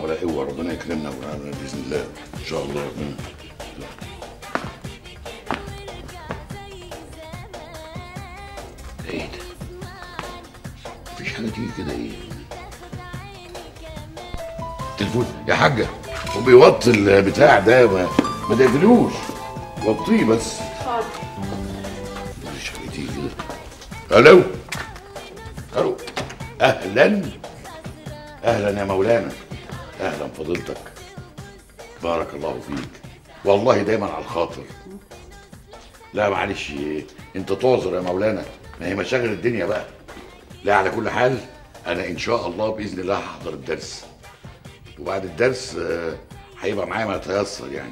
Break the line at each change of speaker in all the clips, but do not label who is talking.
ولا قوه ربنا يكرمنا ونعمل باذن الله ان شاء الله ربنا ايه ده؟ مفيش حاجه تيجي كده ايه؟ تليفون يا حاجه وبيوطي البتاع ده ما, ما تقفلوش وطيه بس
حاضر
مفيش حاجه تيجي كده الو الو اهلا اهلا يا مولانا اهلا فضيلتك بارك الله فيك والله دايما على الخاطر لا معلش انت تعذر يا مولانا ما هي مشاغل الدنيا بقى لا على كل حال انا ان شاء الله باذن الله هحضر الدرس وبعد الدرس آه، هيبقى معايا ما يتيسر يعني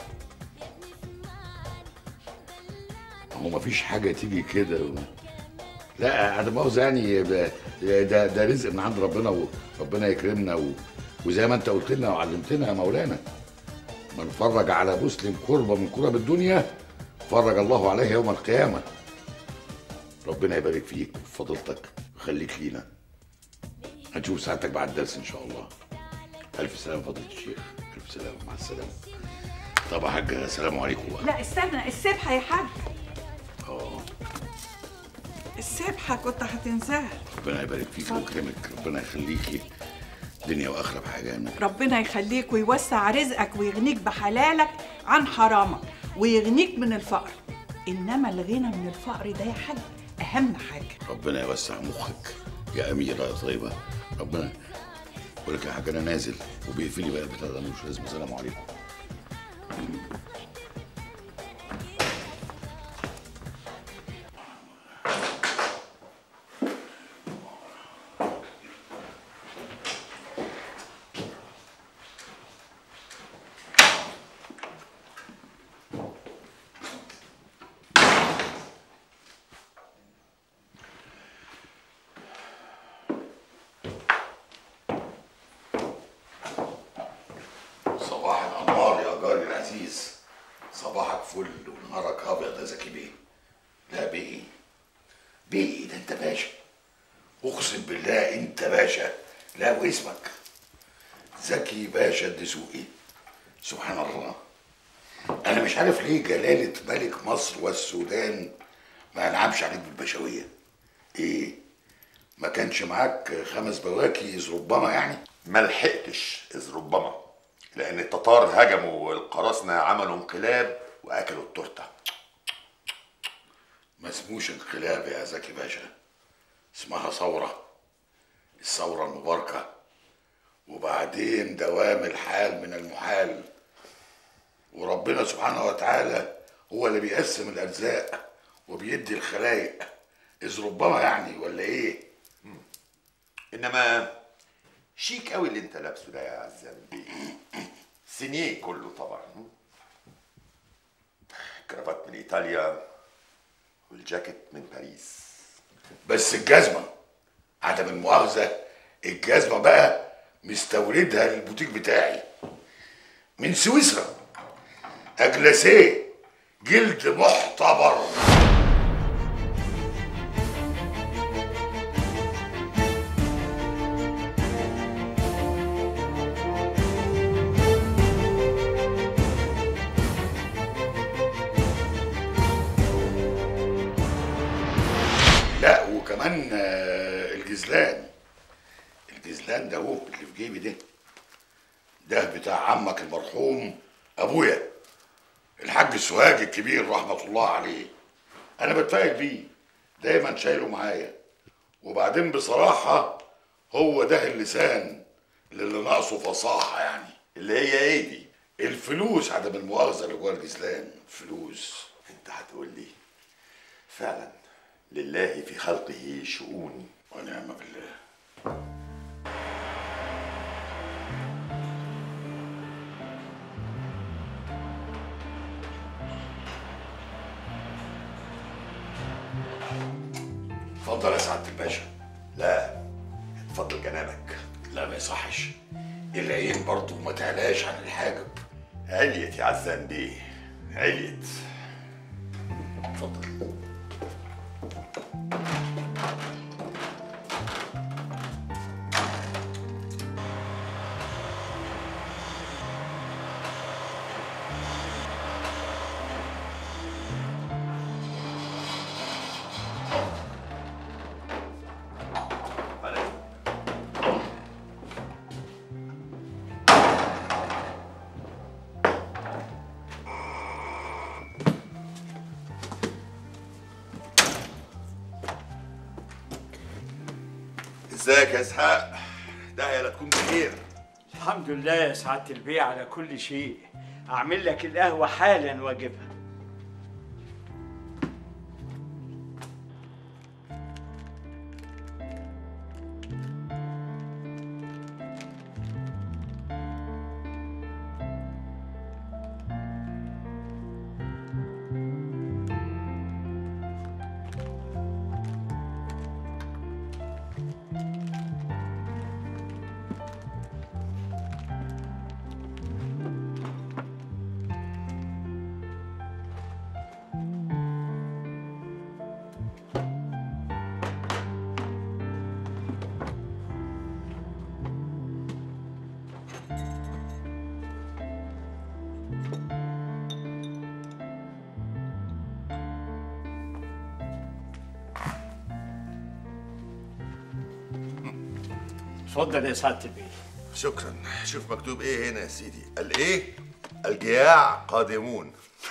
هو مفيش حاجه تيجي كده و... لا انا مؤاخذه يعني ده ده, ده رزق من عند ربنا وربنا يكرمنا و... وزي ما انت قلت لنا وعلمتنا يا مولانا من فرج على مسلم كربه من كرب الدنيا فرج الله عليه يوم القيامه ربنا يبارك فيك وفي فضيلتك ويخليك لينا هنشوف ساعتك بعد الدرس ان شاء الله الف سلامه فضيله الشيخ الف سلامه مع السلامه طب يا حاج السلام عليكم بقى
لا استنى السبحه يا حاج
اه
السبحه كنت هتنساها
ربنا يبارك فيك ويكرمك ربنا يخليكي دنيا واخره بحاجه يعني
ربنا يخليك ويوسع رزقك ويغنيك بحلالك عن حرامك ويغنيك من الفقر انما الغنى من الفقر ده يا حاج اهم حاجه
ربنا يوسع مخك يا اميره يا طيبه ربنا بقول لك يا حاج انا نازل وبيقفلي بقى البتاع ده مش لازم السلام عليكم صباح الانوار يا جاري العزيز صباحك فل ونهارك ابيض يا زكي بيه لا بيه بيه ده انت باشا اقسم بالله انت باشا لا واسمك زكي باشا الدسوقي سبحان الله انا مش عارف ليه جلاله ملك مصر والسودان ما انعمش عليك بالبشويه ايه ما كانش معاك خمس بواكي إذ ربما يعني
ما لحقتش اذ ربما لان التتار هجموا والقراصنه عملوا انقلاب واكلوا التورته
ما اسموش انقلاب يا زكي باشا اسمها ثورة الثورة المباركة وبعدين دوام الحال من المحال وربنا سبحانه وتعالى هو اللي بيقسم الأرزاق وبيدي الخلايق إذ ربما يعني ولا إيه؟
انما شيك قوي اللي انت لابسه ده يا عزام بيه سينيه كله طبعا كرافات من ايطاليا والجاكيت من باريس
بس الجزمة عدم المؤاخذة الجزمة بقى مستوردها للبوتيك بتاعي من سويسرا أجلسيه جلد محتبر لا وكمان آه، الجزلان الجزلان ده هو اللي في جيبي ده ده بتاع عمك المرحوم ابويا الحاج سوهاج الكبير رحمه الله عليه انا بتفائل بيه دايما شايله معايا وبعدين بصراحه هو ده اللسان اللي ناقصه فصاحه يعني
اللي هي ايه دي
الفلوس عدم المؤاخذه اللي جوه الجزلان فلوس
انت هتقول لي فعلا لله في خلقه شؤون
ونعم بالله اتفضل يا سعاده الباشا
لا اتفضل جنابك
لا ما يصحش العين برضه ما تعلاش عن الحاجب
عليت يا عزام بيه عليت
اتفضل
ازيك يا اسحاق ده يا لا تكون بخير
الحمد لله يا سعادة البيع على كل شيء أعمل لك القهوة حالا وأجيبها اتفضل يا سعادة البيع
شكرا شوف مكتوب ايه هنا يا سيدي الايه الجياع قادمون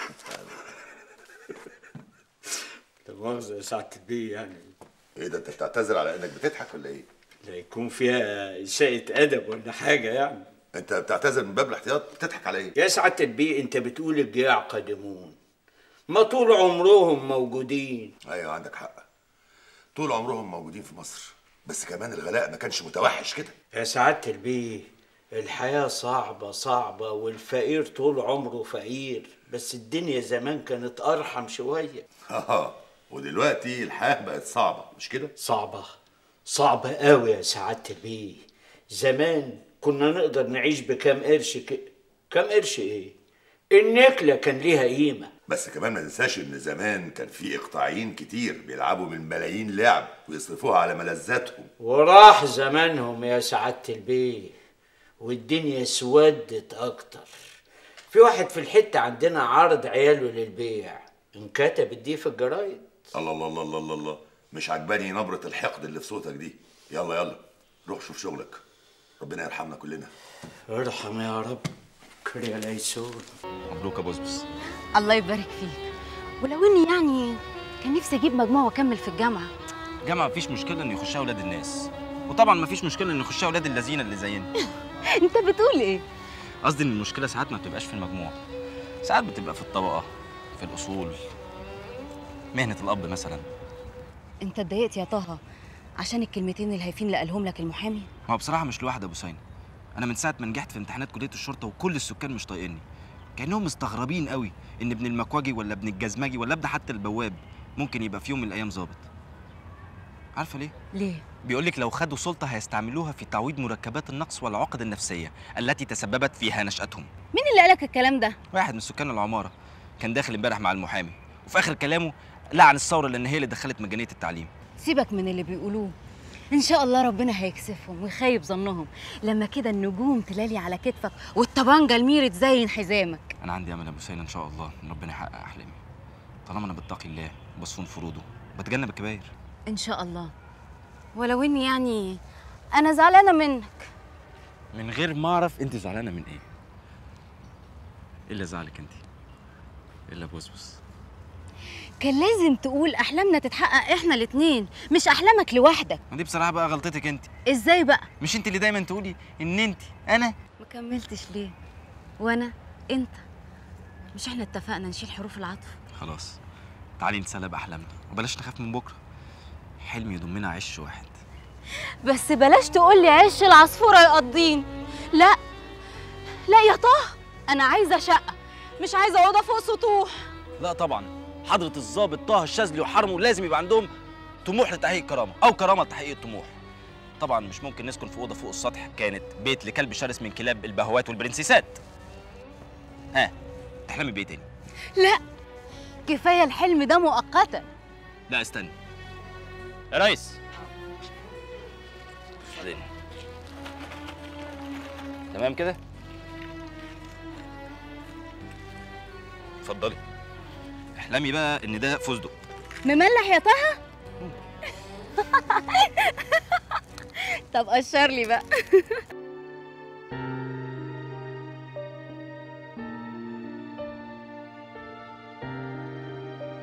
لا مؤاخذة يا سعادة البيع يعني
ايه ده انت بتعتذر على انك بتضحك ولا ايه
لا يكون فيها إساءة أدب ولا حاجة يعني
انت بتعتذر من باب الاحتياط بتضحك على ايه
يا سعادة البيع أنت بتقول الجياع قادمون ما طول عمرهم موجودين
ايوه عندك حق طول عمرهم موجودين في مصر بس كمان الغلاء ما كانش متوحش كده
يا سعادة البيه الحياة صعبة صعبة والفقير طول عمره فقير بس الدنيا زمان كانت أرحم شوية
اه ودلوقتي الحياه بقت صعبه مش كده
صعبة صعبة قوي يا سعادة البيه زمان كنا نقدر نعيش بكام قرش ك... كام قرش ايه النكلة كان ليها قيمة
بس كمان ما ننساش ان زمان كان في اقطاعيين كتير بيلعبوا من ملايين لعب ويصرفوها على ملذاتهم
وراح زمانهم يا سعادة البيه والدنيا اسودت أكتر في واحد في الحتة عندنا عرض عياله للبيع انكتبت دي في الجرايد
الله الله الله الله الله, الله. مش عجباني نبرة الحقد اللي في صوتك دي يلا يلا روح شوف شغلك ربنا يرحمنا كلنا
ارحم يا رب كريا ليسون
مبروك يا بوسبس
الله يبارك فيك ولو اني يعني كان نفسي اجيب مجموع واكمل في الجامعه
جامعة مفيش مشكلة إن يخشها أولاد الناس وطبعا مفيش مشكلة إن يخشها أولاد اللذينة اللي زينا
انت بتقول ايه
قصدي إن المشكلة ساعات ما بتبقاش في المجموع ساعات بتبقى في الطبقة في الأصول مهنة الأب مثلا
انت اتضايقت يا طه عشان الكلمتين الهايفين اللي قالهم لك المحامي
ما هو بصراحة مش لوحدي يا أبو سينا أنا من ساعة ما نجحت في امتحانات كلية الشرطة وكل السكان مش طايقيني كأنهم مستغربين قوي إن ابن المكواجي ولا ابن الجزمجي ولا ابن حتى البواب ممكن يبقى في يوم من الأيام ظابط عارفة ليه؟
ليه
بيقولك لو خدوا سلطة هيستعملوها في تعويض مركبات النقص والعقد النفسية التي تسببت فيها نشأتهم
مين اللي قالك الكلام ده
واحد من سكان العمارة كان داخل امبارح مع المحامي وفي آخر كلامه لعن الثورة لأن هي اللي دخلت مجانية التعليم
سيبك من اللي بيقولوه ان شاء الله ربنا هيكسفهم ويخيب ظنهم لما كده النجوم تلالي على كتفك والطبانجه الميري تزين حزامك
أنا عندي أمل يا أبو سينا إن شاء الله إن ربنا يحقق أحلامي طالما أنا بتقي الله وبصون فروضه بتجنب الكباير
ان شاء الله ولو اني يعني انا زعلانه منك
من غير ما أعرف أنت زعلانة من إيه إيه اللي زعلك أنت إلا بوسبس
كان لازم تقول احلامنا تتحقق احنا الاتنين مش احلامك لوحدك
ما دي بصراحة بقى غلطتك أنت
ازاي بقى
مش أنت اللي دايما تقولي إن أنت أنا
ما كملتش ليه وانا انت مش احنا اتفقنا نشيل حروف العطف
خلاص تعالي نتسلى بأحلامنا وبلاش نخاف من بكرة حلم يضمنا عش واحد
بس بلاش تقول لي عش العصفوره يقضين لا لا يا طه انا عايزه شقه مش عايزه اوضه فوق سطوح
لا طبعا حضرة الضابط طه الشاذلي وحرمه لازم يبقى عندهم طموح لتحقيق الكرامة أو كرامة لتحقيق الطموح طبعا مش ممكن نسكن في أوضة فوق السطح كانت بيت لكلب شرس من كلاب البهوات والبرنسيسات ها تحلمي بإيه تاني؟
لا كفايه الحلم ده مؤقتا
لا استنى يا ريس بعدين تمام كده؟ اتفضلي احلمي بقى ان ده فستق
مملح يا طه طب قشر لي بقى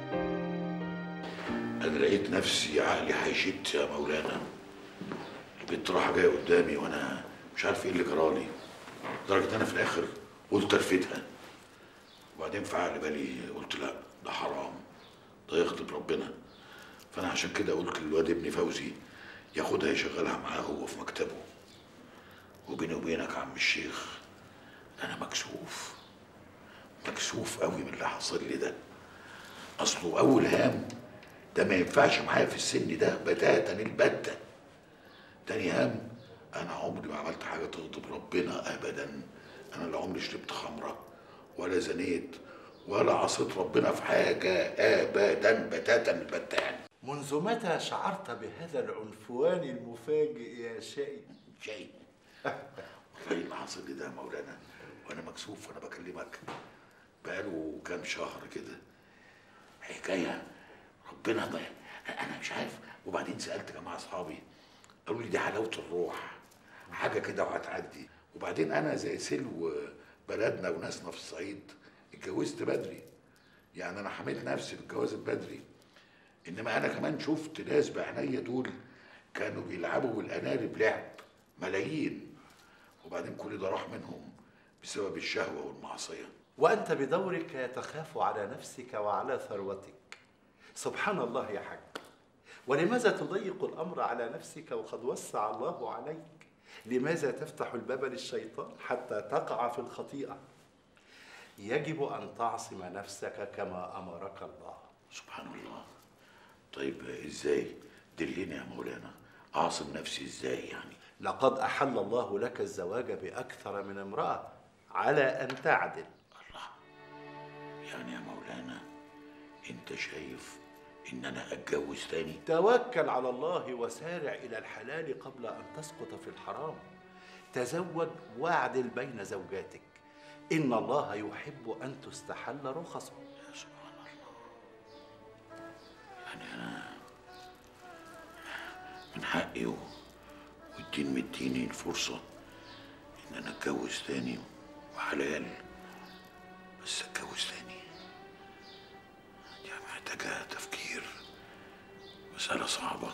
انا لقيت نفسي عقلي هيشت يا مولانا بنت راحه جايه قدامي وانا مش عارف ايه اللي جرالي لدرجه ان انا في الاخر قلت ارفدها وبعدين في عقل بالي قلت لا ده حرام ده يغضب ربنا فانا عشان كده قلت للواد ابني فوزي ياخدها يشغلها معاه هو في مكتبه وبيني وبينك يا عم الشيخ انا مكسوف مكسوف قوي من اللي حصل لي ده اصله اول هام ده ما ينفعش معايا في السن ده بتاتا البتة تاني هام انا عمري ما عملت حاجه تغضب ربنا ابدا انا لا عمري شربت خمره ولا زنيت ولا عصيت ربنا في حاجه ابدا بتاتا البتة يعني
منذ متى شعرت بهذا العنفوان المفاجئ يا شيء؟
شيء والله اللي حصل لي ده يا مولانا وانا مكسوف وانا بكلمك بقاله كام شهر كده حكايه ربنا ما انا مش عارف وبعدين سالت جماعه اصحابي قالوا لي دي حلاوه الروح حاجه كده وهتعدي وبعدين انا زي سلو بلدنا وناسنا في الصعيد اتجوزت بدري يعني انا حميت نفسي بالجواز البدري انما انا كمان شفت ناس بعينيا دول كانوا بيلعبوا بالانارب لعب ملايين وبعدين كل ده راح منهم بسبب الشهوه والمعصيه
وأنت بدورك تخاف على نفسك وعلى ثروتك سبحان الله يا حاج ولماذا تضيق الأمر على نفسك وقد وسع الله عليك لماذا تفتح الباب للشيطان حتى تقع في الخطيئة يجب أن تعصم نفسك كما أمرك الله
سبحان الله طيب ازاي دلني يا مولانا اعصم نفسي ازاي يعني
لقد أحل الله لك الزواج بأكثر من امرأة على أن تعدل
الله يعني يا مولانا انت شايف ان انا اتجوز تاني
توكل على الله وسارع إلى الحلال قبل أن تسقط في الحرام تزوج واعدل بين زوجاتك إن الله يحب أن تستحل رخصه
يا سبحان الله يعني انا من حقي و- والدين مديني الفرصة ان انا اتجوز تاني وحلال بس اتجوز تاني دي محتاجة تفكير مسألة صعبة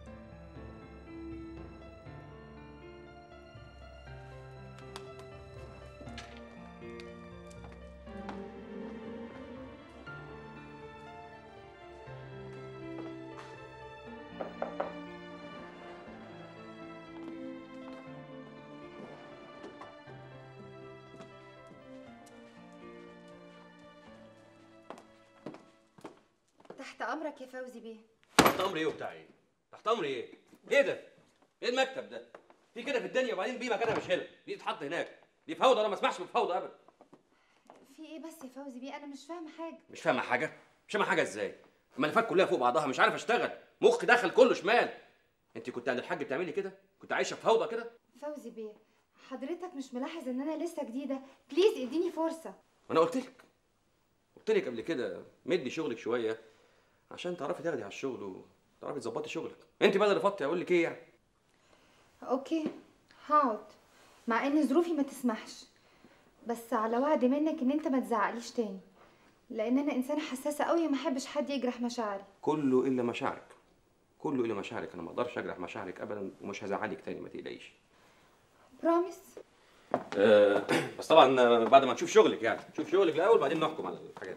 تحت امرك يا فوزي بيه
تحت امر ايه وبتاع ايه؟ تحت امر ايه؟ ايه ده؟ ايه المكتب ده؟ في كده في الدنيا وبعدين بيه مكانها مش هنا، دي تتحط هناك، دي فوضى انا ما اسمحش بالفوضى ابدا،
في ايه بس يا فوزي بيه انا مش فاهمه حاجه
مش فاهمه حاجه؟ مش فاهمه حاجه ازاي؟ الملفات كلها فوق بعضها مش عارف اشتغل، مخي دخل كله شمال. انت كنت عند الحاج بتعملي كده؟ كنت عايشه في فوضى كده؟
فوزي بيه حضرتك مش ملاحظ ان انا لسه جديده بليز اديني فرصه
وانا قلت لك قلت لك قبل كده مدي شغلك شويه عشان تعرفي تاخدي على الشغل وتعرفي تظبطي شغلك. انت بقى اللي رفضتي اقول لك ايه يعني؟
اوكي هقعد مع ان ظروفي ما تسمحش بس على وعد منك ان انت ما تزعقليش تاني لان انا انسانه حساسه قوي ما احبش حد يجرح مشاعري
كله الا مشاعرك كله الا مشاعرك انا ما اقدرش اجرح مشاعرك ابدا ومش هزعلك تاني ما تقلقيش
بروميس
أه بس طبعا آه، بعد ما نشوف شغلك يعني نشوف شغلك الاول بعدين نحكم على الحاجات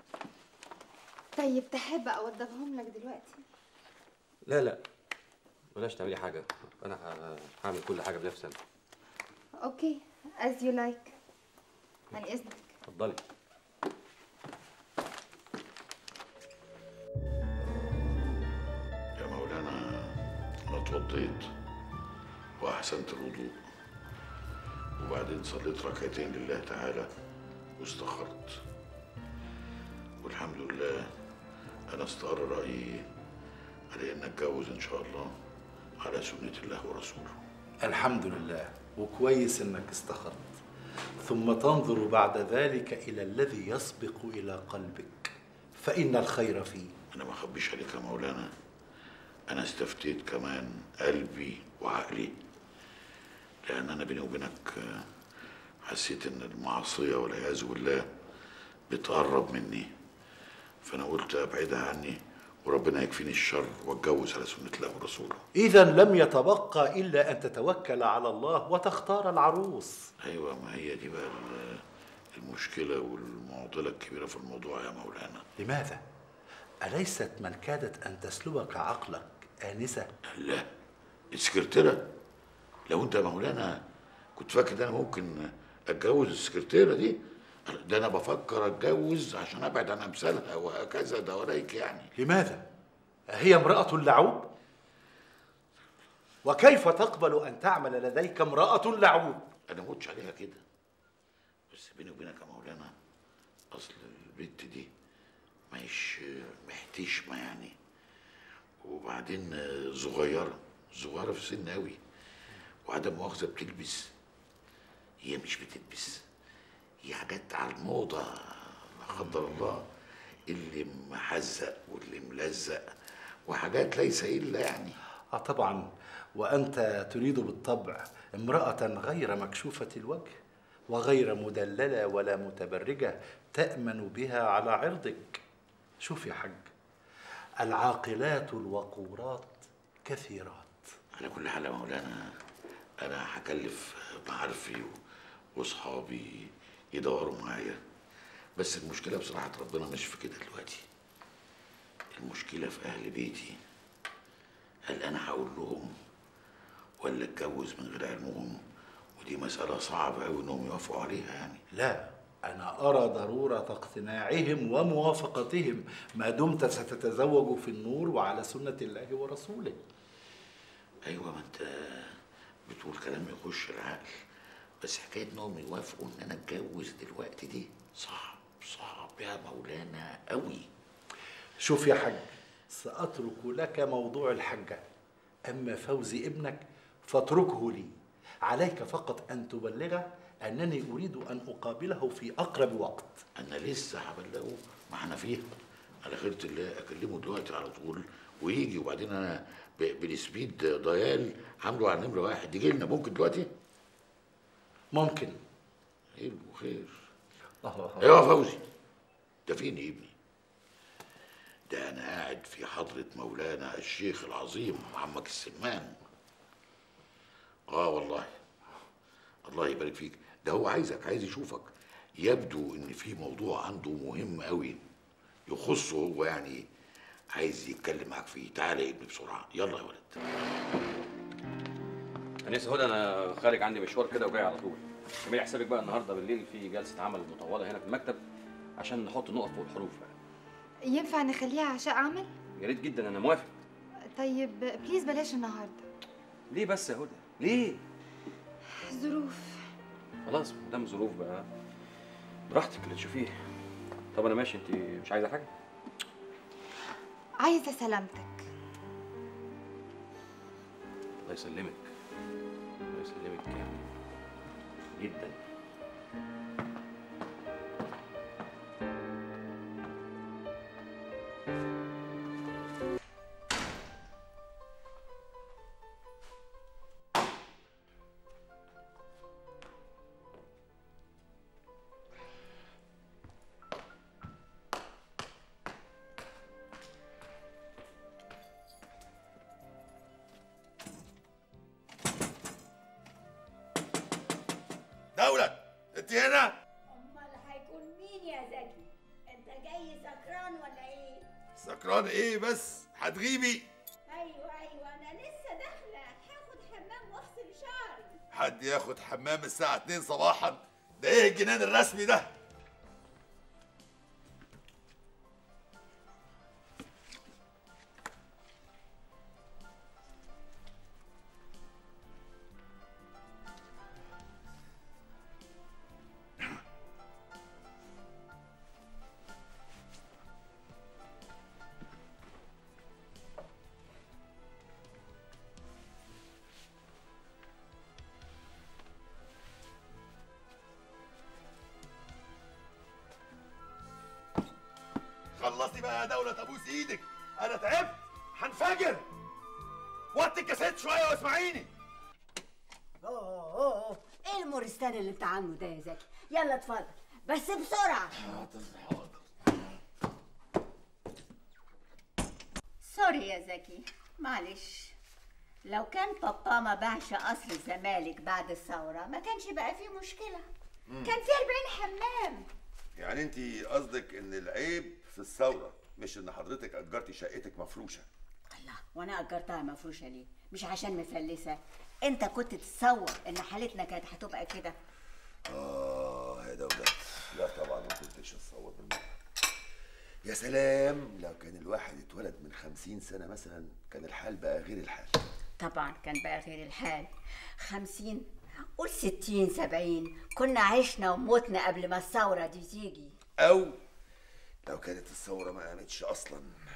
طيب تحب اوضبهم لك دلوقتي
لا لا بلاش تعملي حاجه انا ه- هعمل كل حاجه بنفسي أنا.
اوكي as you like عن اذنك
اتفضلي
يا مولانا انا اتوضيت واحسنت الوضوء وبعدين صليت ركعتين لله تعالى واستخرت والحمد لله انا استقر رايي على ان اتجوز ان شاء الله على سنه الله ورسوله
الحمد لله وكويس انك استخرت ثم تنظر بعد ذلك الى الذي يسبق الى قلبك فان الخير فيه
انا ما اخبيش عليك يا مولانا انا استفتيت كمان قلبي وعقلي لان انا بيني وبينك آه، حسيت ان المعصيه والعياذ بالله بتقرب مني فانا قلت ابعدها عني وربنا يكفيني الشر واتجوز على سنه الله ورسوله
إذا لم يتبقى إلا أن تتوكل على الله وتختار العروس
ايوه ما هي دي بقى ال- المشكله والمعضله الكبيره في الموضوع يا مولانا
لماذا؟ أليست من كادت أن تسلبك عقلك آنسة؟
لا السكرتيره لو انت يا مولانا كنت فاكر ان انا ممكن اتجوز السكرتيره دي ده انا بفكر اتجوز عشان ابعد عن امثالها وهكذا دواريك يعني
لماذا؟ هي امرأة لعوب؟ وكيف تقبل أن تعمل لديك امرأة لعوب؟
انا موتش عليها كده بس بيني وبينك يا مولانا اصل البنت دي ماهيش محتشمه يعني وبعدين صغيره صغيره في سن قوي وعدم مؤاخذه بتلبس هي مش بتلبس هي حاجات على الموضه لا قدر الله اللي محزق واللي ملزق وحاجات ليس الا يعني
آه طبعا وأنت تريد بالطبع امرأة غير مكشوفة الوجه وغير مدللة ولا متبرجة تأمن بها على عرضك شوف يا حاج العاقلات الوقورات كثيرات
على كل حال يا مولانا انا هكلف معارفي و- واصحابي يدوروا معايا بس المشكله بصراحه ربنا مش في كده دلوقتي المشكله في اهل بيتي هل انا هقول لهم ولا اتجوز من غير علمهم ودي مساله صعبه قوي انهم يوافقوا عليها يعني
لا أنا أرى ضرورة اقتناعهم وموافقتهم ما دمت ستتزوج في النور وعلى سنة الله ورسوله
ايوه ما انت بتقول كلام يخش العقل بس حكايه انهم يوافقوا ان انا اتجوز دلوقتي دي صعب صعب يا مولانا قوي
شوف يا حاج سأترك لك موضوع الحجة أما فوزي ابنك فاتركه لي عليك فقط أن تبلغه أنني أريد أن أقابله في أقرب وقت
انا لسه هبلغه ما احنا فيها على خيرة الله اكلمه دلوقتي على طول ويجي وبعدين انا ب- بالسبيد ضيال عامله على نمره واحد يجي لنا ممكن دلوقتي
ممكن
حلو خير
آه.
ايوه يا فوزي ده فين يا ابني ده انا قاعد في حضرة مولانا الشيخ العظيم عمك السمان اه والله الله يبارك فيك ده هو عايزك عايز يشوفك يبدو ان في موضوع عنده مهم قوي يخصه هو يعني عايز يتكلم معاك فيه تعالى يا ابني بسرعه يلا يا ولد
انسه هدى انا خارج عندي مشوار كده وجاي على طول اعملي حسابك بقى النهارده بالليل في جلسه عمل مطوله هنا في المكتب عشان نحط نقط فوق الحروف
ينفع نخليها عشاء عمل
يا ريت جدا انا موافق
طيب بليز بلاش النهارده
ليه بس يا هدى ليه
ظروف
خلاص ما دام ظروف بقى براحتك اللي تشوفيه طب انا ماشي انت مش عايزه حاجه
عايزه سلامتك
الله يسلمك الله يسلمك يعني جدا
دولة انت هنا
امال هيكون مين يا زكي انت جاي سكران ولا ايه
سكران ايه بس هتغيبي
ايوه ايوه انا لسه داخله هاخد حمام واغسل شعري
حد ياخد حمام الساعة 2 صباحا ده ايه الجنان الرسمي ده خلصي بقى يا دولة ابوس ايدك انا تعبت هنفجر وطي الكاسيت شوية واسمعيني
اوه اوه اوه ايه المورستان اللي انت عامله ده يا زكي يلا اتفضل بس بسرعه سوري يا زكي معلش لو كان بابا ما باعش قصر الزمالك بعد الثورة ما كانش بقى فيه مشكلة كان فيه 40 حمام
يعني انت قصدك ان العيب في الثوره مش ان حضرتك اجرتي شقتك مفروشه
الله وانا اجرتها مفروشة ليه مش عشان مفلسة انت كنت تتصور ان حالتنا كانت هتبقى كده
اه يا دولت لا طبعا ما كنتش اتصور بالمره يا سلام لو كان الواحد اتولد من خمسين سنة مثلا كان الحال بقى غير الحال
طبعا كان بقى غير الحال خمسين قول ستين سبعين كنا عشنا وموتنا قبل ما الثورة دي تيجي
أو لو كانت الثورة ما قامتش أصلا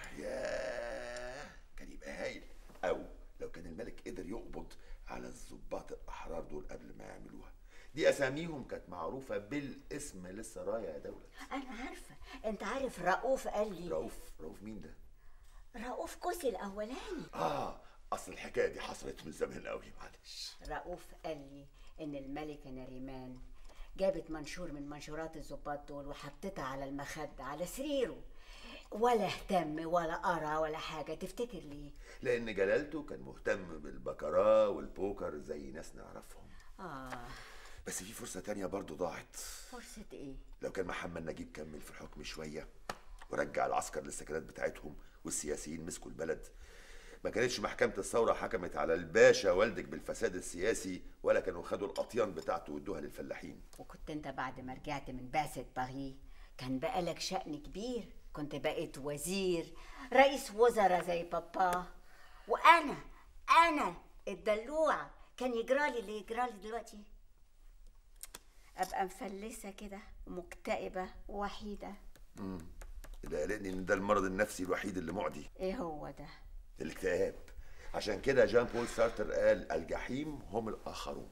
ياه كان يبقى هايل أو لو كان الملك قدر يقبض على الضباط الأحرار دول قبل ما يعملوها دي أساميهم كانت معروفة بالاسم للسرايا يا دولة
انا عارفة انت عارف رؤوف قال لي
رؤوف رؤوف مين ده؟
رؤوف كوسي الاولاني
آه أصل الحكاية دي حصلت من زمان قوي معلش
رؤوف قال لي ان الملكة نريمان جابت منشور من منشورات الضباط دول وحطتها على المخدة على سريره ولا اهتم ولا قرا ولا حاجة تفتكر ليه؟
لأن جلالته كان مهتم بالبكرة والبوكر زي ناس نعرفهم
آه
بس في فرصة تانية برضو ضاعت
فرصة ايه؟
لو كان محمد نجيب كمل في الحكم شوية ورجع العسكر للسكنات بتاعتهم والسياسيين مسكوا البلد ما كانتش محكمة الثورة حكمت على الباشا والدك بالفساد السياسي ولا كانوا خدوا الأطيان بتاعته وادوها للفلاحين
وكنت انت بعد ما رجعت من بعثة باريس كان بقالك شأن كبير كنت بقيت وزير رئيس وزراء زي بابا وانا انا الدلوعة كان يجرالي اللي يجرالي دلوقتي ابقى مفلسة كده ومكتئبة ووحيدة
امم اللي قلقني ان ده المرض النفسي الوحيد اللي معدي
ايه هو ده
الاكتئاب عشان كده جان بول سارتر قال الجحيم هم الآخرون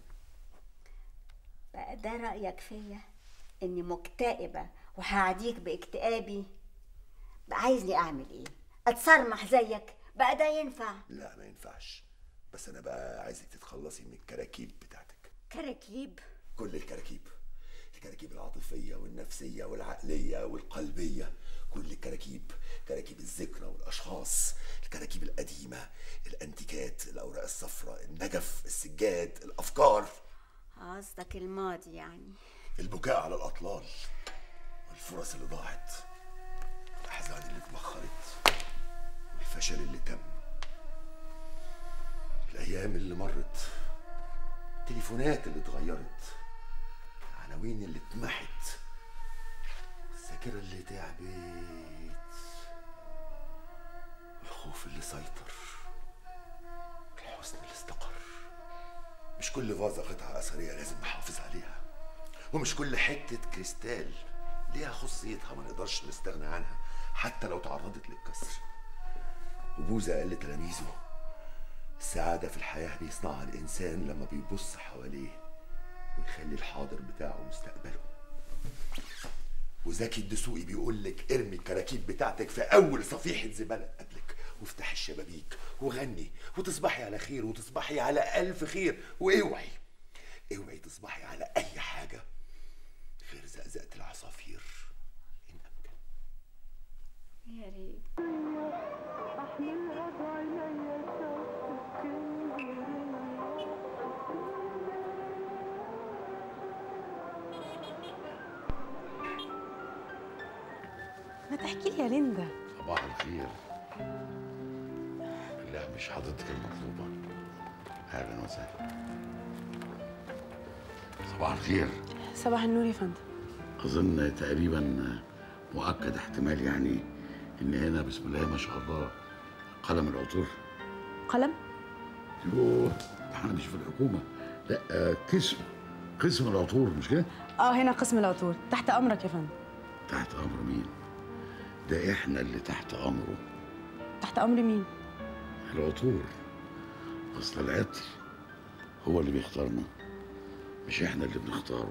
بقى ده رأيك فيا اني مكتئبة وهعديك باكتئابي بقى عايزني اعمل ايه اتصرمح زيك بقى ده ينفع
لا ما ينفعش بس انا بقى عايزك تتخلصي من الكراكيب بتاعتك
كراكيب
كل الكراكيب الكراكيب العاطفية والنفسية والعقلية والقلبية كل الكراكيب كراكيب الذكرى والأشخاص الكراكيب القديمة الأنتيكات الأوراق الصفراء النجف السجاد الأفكار
قصدك الماضي يعني
البكاء على الأطلال والفرص اللي ضاعت الأحزان اللي اتبخرت والفشل اللي تم الأيام اللي مرت التليفونات اللي اتغيرت العناوين اللي اتمحت الذاكرة اللي تعبت الخوف اللي سيطر الحزن اللي استقر مش كل فازة قطعة أثرية لازم نحافظ عليها ومش كل حتة كريستال ليها خصيتها ما نقدرش نستغنى عنها حتى لو تعرضت للكسر وبوذا قال لتلاميذه السعادة في الحياة بيصنعها الإنسان لما بيبص حواليه ويخلي الحاضر بتاعه مستقبله وزكي الدسوقي بيقول لك ارمي الكراكيب بتاعتك في أول صفيحة زبالة قبلك وافتحي الشبابيك وغني وتصبحي على خير وتصبحي على ألف خير واوعي اوعي تصبحي على أي حاجة غير زقزقة العصافير إن أمكن
يا ريت
ما تحكي لي يا ليندا
صباح الخير لا مش حضرتك المطلوبة أهلا وسهلا صباح الخير
صباح النور يا فندم
أظن تقريبا مؤكد احتمال يعني إن هنا بسم الله ما شاء الله قلم العطور
قلم
يوه احنا مش في الحكومة لا آه، قسم قسم العطور مش كده؟
اه هنا قسم العطور تحت امرك يا فندم
تحت أمر مين؟ ده احنا اللي تحت أمره
تحت امر مين
العطور أصل العطر هو اللي بيختارنا مش احنا اللي بنختاره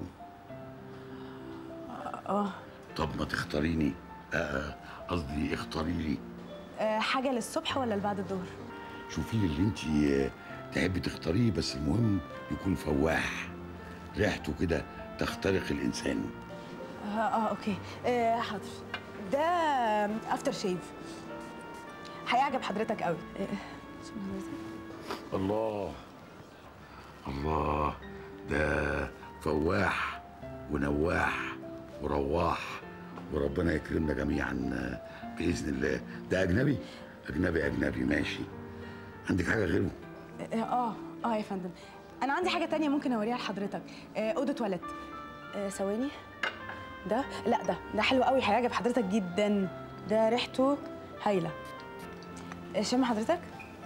اه
طب ما تختاريني آه، قصدي اختاري لي
آه، حاجه للصبح ولا لبعد الظهر
شوفي لي اللي انت تحبي تختاريه بس المهم يكون فواح ريحته كده تخترق الانسان
اه, آه اوكي آه حاضر ده افتر شيف هيعجب حضرتك قوي إيه،
الله الله ده فواح ونواح ورواح وربنا يكرمنا جميعا باذن الله ده اجنبي اجنبي اجنبي ماشي عندك حاجه غيره
إيه، اه اه يا فندم انا عندي حاجه تانية ممكن اوريها لحضرتك إيه، اوضه تواليت إيه، ثواني ده لا ده ده حلو قوي هيعجب حضرتك جدا ده ريحته هايله إيه، شم حضرتك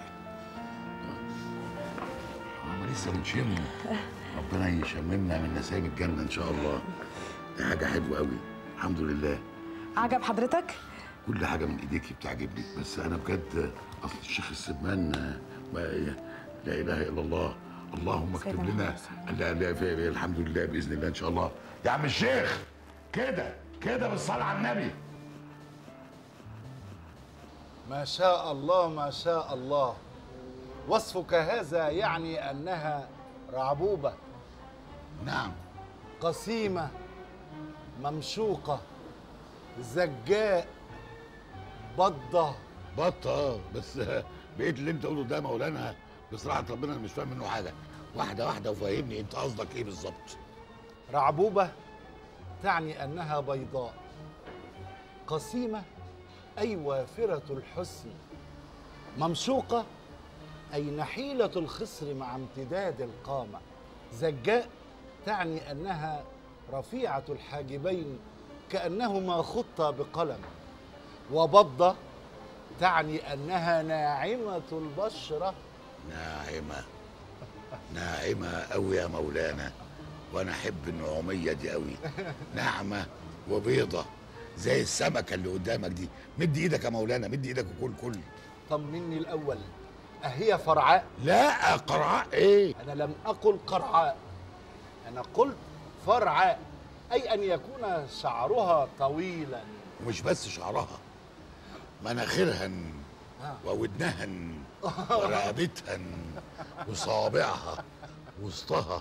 ما لسه بنشم ربنا يشممنا من نسائم الجنه ان شاء الله دي حاجه حلوه قوي الحمد لله
عجب حضرتك
كل حاجه من ايديكي بتعجبني بس انا بجد اصل الشيخ السمان ما لا اله الا الله اللهم اكتب
سيدنا
لنا لا لا في- الحمد لله باذن الله ان شاء الله يا عم الشيخ كده كده بالصلاه على النبي
ما شاء الله ما شاء الله وصفك هذا يعني انها رعبوبه
نعم
قسيمه ممشوقه زجاء بضه
بطه اه بس بقيت اللي انت قوله ده مولانا بصراحه ربنا انا مش فاهم منه حاجه واحده واحده وفهمني انت قصدك ايه بالظبط
رعبوبه تعني انها بيضاء قسيمه اي وافره الحسن ممشوقه اي نحيله الخصر مع امتداد القامه زجاء تعني انها رفيعه الحاجبين كانهما خطا بقلم وبضه تعني انها ناعمه البشره
ناعمه ناعمه قوي يا مولانا وانا احب النعوميه دي قوي ناعمه وبيضه زي السمكه اللي قدامك دي مد ايدك يا مولانا مد ايدك وكل كل
طمني الاول اهي فرعاء
لا قرعاء ايه
انا لم اقل قرعاء انا قلت فرعاء اي ان يكون شعرها طويلا
ومش بس شعرها مناخيرها وودنها ورقبتها وصابعها وسطها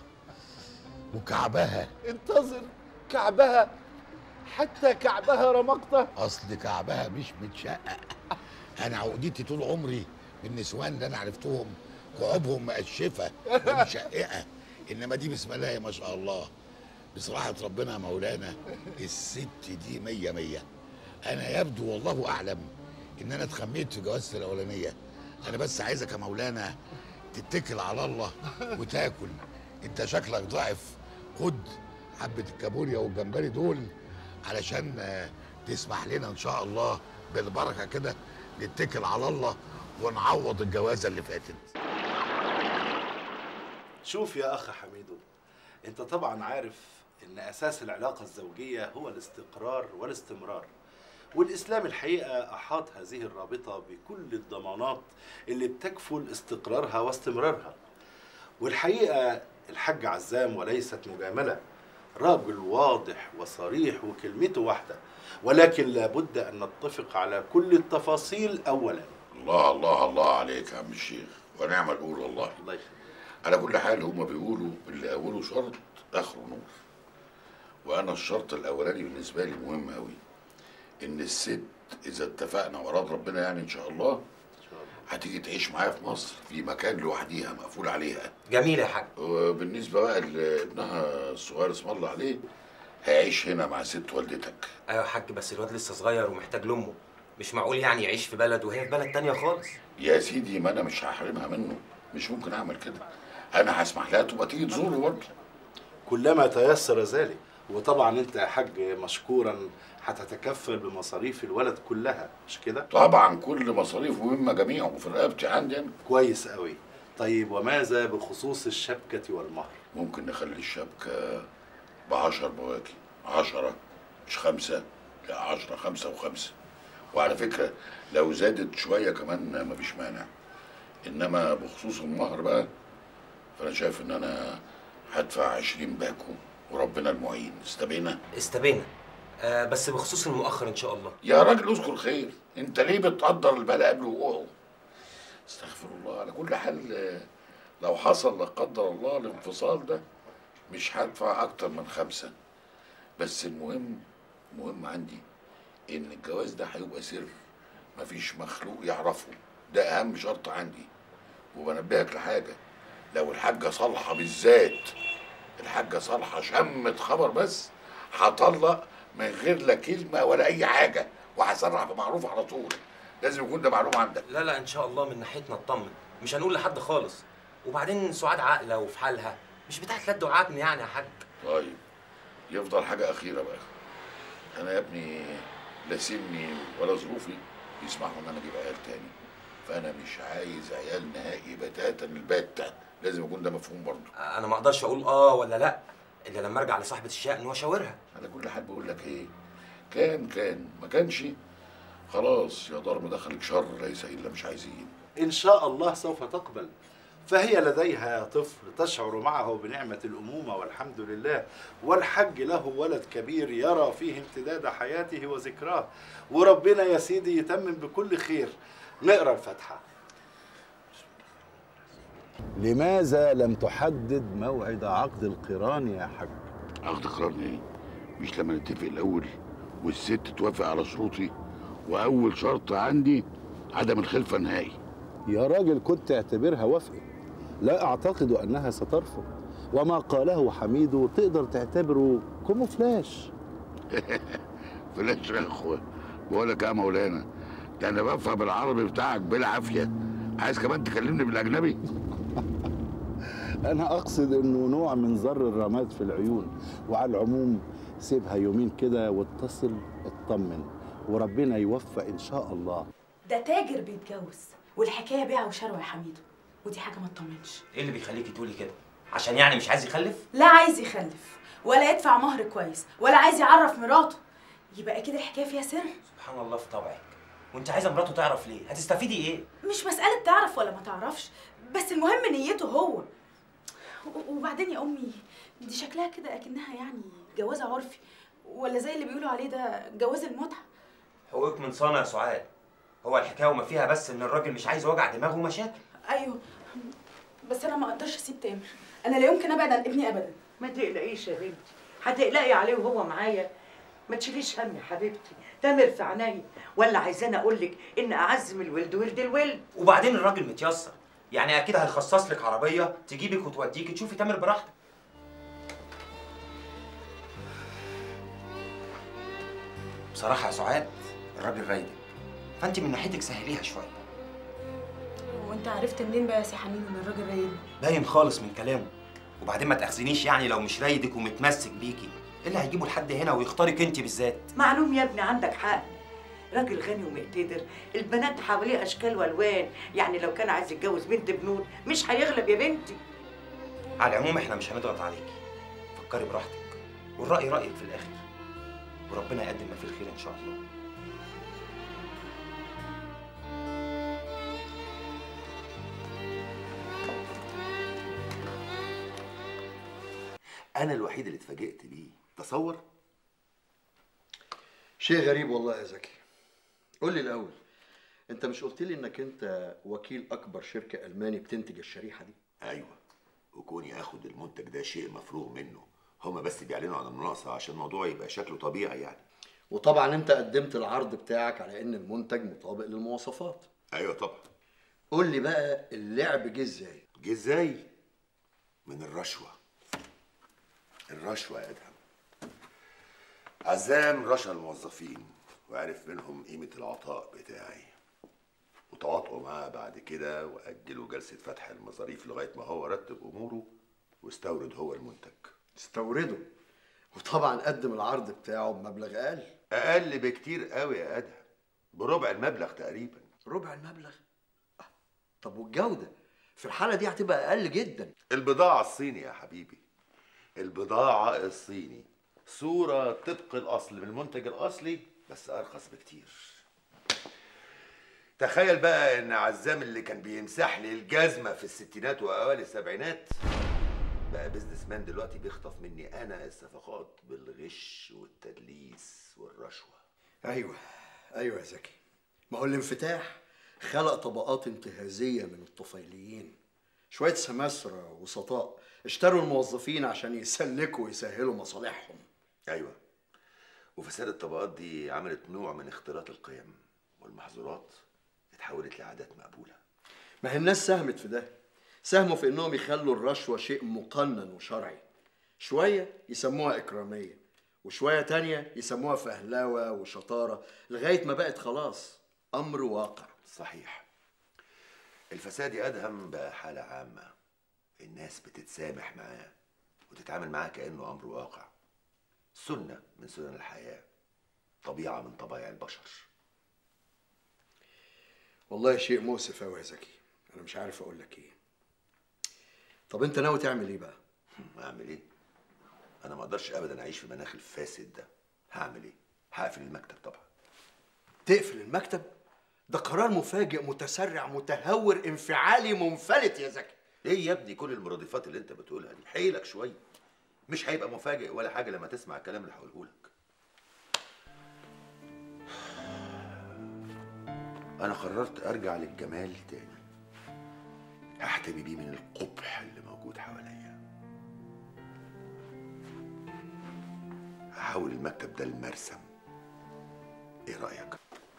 وكعبها
انتظر كعبها حتى كعبها رمقته
اصل كعبها مش متشقق انا عقدتي طول عمري بالنسوان اللي انا عرفتهم كعوبهم مقشفه ومشققه انما دي بسم الله ما شاء الله بصراحه ربنا يا مولانا الست دي مية مية انا يبدو والله اعلم ان انا اتخميت في جوازتي الاولانيه انا بس عايزك يا مولانا تتكل على الله وتاكل انت شكلك ضعف خد حبه الكابوريا والجمبري دول علشان آه، تسمح لنا ان شاء الله بالبركه كده نتكل على الله ونعوض الجوازه اللي فاتت
شوف يا اخ حميدو انت طبعا عارف ان اساس العلاقه الزوجيه هو الاستقرار والاستمرار والاسلام الحقيقه احاط هذه الرابطه بكل الضمانات اللي بتكفل استقرارها واستمرارها والحقيقه الحاج عزام وليست مجامله راجل واضح وصريح وكلمته واحده ولكن لابد ان نتفق على كل التفاصيل اولا
الله الله الله عليك يا عم الشيخ ونعم القول والله
الله يخليك
على كل حال هما بيقولوا اللي اوله شرط اخره نور وانا الشرط الاولاني بالنسبه لي مهم قوي ان الست اذا اتفقنا وراد ربنا يعني ان شاء الله هتيجي تعيش معايا في مصر في مكان لوحديها مقفول عليها
جميل يا حاج
وبالنسبه بقى لابنها الصغير اسم الله عليه هيعيش هنا مع ست والدتك
ايوه يا حاج بس الواد لسه صغير ومحتاج لامه مش معقول يعني يعيش في بلد وهي في بلد تانية خالص
يا سيدي ما انا مش هحرمها منه مش ممكن اعمل كده انا هسمح لها تبقى تيجي تزوره برضه
كلما تيسر ذلك وطبعا انت يا حاج مشكورا هتتكفل بمصاريف الولد كلها مش كده
طبعا كل مصاريف مهمه جميعه في رقبتي عندي انا
كويس قوي طيب وماذا بخصوص الشبكة والمهر
ممكن نخلي الشبكه بعشر بواكي عشرة مش خمسة لا عشرة خمسة وخمسة وعلى فكرة لو زادت شوية كمان مفيش مانع إنما بخصوص المهر بقى فأنا شايف إن أنا هدفع عشرين باكو وربنا المعين استبينا
استبينا آه بس بخصوص المؤخر ان شاء الله
يا راجل اذكر خير انت ليه بتقدر البلاء قبل وقوعه استغفر الله على كل حال آه، لو حصل لا قدر الله الانفصال ده مش هدفع اكتر من خمسة بس المهم مهم عندي ان الجواز ده هيبقى سر مفيش مخلوق يعرفه ده اهم شرط عندي وبنبهك لحاجه لو الحاجه صالحه بالذات الحاجه صالحه شمت خبر بس هطلق من غير لا كلمه ولا اي حاجه وهسرع بمعروف على طول لازم يكون ده معلوم عندك
لا لا ان شاء الله من ناحيتنا اطمن مش هنقول لحد خالص وبعدين سعاد عاقله وفي حالها مش بتاعت لد وعجن يعني يا حاج
طيب يفضل حاجه اخيره بقى انا يا ابني لا سني ولا ظروفي يسمحوا ان انا اجيب عيال تاني فانا مش عايز عيال نهائي بتاتا البتة لازم يكون ده مفهوم برضه
انا ما اقدرش اقول اه ولا لا الا لما ارجع لصاحبه الشأن واشاورها
انا كل حد بقول لك ايه كان كان ما كانش خلاص يا دار مدخلك شر ليس الا مش عايزين
إن شاء الله سوف تقبل فهي لديها طفل تشعر معه بنعمة الأمومة والحمد لله والحج له ولد كبير يرى فيه امتداد حياته وذكراه وربنا يا سيدي يتمم بكل خير نقرأ الفاتحة لماذا لم تحدد موعد عقد القران يا حاج
عقد قرارنا ايه مش لما نتفق الاول والست توافق على شروطي واول شرط عندي عدم الخلفه نهائي
يا راجل كنت اعتبرها وافقت لا اعتقد انها سترفض وما قاله حميد تقدر تعتبره كوموفلاش
فلاش يا اخويا بقول لك يا مولانا ده انا بفهم العربي بتاعك بالعافيه عايز كمان تكلمني بالاجنبي
انا اقصد انه نوع من ذر الرماد في العيون وعلى العموم سيبها يومين كده واتصل اطمن وربنا يوفق ان شاء الله
ده تاجر بيتجوز والحكايه بيع وشراء يا حميدو ودي حاجه ما تطمنش
ايه اللي بيخليكي تقولي كده عشان يعني مش عايز يخلف
لا عايز يخلف ولا يدفع مهر كويس ولا عايز يعرف مراته يبقى اكيد الحكايه فيها سر
سبحان الله في طبعك وانت عايزه مراته تعرف ليه هتستفيدي ايه
مش مساله تعرف ولا ما تعرفش بس المهم نيته هو و- وبعدين يا امي دي شكلها كده اكنها يعني جوازه عرفي ولا زي اللي بيقولوا عليه ده جواز المتعه
حقوقك من صانع يا سعاد هو الحكايه وما فيها بس ان الراجل مش عايز وجع دماغه ومشاكل
ايوه بس انا ما اقدرش اسيب تامر انا لا يمكن ابعد عن ابني ابدا
ما تقلقيش يا بنتي هتقلقي عليه وهو معايا ما تشيليش هم يا حبيبتي تامر في عينيا ولا عايزاني اقول لك ان اعز من الولد ولد الولد
وبعدين الراجل متيسر يعني اكيد هيخصص لك عربيه تجيبك وتوديك تشوفي تامر براحتك بصراحه يا سعاد الراجل رايق فانت من ناحيتك سهليها شويه
وانت عرفت منين بقى يا سي حميد ان الراجل رايق
باين خالص من كلامه وبعدين ما تاخذنيش يعني لو مش رايدك ومتمسك بيكي ايه اللي هيجيبه لحد هنا ويختارك انت بالذات
معلوم يا ابني عندك حق راجل غني ومقتدر البنات حواليه اشكال والوان يعني لو كان عايز يتجوز بنت بنود مش هيغلب يا بنتي
على العموم احنا مش هنضغط عليكي فكري براحتك والراي رايك في الاخر وربنا يقدم ما فيه الخير ان شاء الله
انا الوحيد اللي اتفاجئت بيه تصور
شيء غريب والله يا زكي قول لي الاول انت مش قلت لي انك انت وكيل اكبر شركه الماني بتنتج الشريحه دي
ايوه وكوني اخد المنتج ده شيء مفروغ منه هما بس بيعلنوا عن المناقصه عشان الموضوع يبقى شكله طبيعي يعني
وطبعا انت قدمت العرض بتاعك على ان المنتج مطابق للمواصفات
ايوه طبعا
قول لي بقى اللعب جه ازاي
جه ازاي من الرشوه الرشوه يا ادهم عزام رشا الموظفين وعرف منهم قيمه العطاء بتاعي وتواطؤوا معاه بعد كده واجلوا جلسه فتح المظاريف لغايه ما هو رتب اموره واستورد هو المنتج
استورده وطبعا قدم العرض بتاعه بمبلغ اقل
اقل بكتير قوي يا ادهم بربع المبلغ تقريبا
ربع المبلغ آه، طب والجوده في الحاله دي هتبقى اقل جدا
البضاعة الصيني يا حبيبي البضاعة الصيني صورة طبق الأصل من المنتج الأصلي بس أرخص بكتير تخيل بقى إن عزام اللي كان بيمسح لي الجزمة في الستينات وأوائل السبعينات بقى بيزنس مان دلوقتي بيخطف مني أنا الصفقات بالغش والتدليس والرشوة
ايوه ايوه يا زكي ما هو الانفتاح خلق طبقات انتهازيه من الطفيليين شويه سماسره وسطاء اشتروا الموظفين عشان يسلكوا ويسهلوا مصالحهم
أيوة وفساد الطبقات دي عملت نوع من اختلاط القيم والمحظورات اتحولت لعادات مقبوله
ما هي الناس ساهمت في ده ساهموا في انهم يخلوا الرشوه شيء مقنن وشرعي شويه يسموها اكراميه وشويه تانية يسموها فهلوه وشطاره لغايه ما بقت خلاص امر واقع
صحيح الفساد يا ادهم بقى حاله عامه الناس بتتسامح معاه وتتعامل معاه كانه امر واقع سنه من سنن الحياه طبيعه من طبائع البشر
والله شيء مؤسف قوي يا زكي انا مش عارف اقول لك ايه طب انت ناوي تعمل ايه بقى
اعمل ايه انا ما اقدرش ابدا اعيش في مناخ الفاسد ده هعمل ايه هقفل المكتب طبعا
تقفل المكتب ده قرار مفاجئ متسرع متهور انفعالي منفلت يا زكي
ايه يا ابني كل المرادفات اللي انت بتقولها دي حيلك شويه مش هيبقى مفاجئ ولا حاجه لما تسمع الكلام اللي هقوله لك انا قررت ارجع للجمال تاني احتمي بيه من القبح اللي موجود حواليا هحول المكتب ده لمرسم ايه رايك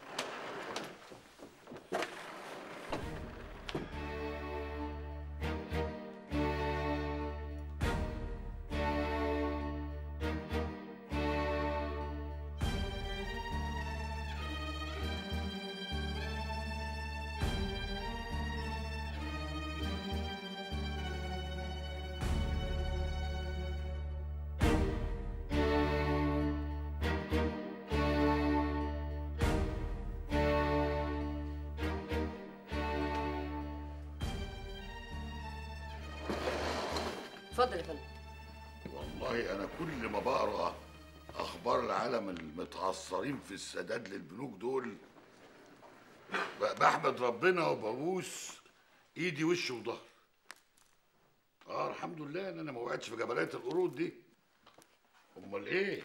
اتفضل يا فندم
والله انا كل ما بقرا اخبار العالم المتعثرين في السداد للبنوك دول ب- بحمد ربنا وببوس ايدي وش وظهر اه الحمد لله ان انا ما وقعتش في جبلات القرود دي امال ايه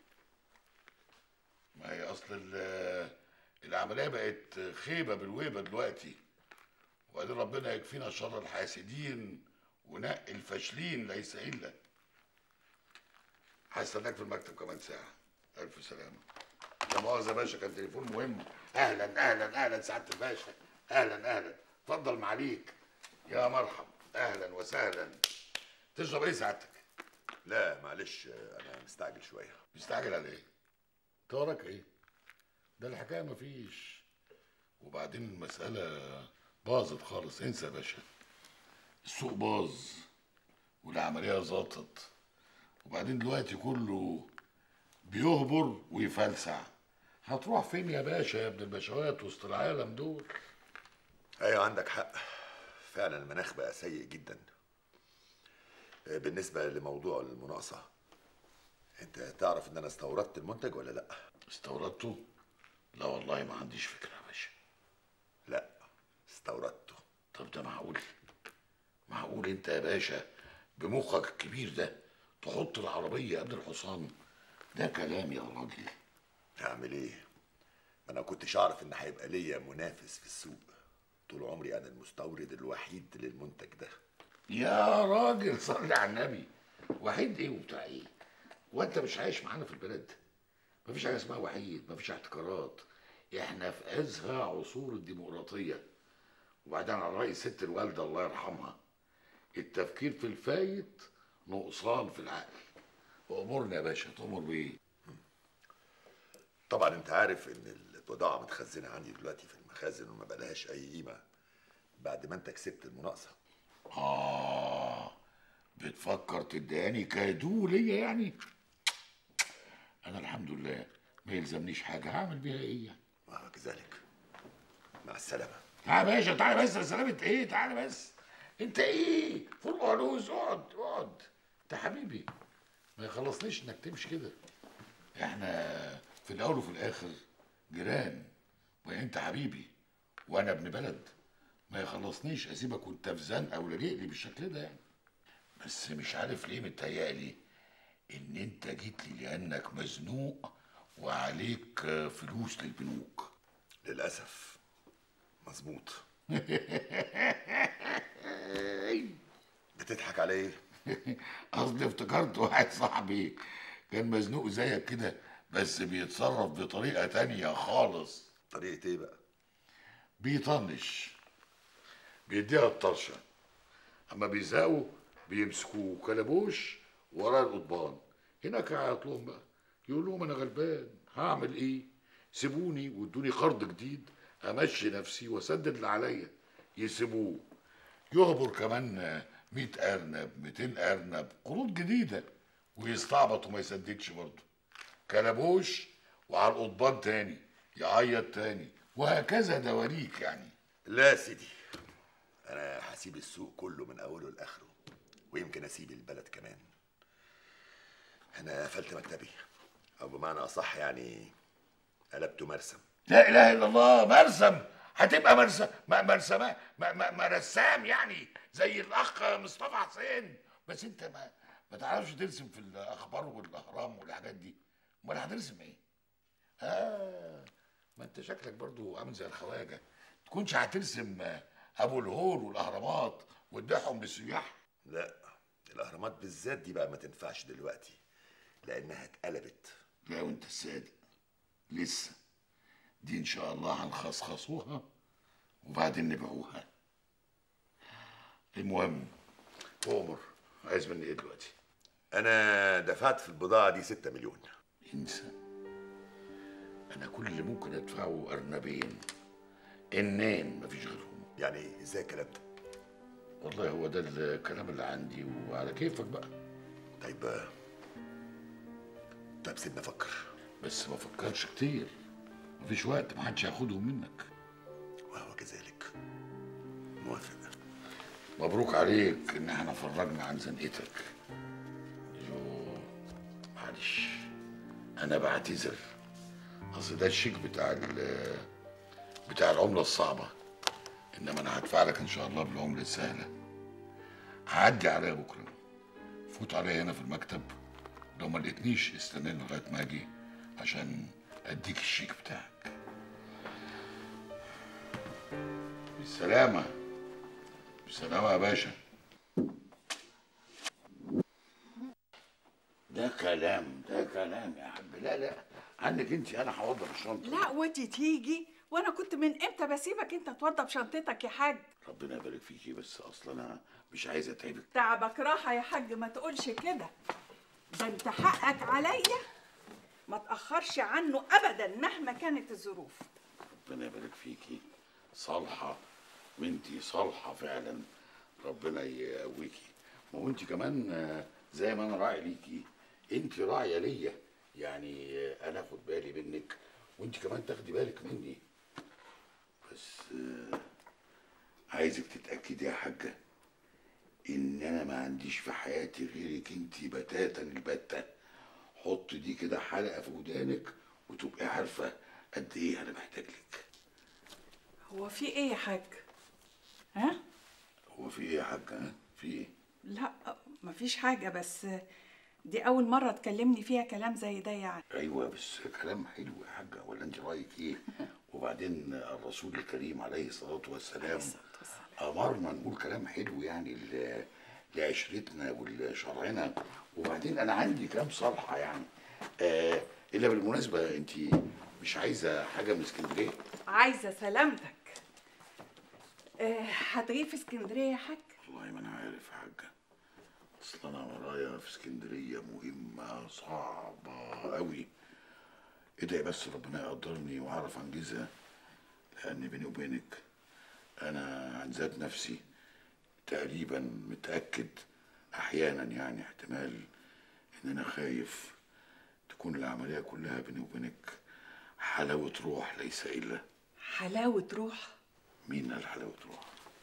ما هي اصل ال- العمليه بقت خيبه بالويبه دلوقتي وبعدين ربنا يكفينا شر الحاسدين ونقي الفاشلين ليس الا هستناك في المكتب كمان ساعه الف سلامه لا مؤاخذه يا باشا كان تليفون مهم اهلا اهلا اهلا سعاده الباشا اهلا اهلا اتفضل معاليك يا مرحب اهلا وسهلا تشرب ايه سعادتك
لا معلش انا مستعجل شويه
مستعجل على ايه انت وراك ايه ده الحكايه مفيش وبعدين المساله باظت خالص انسى يا باشا السوق باظ والعمليه ظبطت وبعدين دلوقتي كله بيهبر ويفلسع هتروح فين يا باشا يا ابن الباشوات وسط العالم دول
ايوه عندك حق فعلا المناخ بقى سيء جدا بالنسبه لموضوع المناقصه انت تعرف ان انا استوردت المنتج ولا لا
استوردته لا والله ما عنديش فكره يا باشا
لا استوردته
طب ده معقول معقول انت يا باشا بمخك الكبير ده تحط العربيه قبل الحصان ده كلام يا راجل
اعمل ايه ما انا كنتش اعرف ان هيبقى ليا منافس في السوق طول عمري انا المستورد الوحيد للمنتج ده
يا راجل صلي على النبي وحيد ايه وبتاع ايه وانت مش عايش معانا في البلد مفيش حاجه اسمها وحيد مفيش احتكارات احنا في ازهى عصور الديمقراطيه وبعدين على راي ست الوالده الله يرحمها التفكير في الفايت نقصان في العقل وامرنا يا باشا تؤمر بايه
طبعا انت عارف ان البضاعه متخزنه عندي دلوقتي في المخازن وما بقالهاش اي قيمه بعد ما انت كسبت المناقصه
اه بتفكر تداني كادو ليا يعني انا الحمد لله ما يلزمنيش حاجه هعمل بيها ايه يعني
كذلك مع السلامه
تعال يا باشا تعال بس يا سلامة ايه تعال بس انت ايه فوق علوز اقعد اقعد انت حبيبي ما يخلصنيش انك تمشي كده احنا في الاول وفي الاخر جيران وانت حبيبي وانا ابن بلد ما يخلصنيش اسيبك وانت في زنقه ولاجئ لي بالشكل ده يعني بس مش عارف ليه متهيألي ان انت جيت لي لانك مزنوق وعليك فلوس للبنوك
للاسف مظبوط بتضحك على ايه
قصدي افتكرت واحد صاحبي كان مزنوق زيك كده بس بيتصرف بطريقة تانية خالص
طريقه ايه بقى
بيطنش بيديها الطرشه اما بيزهقوا بيمسكوه كلبوش وراه القضبان هناك يعيط لهم بقى يقول لهم انا غلبان هعمل ايه سيبوني وادوني قرض جديد امشي نفسي واسدد اللي عليا يسيبوه يهبر كمان 100 ارنب 200 ارنب قروض جديده ويستعبط وما يسددش برضه كلبوش وعلى القضبان تاني يعيط تاني وهكذا دواليك يعني
لا يا سيدي انا هسيب السوق كله من اوله لاخره ويمكن اسيب البلد كمان انا قفلت مكتبي او بمعنى اصح يعني قلبته مرسم
لا اله الا الله مرسم هتبقى مرسم مرسم مرسام يعني زي الاخ مصطفى حسين بس انت ما ما تعرفش ترسم في الاخبار والاهرام والحاجات دي امال هترسم ايه اه ما انت شكلك برضو عامل زي الخواجه تكونش هترسم ابو الهول والاهرامات وتبيعهم للسياح
لا الاهرامات بالذات دي بقى ما تنفعش دلوقتي لانها اتقلبت
لا وانت الصادق لسه دي ان شاء الله هنخصخصوها وبعدين نبيعوها المهم عمر عايز مني ايه دلوقتي
انا دفعت في البضاعه دي 6 مليون
انسى انا كل اللي ممكن ادفعه ارنبين انين مفيش غيرهم
يعني ايه ازاي الكلام ده
والله هو ده الكلام اللي عندي وعلى كيفك بقى
طيب طيب سيبني افكر
بس ما فكرش كتير مفيش وقت محدش هياخدهم منك
وهو كذلك موافق
مبروك عليك ان احنا فرجنا عن زنقتك يو معلش انا بعتذر اصل ده الشيك بتاع ال بتاع العملة الصعبة انما انا هدفع لك ان شاء الله بالعملة السهلة هعدي عليا بكرة فوت عليا هنا في المكتب لو ما لقيتنيش استناني لغاية ما اجي عشان اديك الشيك بتاعك بالسلامة بالسلامة يا باشا ده كلام ده كلام يا حبيبي لا لا عنك انت انا هوضب الشنطه
لا ودي تيجي وانا كنت من امتى بسيبك انت توضب شنطتك يا حاج
ربنا يبارك فيكي بس اصلا انا مش عايز اتعبك
تعبك راحه يا حاج ما تقولش كده ده انت حقك عليا ما تاخرش عنه ابدا مهما كانت الظروف
ربنا يبارك فيكي صالحه وانتي صالحه فعلا ربنا يقويكي ما هو انت كمان آه، زي ما انا راعي ليكي انت راعيه ليا يعني آه، انا اخد بالي منك وانت كمان تاخدي بالك مني بس آه، عايزك تتاكدي يا حاجه ان انا ما عنديش في حياتي غيرك انت بتاتا البته حط دي كده حلقه في ودانك وتبقي عارفه قد ايه انا محتاج لك
هو في ايه يا حاج ها
هو في ايه يا حاجه ها؟ في ايه
لا مفيش حاجه بس دي اول مره تكلمني فيها كلام زي ده يعني
ايوه بس كلام حلو يا حاجه ولا انت رايك ايه وبعدين الرسول الكريم عليه الصلاه والسلام امرنا نقول كلام حلو يعني ل- لعشرتنا ولشرعنا وبعدين انا عندي كلام صالحه يعني آه الا بالمناسبه انت مش عايزه حاجه من اسكندريه
عايزه سلامتك آه، هتغيب في اسكندريه يا حاج
والله ما انا عارف يا حاجه اصل انا ورايا في اسكندريه مهمه صعبه قوي ادعي بس ربنا يقدرني واعرف انجزها لان بيني وبينك انا عن ذات نفسي تقريبا متاكد احيانا يعني احتمال ان انا خايف تكون العمليه كلها بيني وبينك حلاوه روح ليس الا
حلاوه روح
مين قال حلاوه روح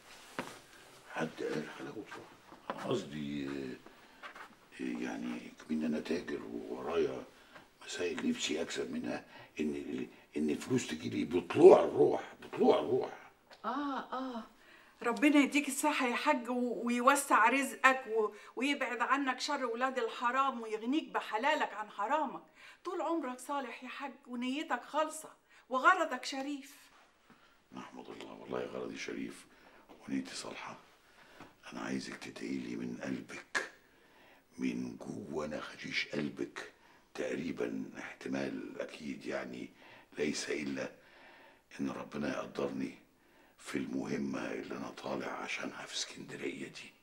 حد قال حلاوه روح انا قصدي آه، يعني كمان انا تاجر وورايا مسائل نفسي اكسب منها ان ان الفلوس تجيلي بطلوع الروح بطلوع الروح
اه اه ربنا يديك الصحة يا حاج و- ويوسع رزقك و... ويبعد عنك شر ولاد الحرام ويغنيك بحلالك عن حرامك طول عمرك صالح يا حاج ونيتك خالصة وغرضك شريف
نحمد الله والله غرضي شريف ونيتي صالحة أنا عايزك تدعي لي من قلبك من جوه نخشيش قلبك تقريبا احتمال أكيد يعني ليس إلا ان ربنا يقدرني في المهمة اللي انا طالع عشانها في اسكندرية دي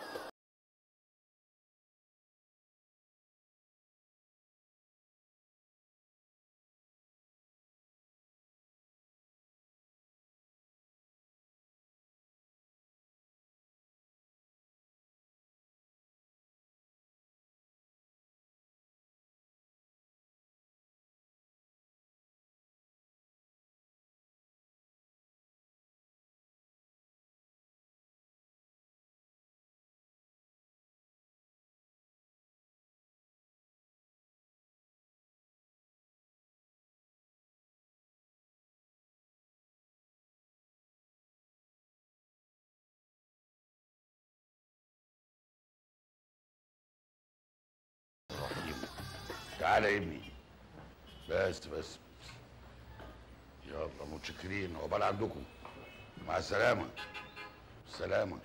رحيم تعالى يا ابني بس بس يلا متشكرين عقبال عندكم مع السلامة السلامة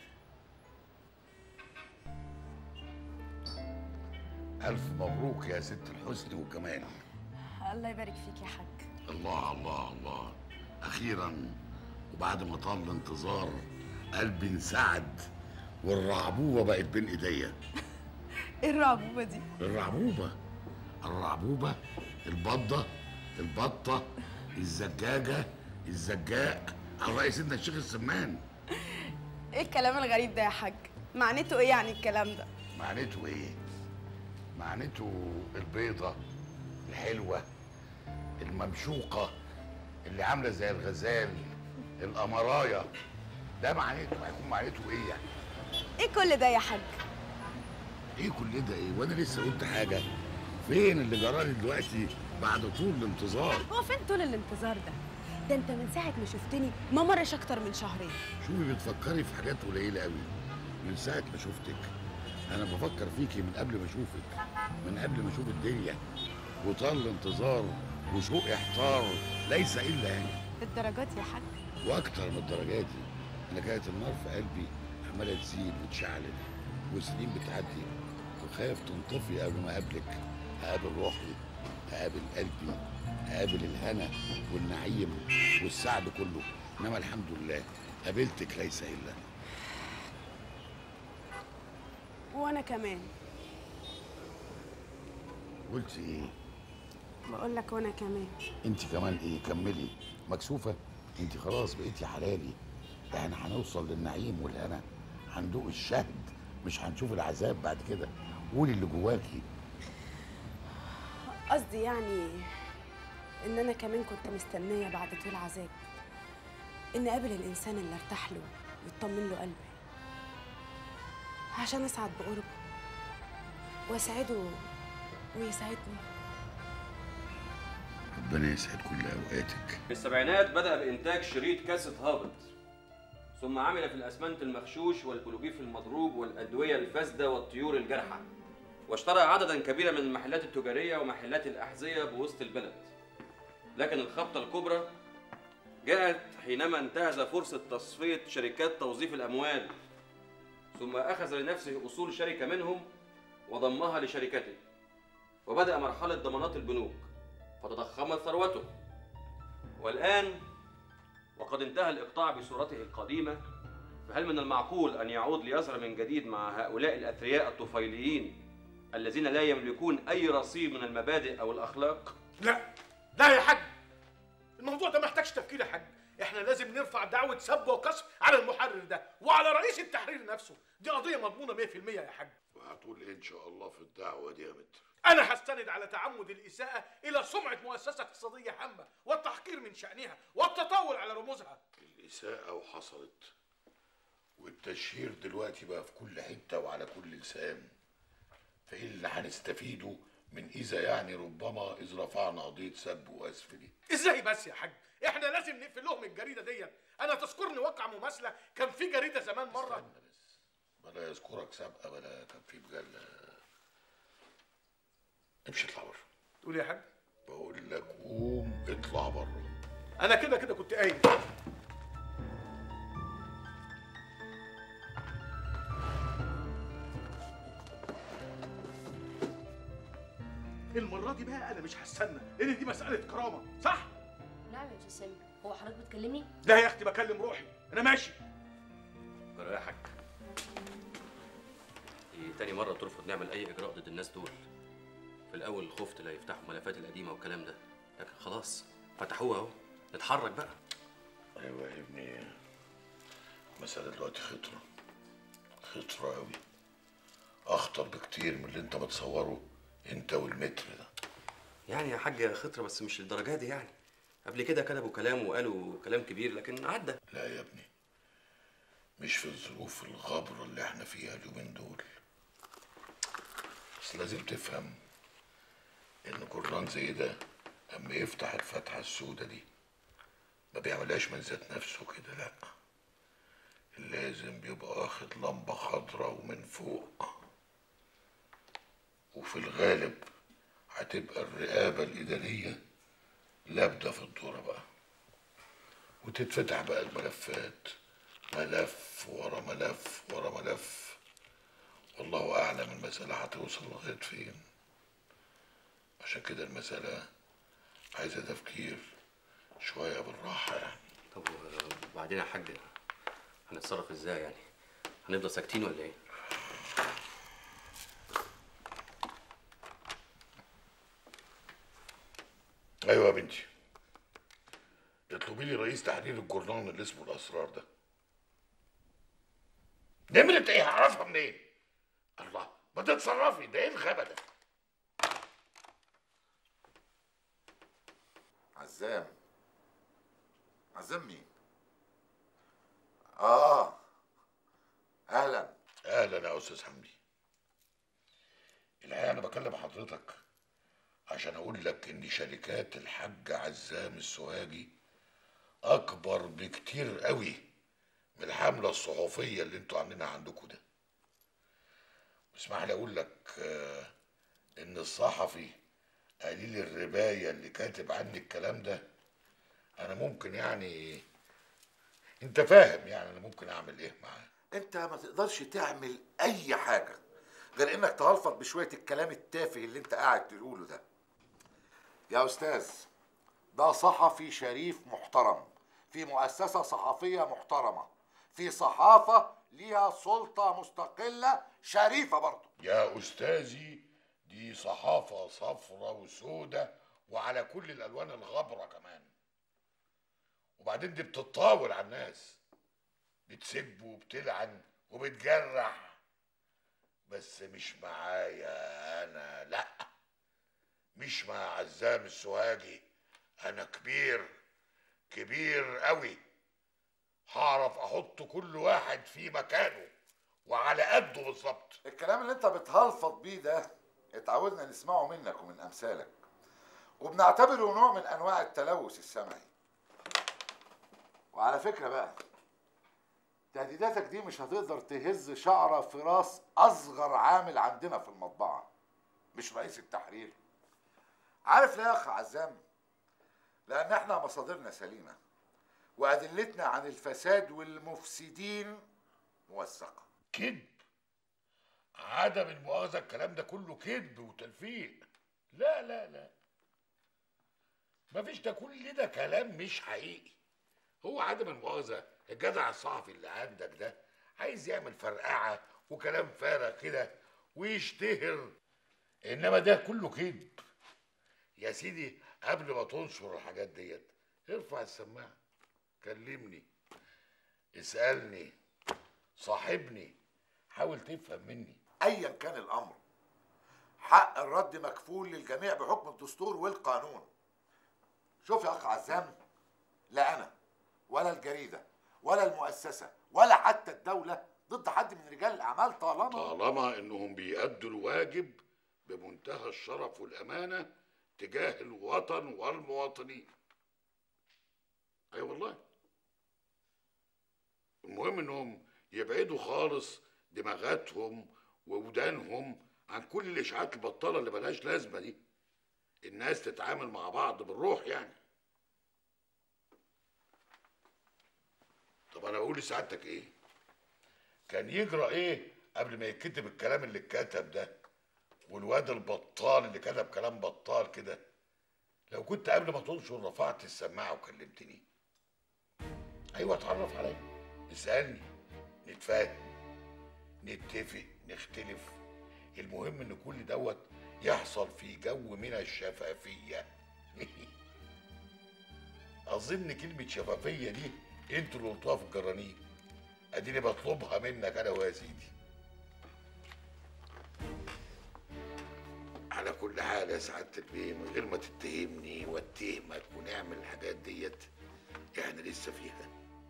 ألف مبروك يا ست الحسن والجمال
الله يبارك فيك يا حاج
الله الله الله أخيرا وبعد ما طال الانتظار قلبي انسعد والرعبوبة بقت بين إيديا
ايه الرعبوبه دي
الرعبوبة الرعبوبة البضة البطة الزجاجة الزجاق على رأي سيدنا الشيخ السمان
ايه الكلام الغريب ده يا حاج معناته ايه يعني الكلام ده
معناته ايه؟ معناته البيضة الحلوة الممشوقة اللي عاملة زي الغزال القمراية ده معناته هيكون معناته ايه يعني؟
ايه كل ده يا حاج
ايه كل ده ايه؟ وانا لسه قلت حاجة فين اللي جرالي دلوقتي بعد طول الانتظار؟
هو فين طول الانتظار ده ده انت من ساعه ما شفتني ما مرش اكتر من شهرين
شوفي بتفكري في حاجات قليلة قوي من ساعة ما شفتك أنا بفكر فيكي من قبل ما أشوفك من قبل ما أشوف الدنيا وطال الانتظار وشوق إحتار ليس إلا يعني
الدرجات يا حاج
وأكتر من الدرجات دي أنا كانت النار في قلبي عمالة تزيد وتشعلل وسنين بتعدي وخايف تنطفي قبل ما أقابلك هقابل روحي هقابل قلبي هقابل الهنا والنعيم والسعد كله إنما الحمد لله قابلتك ليس إلا
وانا كمان
قلت إيه؟
بقول لك وانا كمان
انت كمان ايه كملي مكسوفه انت خلاص بقيتي حلالي احنا هنوصل للنعيم والهنا هندوق الشهد مش هنشوف العذاب بعد كده قولي اللي جواكي
قصدي يعني ان انا كمان كنت مستنيه بعد طول عذاب ان اقابل الانسان اللي ارتاح له ويطمن له قلبي عشان اسعد بقربه واسعده ويسعدني
ربنا يسعد كل اوقاتك
في السبعينات بدأ بإنتاج شريط كاسة هابط ثم عمل في الأسمنت المغشوش والبلوجيف المضروب والأدوية الفاسدة والطيور الجارحة واشترى عددا كبيرا من المحلات التجارية ومحلات الأحذية بوسط البلد لكن الخبطة الكبرى جاءت حينما انتهز فرصة تصفية شركات توظيف الأموال ثم أخذ لنفسه أصول شركة منهم وضمها لشركته وبدأ مرحلة ضمانات البنوك فتضخمت ثروته والآن وقد انتهى الإقطاع بصورته القديمة فهل من المعقول أن يعود ليظهر من جديد مع هؤلاء الأثرياء الطفيليين الذين لا يملكون أي رصيد من المبادئ أو الأخلاق؟
لا لا يا حاج الموضوع ده محتاجش تفكير يا حاج احنا لازم نرفع دعوة سب وقصف على المحرر ده وعلى رئيس التحرير نفسه دي قضية مضمونة 100% يا حاج
وهتقول ايه ان شاء الله في الدعوه دي يا متر
انا هستند على تعمد الاساءة الى سمعة مؤسسة اقتصادية هامة والتحقير من شأنها والتطاول على رموزها
الاساءه وحصلت والتشهير دلوقتي بقى في كل حته وعلى كل لسان فايه اللي هنستفيده من اذا يعني ربما اذ رفعنا قضيه سب واسف دي
ازاي بس يا حاج احنا لازم نقفل لهم الجريدة ديت انا تذكرني واقعة مماثلة كان في جريدة زمان مرة
بلا يذكرك سابقه بلا كان في مجله امشي اطلع بره
تقول يا حاج
بقول لك قوم اطلع بره
انا كده كده كنت قايل المرة دي بقى أنا مش هستنى لأن دي مسألة كرامة صح؟
نعم يا جسم هو حضرتك بتكلمني
لا يا اختي بكلم روحي انا ماشي
جرى يا حاج دي تاني مرة ترفض نعمل أي إجراء ضد الناس دول في الأول خفت لا يفتحوا الملفات القديمة والكلام ده لكن خلاص فتحوها أهو نتحرك بقى
ايوه يا ابني المسألة دلوقتي خطرة خطرة أوي أخطر بكتير من اللي أنت متصوره أنت والمتر ده
يعني يا حاج خطرة بس مش للدرجة دي يعني قبل كده كتبوا كلام وقالوا كلام كبير لكن عدى
لا يا ابني مش في الظروف الغبرة اللي احنا فيها اليومين دول بس لازم تفهم إن جران زي ده أما يفتح الفتحة السودة دي ما بيعملهاش من ذات نفسه كده لأ لازم بيبقى واخد لمبة خضراء ومن فوق وفي الغالب هتبقى الرقابة الإدارية لابدة في الدورة بقى وتتفتح بقى الملفات ملف ورا ملف ورا ملف والله أعلم المسألة هتوصل لغاية فين عشان كده المسألة عايزة تفكير شوية بالراحة يعني
طب وبعدين يا حاج هنتصرف ازاي يعني هنفضل ساكتين ولا ايه
أيوة يا بنتي اطلبي لي رئيس تحرير الجورنال اللي اسمه الأسرار ده نمرة إيه هعرفها منين؟ الله ما تتصرفي ده إيه الغبا ده؟
عزام عزام مين؟ اه اهلا
اهلا يا استاذ حمدي الحقيقه انا بكلم حضرتك عشان اقول لك ان شركات الحاج عزام السواجي اكبر بكتير قوي من الحمله الصحفيه اللي انتوا عاملينها عندكم ده اسمح لي اقول لك آه، ان الصحفي قليل الربايه اللي كاتب عني الكلام ده انا ممكن يعني انت فاهم يعني انا ممكن اعمل ايه معاه
انت ما تقدرش تعمل اي حاجه غير انك تهلفط بشويه الكلام التافه اللي انت قاعد تقوله ده يا استاذ ده صحفي شريف محترم في مؤسسه صحفيه محترمه في صحافه ليها سلطه مستقله شريفه برضه
يا أستاذي دي صحافة صفرة وسودة وعلى كل الألوان الغبرة كمان وبعدين دي بتتطاول على الناس بتسب وبتلعن وبتجرح بس مش معايا أنا لأ مش مع عزام السواجي أنا كبير كبير قوي هعرف أحط كل واحد في مكانه وعلى قده بالظبط
الكلام اللي انت بتهلفط بيه ده اتعودنا نسمعه منك ومن امثالك وبنعتبره نوع من انواع التلوث السمعي وعلى فكره بقى تهديداتك دي مش هتقدر تهز شعره في راس اصغر عامل عندنا في المطبعه مش رئيس التحرير عارف ليه يا اخ عزام لان احنا مصادرنا سليمه وادلتنا عن الفساد والمفسدين موثقه
كذب عدم المؤاخذة الكلام ده كله كذب وتلفيق لا لا لا مفيش ده كل ده كلام مش حقيقي هو عدم المؤاخذة الجدع الصحفي اللي عندك ده عايز يعمل فرقعة وكلام فارغ كده ويشتهر انما ده كله كذب يا سيدي قبل ما تنشر الحاجات ديت ارفع السماعة كلمني اسألني صاحبني حاول تفهم مني
ايا كان الامر حق الرد مكفول للجميع بحكم الدستور والقانون شوف يا اخ عزام لا انا ولا الجريده ولا المؤسسه ولا حتى الدوله ضد حد من رجال الاعمال طالما
طالما انهم بيأدوا الواجب بمنتهى الشرف والامانه تجاه الوطن والمواطنين اي أيوة والله المهم انهم يبعدوا خالص دماغاتهم وودانهم عن كل الاشاعات البطاله اللي ملهاش لازمه دي الناس تتعامل مع بعض بالروح يعني طب انا بقول لسعادتك ايه كان يجرى ايه قبل ما يتكتب الكلام اللي اتكتب ده والواد البطال اللي كتب كلام بطال كده لو كنت قبل ما تنشر رفعت السماعه وكلمتني ايوه اتعرف عليا اسالني نتفاهم نتفق نختلف المهم ان كل دوت يحصل في جو من الشفافيه اظن كلمه شفافيه دي انتوا اللي قلتوها في الجرانين اديني بطلبها منك انا ويا سيدي على كل حال يا سعاده البيه من غير ما تتهمني واتهمك ونعمل الحاجات ديت احنا لسه فيها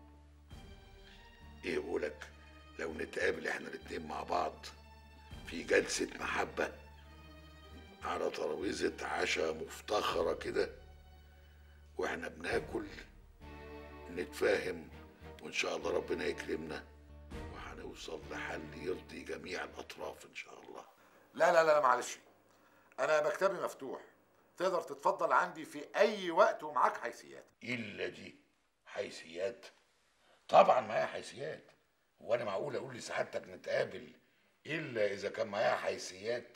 ايه بقولك لو نتقابل احنا الاتنين مع بعض في جلسة محبة على ترابيزة عشاء مفتخرة كده واحنا بناكل نتفاهم وان شاء الله ربنا يكرمنا وهنوصل لحل يرضي جميع الاطراف ان شاء الله
لا لا لا معلش انا مكتبي مفتوح تقدر تتفضل عندي في اي وقت ومعاك حيثيات
الا دي حيثيات طبعا معايا حيثيات وانا معقول اقول لسعادتك نتقابل الا اذا كان معايا حيثيات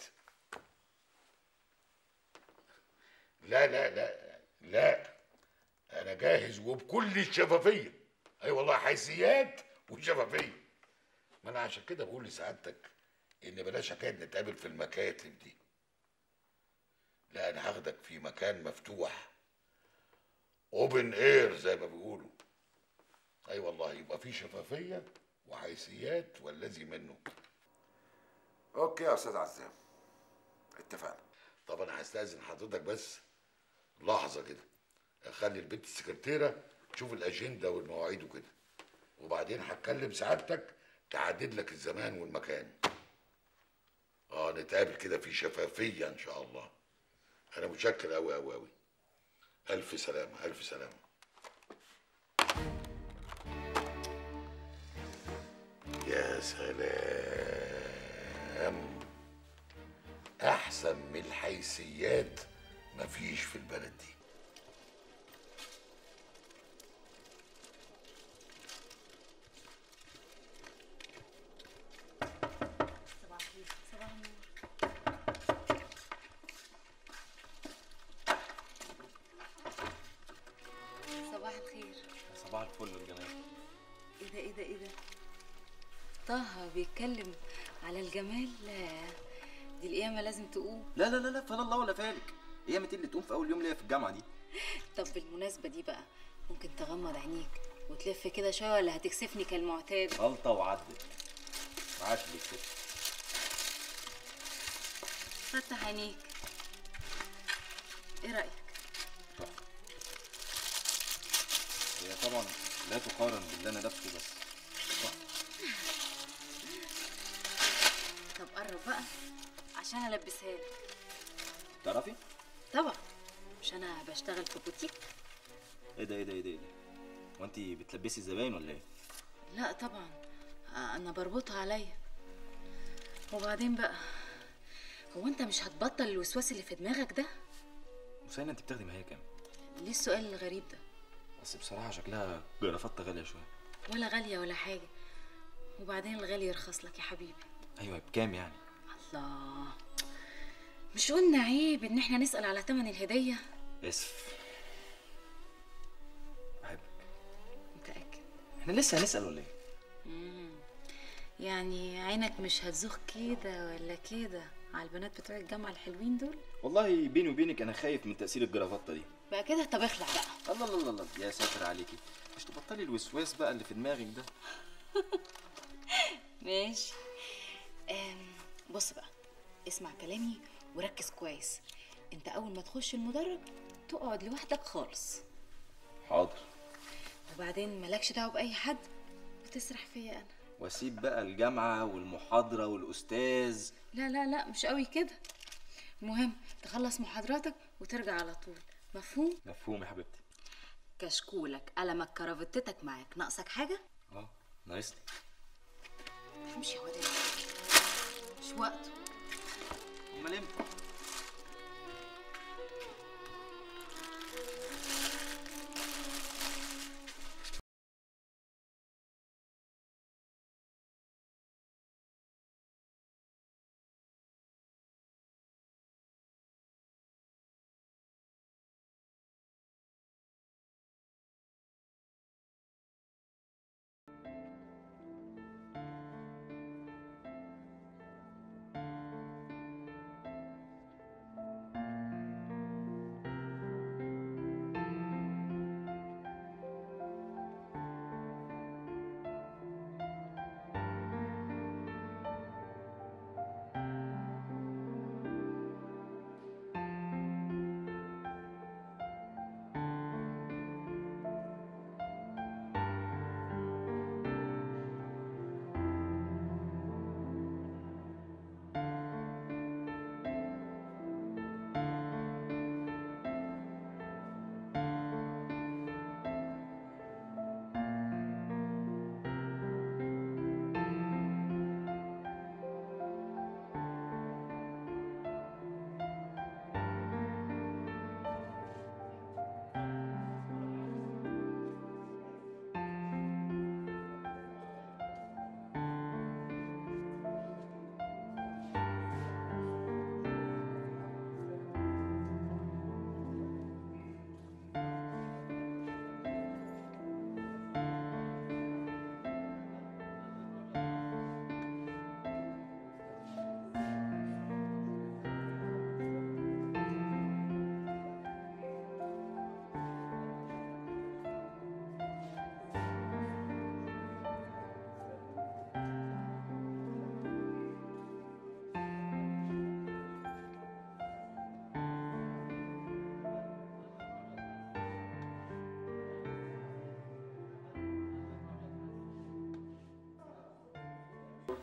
لا لا لا لا انا جاهز وبكل الشفافيه اي والله حيثيات وشفافيه ما انا عشان كده بقول لسعادتك ان بلاش حكايه نتقابل في المكاتب دي لا انا هاخدك في مكان مفتوح اوبن اير زي ما بيقولوا اي والله يبقى في شفافيه وحيثيات والذي منه
اوكي يا استاذ عزام اتفقنا
طب انا هستاذن حضرتك بس لحظه كده اخلي البنت السكرتيره تشوف الاجنده والمواعيد وكده وبعدين هتكلم سعادتك تعدد لك الزمان والمكان اه نتقابل كده في شفافيه ان شاء الله انا متشكر قوي قوي قوي الف سلامه الف سلامه يا سلام احسن من الحيثيات مفيش في البلد دي
صباح الخير صباح النور صباح الخير
صباح الفل والجمال
ايه ده ايه ده ايه ده طه بيتكلم على الجمال لا دي القيامة لازم تقوم
لا لا لا لا فلا الله ولا فالك هي متى اللي تقوم في اول يوم ليا في الجامعه دي
طب بالمناسبة دي بقى ممكن تغمض عينيك وتلف كده شوية ولا هتكسفني كالمعتاد
غلطه وعدت معاش اللي يكتب
فتح عينيك ايه رأيك
هي طبعا لا تقارن باللي انا لابسه بس
طب قرب بقى عشان البسها لك
تعرفي
طبعا مش انا بشتغل في بوتيك
ايه ده ايه ده ايه ده ايه ده هو انت بتلبسي الزباين ولا ايه
لا طبعا انا بربطها عليا وبعدين بقى هو انت مش هتبطل الوسواس اللي في دماغك ده
وسينا انت بتاخدي معايا كام
ليه السؤال الغريب ده
بس بصراحه شكلها جرافته غاليه شويه
ولا غالية ولا حاجة وبعدين الغالي يرخص لك يا حبيبي
ايوه بكام يعني
الله مش قلنا عيب ان احنا نسأل على تمن الهدية
اسف
متأكد
احنا لسه هنسال ولا ايه
مم. يعني عينك مش هتزوخ كده ولا كده على البنات بتوع الجامعة الحلوين دول
والله بيني وبينك انا خايف من تاثير الجرافته دي
بقى كده طب اخلع بقى
الله الله الله الله يا ساتر عليكي مش تبطلي الوسواس بقى اللي في دماغك ده
ماشي أم بص بقى اسمع كلامي وركز كويس انت اول ما تخش المدرج تقعد لوحدك خالص
حاضر
وبعدين مالكش دعوه باي حد وتسرح فيا انا
واسيب بقى الجامعه والمحاضره والاستاذ
لا لا لا مش قوي كده المهم تخلص محاضراتك وترجع على طول مفهوم
مفهوم يا حبيبتي
كشكولك قلمك كرافتتك معاك ناقصك حاجه
اه ناقصني
امشي يا واد مش وقته
امال امتى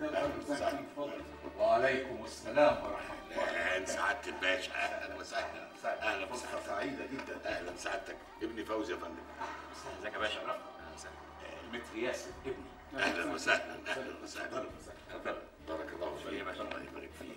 وعليكم السلام ورحمه الله
اهلا سعاده الباشا اهلا وسهلا اهلا
فرصة سعيدة جدا.
اهلا سعادتك ابني فوزي يا فندم
ازيك يا باشا
المتر ياسر ابني
اهلا وسهلا اهلا وسهلا بارك الله فيك الله يبارك فيك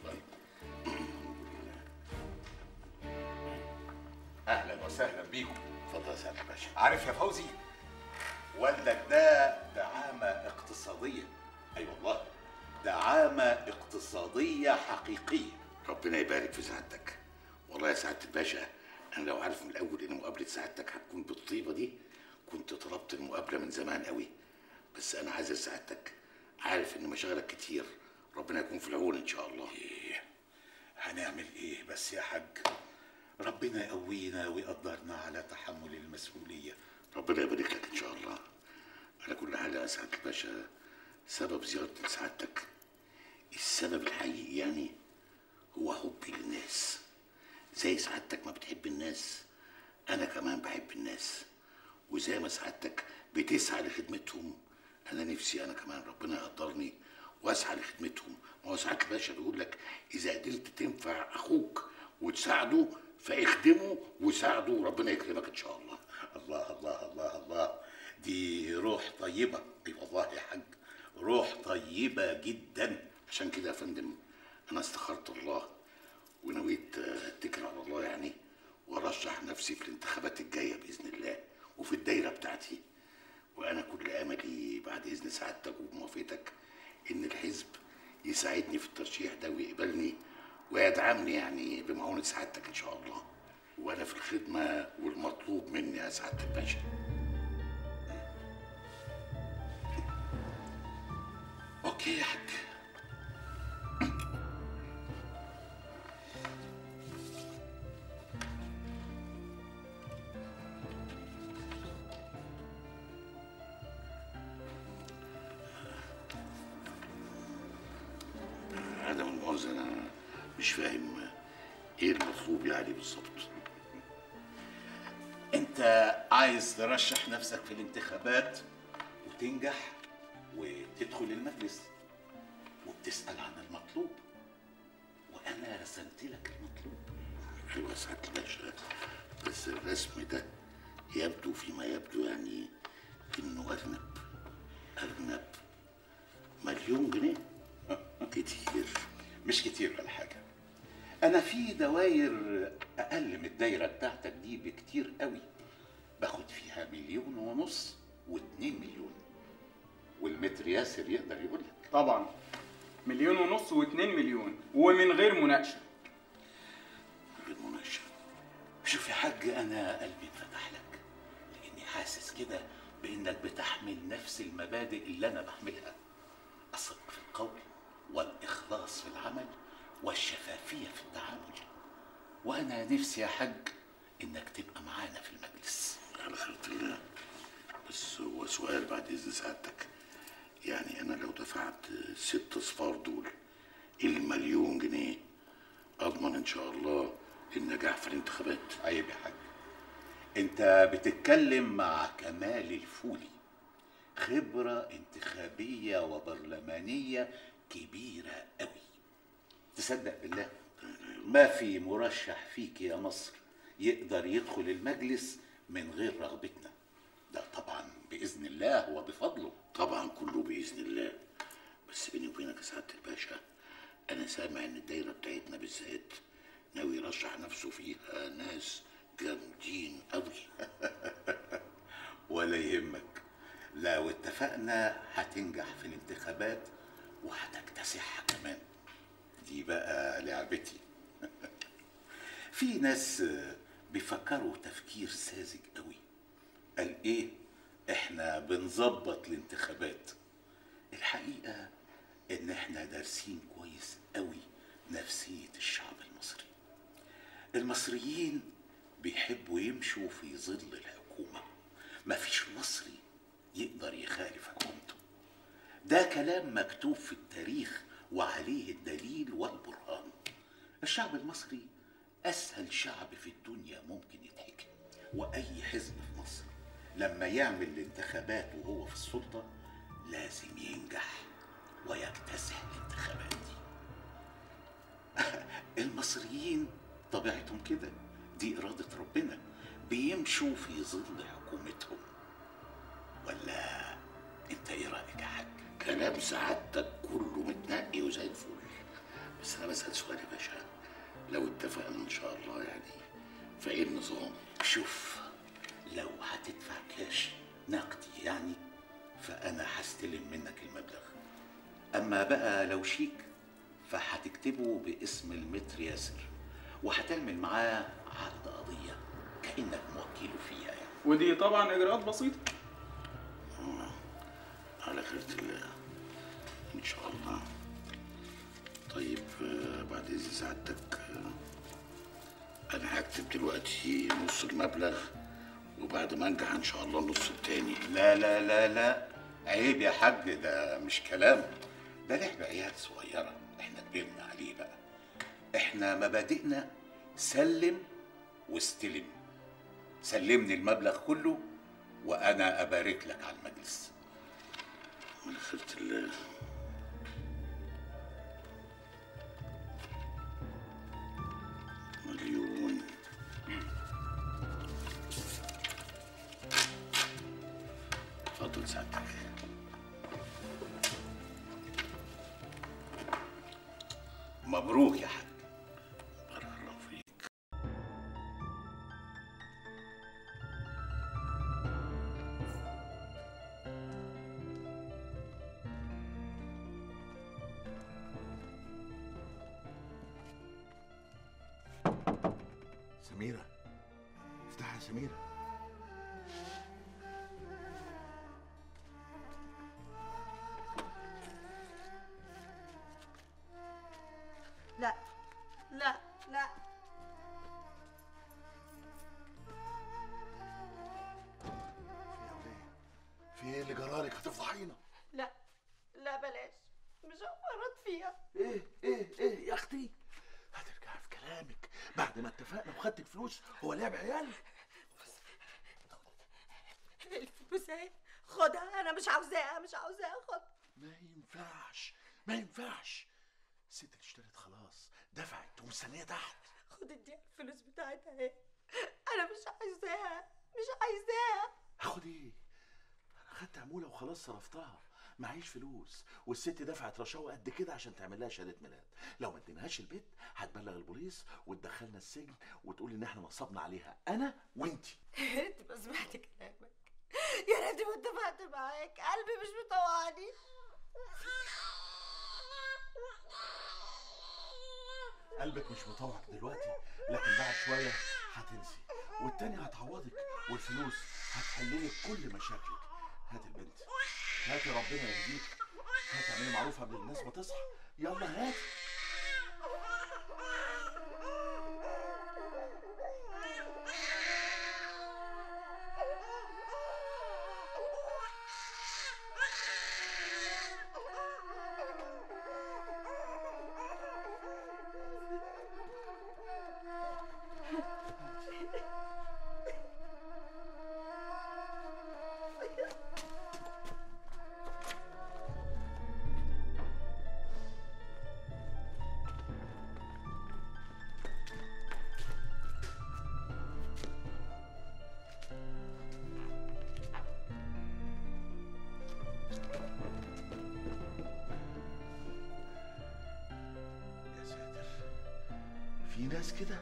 اهلا وسهلا بيكم
اتفضل يا سعاده الباشا
عارف يا فوزي والدك ده دعامة اقتصادية أي والله دعامة اقتصادية حقيقية
ربنا يبارك في سعادتك والله يا سعاده الباشا انا لو عارف من الاول ان مقابله سعادتك هتكون بالطيبه دي كنت طلبت المقابله من زمان قوي بس انا عايز سعادتك عارف ان مشاغلك كتير ربنا يكون في العون ان شاء الله
إيه هنعمل إيه بس يا حاج ربنا يقوينا ويقدرنا على تحمل المسؤولية
ربنا يبارك لك ان شاء الله على كل حال يا سعاده الباشا سبب زيارتي لسعادتك السبب الحقيقي يعني هو حبي للناس زي سعادتك ما بتحب الناس انا كمان بحب الناس وزي ما سعادتك بتسعى لخدمتهم انا نفسي انا كمان ربنا يقدرني واسعى لخدمتهم ما هو سعاده الباشا بيقول لك اذا قدرت تنفع اخوك وتساعده فاخدمه وساعده وربنا يكرمك ان شاء الله
الله الله الله الله دي روح طيبة أي والله يا حاج روح طيبة جدا
عشان كده يا فندم انا استخرت الله ونويت اتكل على الله يعني وارشح نفسي في الانتخابات الجايه باذن الله وفي الدايره بتاعتي وانا كل املي بعد اذن سعادتك وموافقتك ان الحزب يساعدني في الترشيح ده ويقبلني ويدعمني يعني بمعونه سعادتك ان شاء الله وانا في الخدمه والمطلوب مني يا سعاده الباشا
أوكي يا حاج
عدم المؤاخذه انا مش فاهم ايه المطلوب يعني بالظبط
أنت عايز ترشح نفسك في الانتخابات وتنجح وتدخل المجلس وبتسأل عن المطلوب وأنا رسمت لك المطلوب
ايوه يا سعاده الباشا بس الرسم ده يبدو فيما يبدو يعني انه ارنب ارنب مليون جنيه كتير
مش كتير ولا حاجة أنا في دواير أقل من الدايرة بتاعتك دي بكتير قوي باخد فيها مليون ونص واتنين مليون والمتر ياسر يقدر يقول لك
طبعا مليون ونص واتنين مليون ومن غير مناقشه
بالمناقشه
شوف يا حاج أنا قلبي اتفتح لك لأني حاسس كده بإنك بتحمل نفس المبادئ اللي أنا بحملها الصدق في القول والإخلاص في العمل والشفافية في التعامل وأنا نفسي يا حاج إنك تبقى معانا في المجلس
على خيرة الله بس هو سؤال بعد اذن سعادتك يعني انا لو دفعت ست اصفار دول المليون جنيه اضمن ان شاء الله النجاح في الانتخابات
عيب يا حاج انت بتتكلم مع كمال الفولي خبرة انتخابية وبرلمانية كبيرة قوي تصدق بالله ما في مرشح فيك يا مصر يقدر يدخل المجلس من غير رغبتنا ده طبعا بإذن الله وبفضله
طبعا كله باذن الله بس بيني وبينك يا سعاده الباشا انا سامع ان الدايره بتاعتنا بالذات ناوي يرشح نفسه فيها ناس جامدين قوي
ولا يهمك لو اتفقنا هتنجح في الانتخابات وهتكتسحها كمان دي بقى لعبتي في ناس بيفكروا تفكير ساذج قوي قال ايه احنا بنظبط الانتخابات الحقيقة ان احنا دارسين كويس قوي نفسية الشعب المصري المصريين بيحبوا يمشوا في ظل الحكومة مفيش مصري يقدر يخالف حكومته ده كلام مكتوب في التاريخ وعليه الدليل والبرهان الشعب المصري أسهل شعب في الدنيا ممكن يتحكم وأي حزب في مصر لما يعمل الانتخابات وهو في السلطة لازم ينجح ويكتسح الانتخابات دي المصريين طبيعتهم كده دي إرادة ربنا بيمشوا في ظل حكومتهم ولا انت ايه رأيك يا حاج؟
كلام سعادتك كله متنقي وزي الفل بس انا بسأل سؤال يا باشا لو اتفقنا ان شاء الله يعني فايه النظام
شوف لو هتدفع كاش نقدي يعني فأنا هستلم منك المبلغ أما بقى لو شيك فهتكتبه باسم المتر ياسر وهتعمل معاه عقد قضية كأنك موكله فيها يعني
ودي طبعا اجراءات بسيطه
على خيرة الله ان شاء الله طيب آه، بعد اذن سعادتك آه، انا هكتب دلوقتي نص المبلغ وبعد ما انجح ان شاء الله النص التاني
لا لا لا لا عيب يا حاج ده مش كلام ده لعبة عيال صغيرة احنا كبرنا عليه بقى احنا مبادئنا سلم واستلم سلمني المبلغ كله وانا ابارك لك على المجلس
على خيرة الله مليون اتفضل سعادتك
مبروك يا حاج
بارك الله فيك
سميرة افتحها يا سميرة
لا لا لا
في ايه اللي جرالك هتفضحينا
لا لا بلاش مش هفرط فيها
ايه ايه ايه يا اختي هترجعي في كلامك بعد ما اتفقنا وخدت الفلوس هو لعب عيال
الفلوس اهي خدها انا مش عاوزاها مش عاوزاها خد
ما ينفعش ما ينفعش الست اللي اشترت خلاص دفعت ومستنيه تحت
خد اديها الفلوس بتاعتها اهي انا مش عايزاها مش عايزاها
هاخد ايه انا خدت عموله وخلاص صرفتها معيش فلوس والست دفعت رشاوى قد كده عشان تعمل لها شهاده ميلاد لو ما اديناهاش البيت هتبلغ البوليس وتدخلنا السجن وتقول ان احنا نصبنا عليها انا وانتي
يا ريت ما سمعت كلامك يا ريت ما اتفقت معاك قلبي مش مطوعني
قلبك مش مطوعك دلوقتي لكن بعد شويه هتنسي والتاني هتعوضك والفلوس هتحللك كل مشاكلك هات البنت هاتي ربنا يهديك هاتي اعملي معروف قبل الناس ما تصحى يلا هات يا ساتر في ناس كده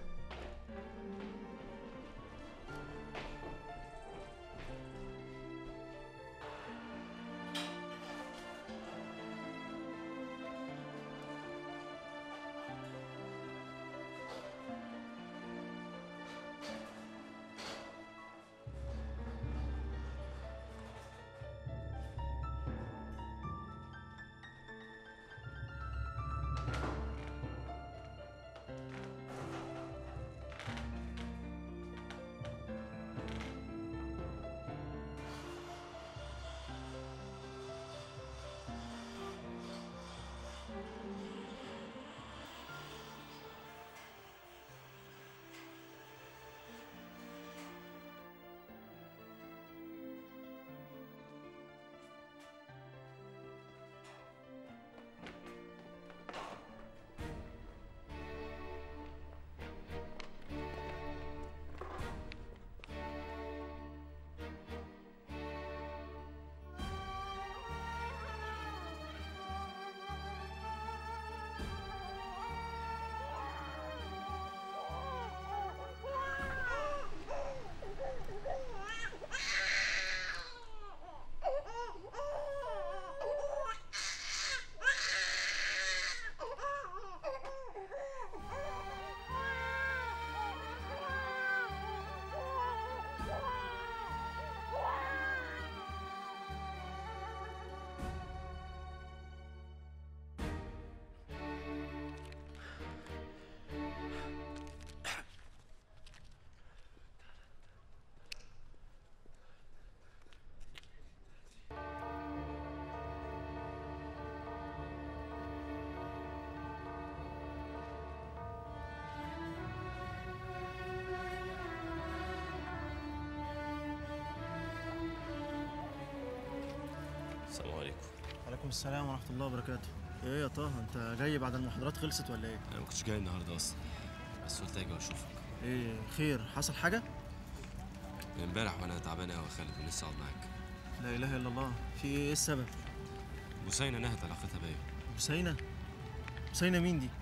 وعليكم السلام ورحمة الله وبركاته ايه يا طه انت جاي بعد المحاضرات خلصت ولا ايه؟
انا ما كنتش جاي النهارده اصلا بس قلت اجي واشوفك
ايه خير حصل حاجة؟
من امبارح وانا تعبان قوي يا خالد ولسه اقعد معاك
لا اله الا الله في ايه ايه السبب؟
بوسينة نهت علاقتها بيا
بسينة؟ بسينة مين دي؟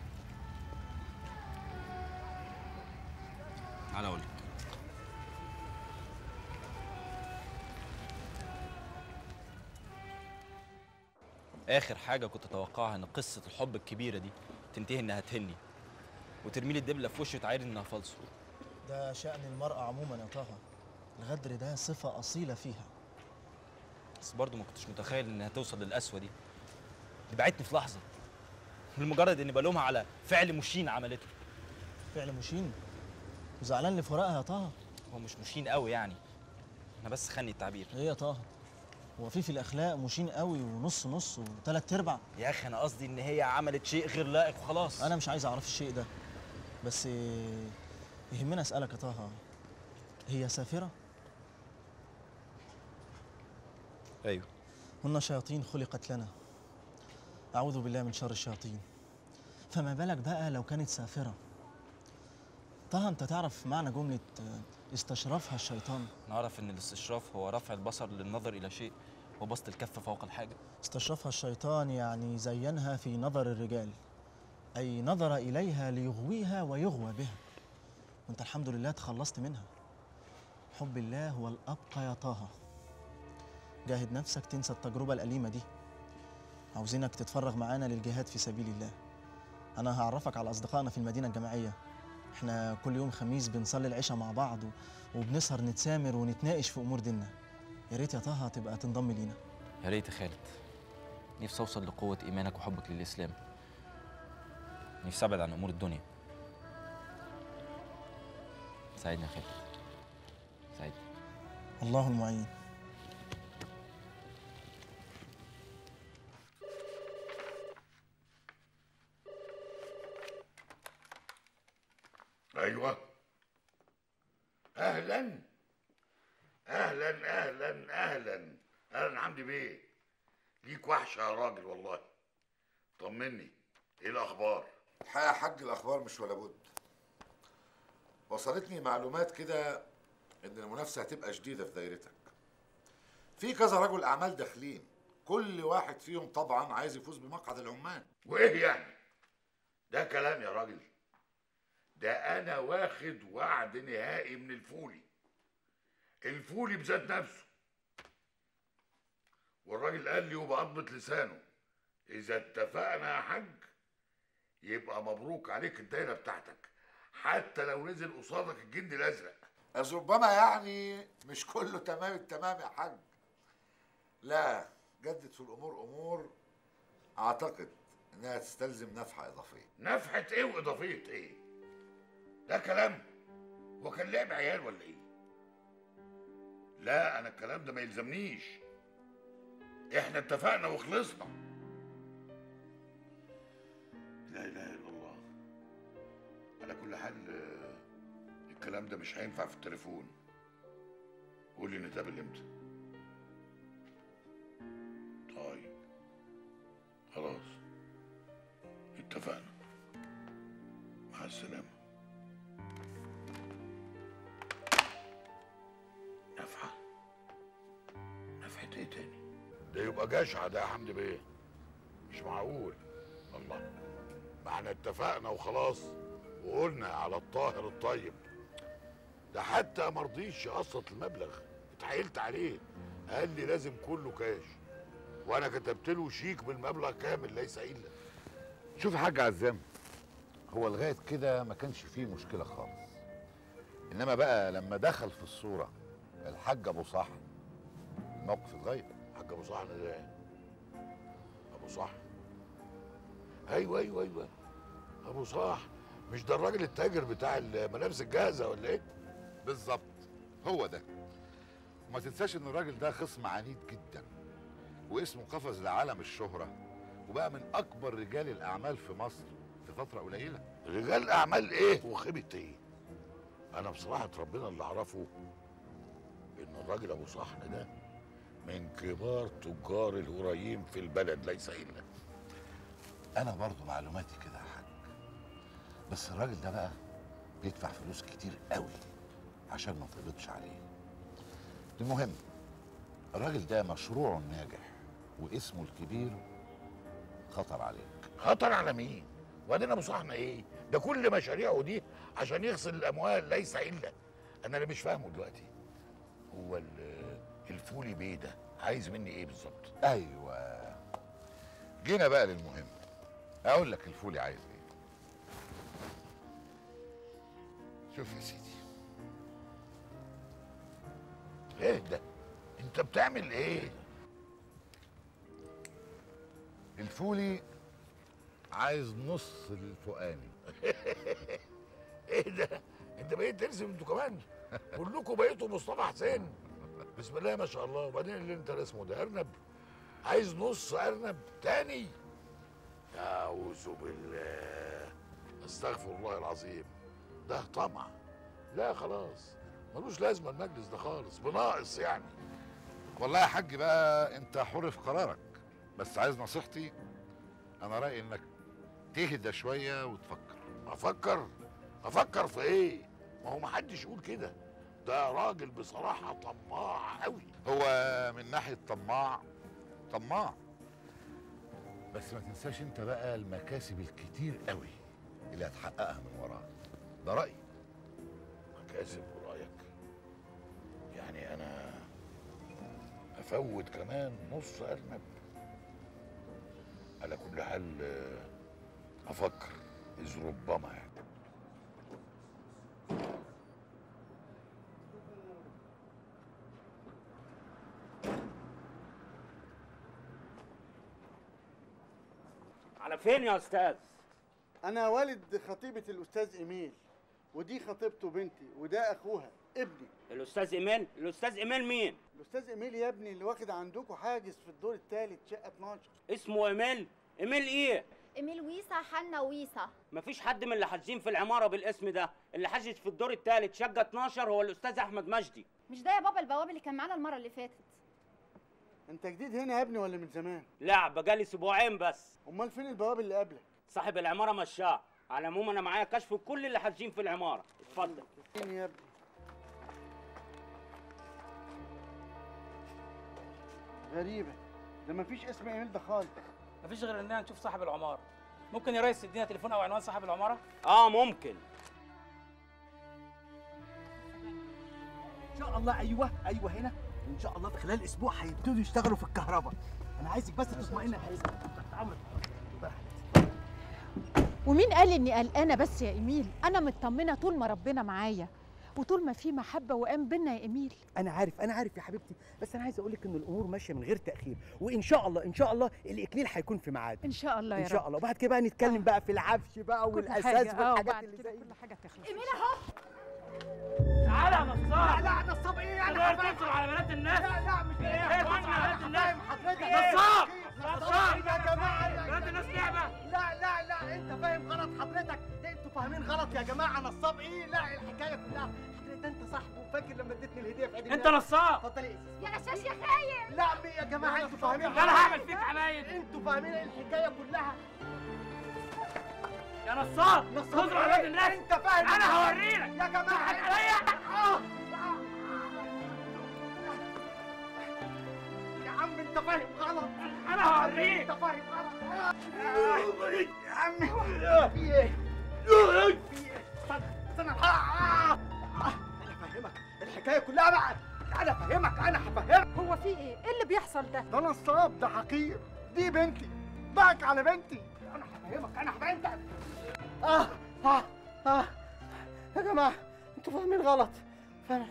تعالى اقول لك اخر حاجه كنت اتوقعها ان قصه الحب الكبيره دي تنتهي انها تهني وترمي لي الدبله في وشي وتعايرني انها فالصو
ده شأن المرأة عموما يا طه الغدر ده صفة أصيلة فيها
بس برضه ما كنتش متخيل انها توصل للقسوه دي دي بعتني في لحظه لمجرد اني بلومها على فعل مشين عملته
فعل مشين وزعلان لفراقها يا طه
هو مش مشين قوي يعني انا بس خني التعبير
ايه يا طه هو في في الأخلاق مشين قوي ونص نص وتلات أرباع
يا اخي انا قصدي ان هي عملت شيء غير لائق وخلاص
أنا مش عايز أعرف الشيء ده بس إيه، يهمنا أسألك يا طه هي سافرة؟
ايوه
هن شياطين خلقت لنا أعوذ بالله من شر الشياطين فما بالك بقى لو كانت سافرة طه أنت تعرف معنى جملة آه، استشرفها الشيطان
نعرف ان الاستشراف هو رفع البصر للنظر الى شيء وبسط الكف فوق الحاجه
استشرفها الشيطان يعني زينها في نظر الرجال أي نظر إليها ليغويها ويغوى بها وأنت الحمد لله تخلصت منها حب الله هو الأبقى يا طه جاهد نفسك تنسى التجربة الأليمة دي عاوزينك تتفرغ معانا للجهاد في سبيل الله أنا هعرفك على أصدقائنا في المدينة الجامعية احنا كل يوم خميس بنصلي العشاء مع بعض و- وبنسهر نتسامر ونتناقش في أمور ديننا يا ريت يا طه تبقى تنضم لينا
يا ريت يا خالد نفسي اوصل لقوه ايمانك وحبك للاسلام نفسي ابعد عن امور الدنيا ساعدني يا خالد ساعدني
الله المعين
ايوه اهلا اهلا اهلا اهلا اهلا حمدي بيه ليك وحشه يا راجل والله طمني ايه الاخبار
الحقيقه يا حاج الاخبار مش ولا بد وصلتني معلومات كده ان المنافسه هتبقى شديده في دايرتك في كذا رجل اعمال داخلين كل واحد فيهم طبعا عايز يفوز بمقعد العمال
وايه يعني ده كلام يا راجل ده انا واخد وعد نهائي من الفولي الفولي بذات نفسه والراجل قال لي وبقبضة لسانه اذا اتفقنا يا حاج يبقى مبروك عليك الدايره بتاعتك حتى لو نزل قصادك الجندي الازرق
از ربما يعني مش كله تمام التمام يا حاج لا جدد في الامور امور اعتقد انها تستلزم نفحه اضافيه
نفحة ايه واضافية ايه ده كلام هو كان لعب عيال ولا ايه لا انا الكلام ده ما يلزمنيش احنا اتفقنا وخلصنا لا اله الا الله على كل حال آه، الكلام ده مش هينفع في التليفون قول لي نتقابل امتى طيب خلاص اتفقنا مع السلامة نفحة نفحة ايه تاني ده يبقى جشع ده يا حمدي بيه مش معقول الله ما احنا اتفقنا وخلاص وقلنا على الطاهر الطيب ده حتى مرضيش يقسط المبلغ اتحايلت عليه قال لي لازم كله كاش وانا كتبت له شيك بالمبلغ كامل ليس الا
شوف يا حاج عزام هو لغايه كده ما كانش فيه مشكله خالص انما بقى لما دخل في الصوره الحاج ابو صح الموقف اتغير
حاج ابو صح ده إيه؟ ابو صح ايوه ايوه ايوه ابو صح مش ده الراجل التاجر بتاع الملابس الجاهزه ولا ايه
بالظبط هو ده وما تنساش ان الراجل ده خصم عنيد جدا واسمه قفز لعالم الشهره وبقى من اكبر رجال الاعمال في مصر في فتره قليله
رجال اعمال ايه وخيبه ايه انا بصراحه ربنا اللي اعرفه ان الراجل ابو صحن ده من كبار تجار الهرايم في البلد ليس الا
انا برضو معلوماتي كده يا حاج بس الراجل ده بقى بيدفع فلوس كتير قوي عشان ما تقبضش عليه المهم الراجل ده مشروعه الناجح واسمه الكبير خطر عليك
خطر على مين؟ وبعدين ابو صاحنا ايه؟ ده كل مشاريعه دي عشان يغسل الاموال ليس الا انا اللي مش فاهمه دلوقتي هو ال- الفولي بيه ده عايز مني ايه بالظبط؟
ايوه جينا بقى للمهم اقول لك الفولي عايز ايه شوف يا سيدي
ايه ده؟ انت بتعمل ايه؟
الفولي عايز نص الفوقاني
ايه ده؟ انت بقيت ترسم انتوا كمان؟ كلكم بقيتوا مصطفى حسين بسم الله ما شاء الله وبعدين اللي انت رسمه ده ارنب عايز نص ارنب تاني اعوذ بالله استغفر الله العظيم ده طمع لا خلاص ملوش لازمه المجلس ده خالص بناقص يعني
والله يا حاج بقى انت حر في قرارك بس عايز نصيحتي انا رايي انك تهدى شويه وتفكر
افكر افكر في ايه ما هو محدش يقول كده ده راجل بصراحه طماع قوي
هو من ناحيه طماع طماع بس ما تنساش انت بقى المكاسب الكتير قوي اللي هتحققها من وراه ده رايي
مكاسب رايك يعني انا افوت كمان نص ارنب على كل حال آه، افكر اذ ربما يعني
على فين يا استاذ
انا والد خطيبه الاستاذ ايميل ودي خطيبته بنتي وده اخوها ابني
الاستاذ ايميل الاستاذ ايميل مين
الاستاذ ايميل يا ابني اللي واخد عندكم حاجز في الدور الثالث شقه 12
اسمه ايميل ايميل ايه
ايميل ويسا حنا ويسا
مفيش حد من اللي حاجزين في العماره بالاسم ده اللي حاجز في الدور الثالث شقه 12 هو الاستاذ احمد مجدي
مش ده يا بابا البواب اللي كان معانا المره اللي فاتت
انت جديد هنا يا ابني ولا من زمان
لا بقالي اسبوعين بس
امال فين البواب اللي قبلك
صاحب العماره مشاه على العموم انا معايا كشف كل اللي حاجزين في العماره اتفضل
فين يا ابني غريبه ده مفيش اسم ايميل ده خالص
مفيش غير اننا نشوف صاحب العماره ممكن يا ريس تدينا تليفون او عنوان صاحب العماره
اه ممكن
ان شاء الله ايوه ايوه هنا ان شاء الله في خلال اسبوع هيبتدوا يشتغلوا في الكهرباء انا عايزك بس تطمئن يا حبيبي تحت امرك
ومين قال اني قلقانه بس يا ايميل انا مطمنه طول ما ربنا معايا وطول ما في محبه وقام بينا يا ايميل
انا عارف انا عارف يا حبيبتي بس انا عايز اقول لك ان الامور ماشيه من غير تاخير وان شاء الله ان شاء الله الاكليل هيكون في ميعاده
ان شاء الله يا
ان شاء
رب.
الله وبعد كده بقى نتكلم بقى في العفش بقى
كل
والاساس
حاجة، آه،
والحاجات
وبعد
اللي
كده
زي
كل حاجه تخلص
ايميل اهو
تعالى يا نصاب
لا لا نصاب ايه يعني
غير تنصب على بنات الناس
لا لا مش
ايه
ايه
تنصب على بنات الناس
حضرتك
نصاب
نصاب
نصاب
يا جماعه
بنات الناس لعبه
لا لا لا انت فاهم غلط حضرتك ده انتوا فاهمين غلط يا جماعه نصاب ايه لا الحكايه كلها حضرتك ده انت صاحبه فاكر لما اديتني الهديه في عيد
انت
الميلاد؟
نصاب
اتفضل يا
يا غشاش يا خاين
لا مي- يا جماعه انتوا فاهمين
ده انا هعمل فيك عمايل
انتوا فاهمين الحكايه كلها
يا نصاب
نصاب
خذ على
ايه؟
بنات الناس
انت فاهم
انا هوريلك
يا جماعه
تضحك عليا
آه. يا عم انت فاهم غلط
انا هوريك
انت فاهم غلط يا عم في ايه؟ في ايه؟ استنى استنى آه. آه. انا فاهمك الحكايه كلها بقى انا فاهمك انا هفهمك
هو في ايه ايه اللي بيحصل ده
ده نصاب ده حقير دي بنتي باك على بنتي انا هفهمك انا هفهمك اه اه اه يا جماعه انتوا فاهمين غلط فاهم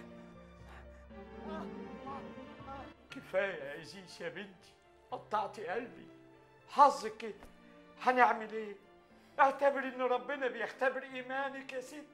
كفايه يا عزيز يا بنتي قطعتي قلبي حظك كده هنعمل ايه اعتبر ان ربنا بيختبر ايمانك يا ستي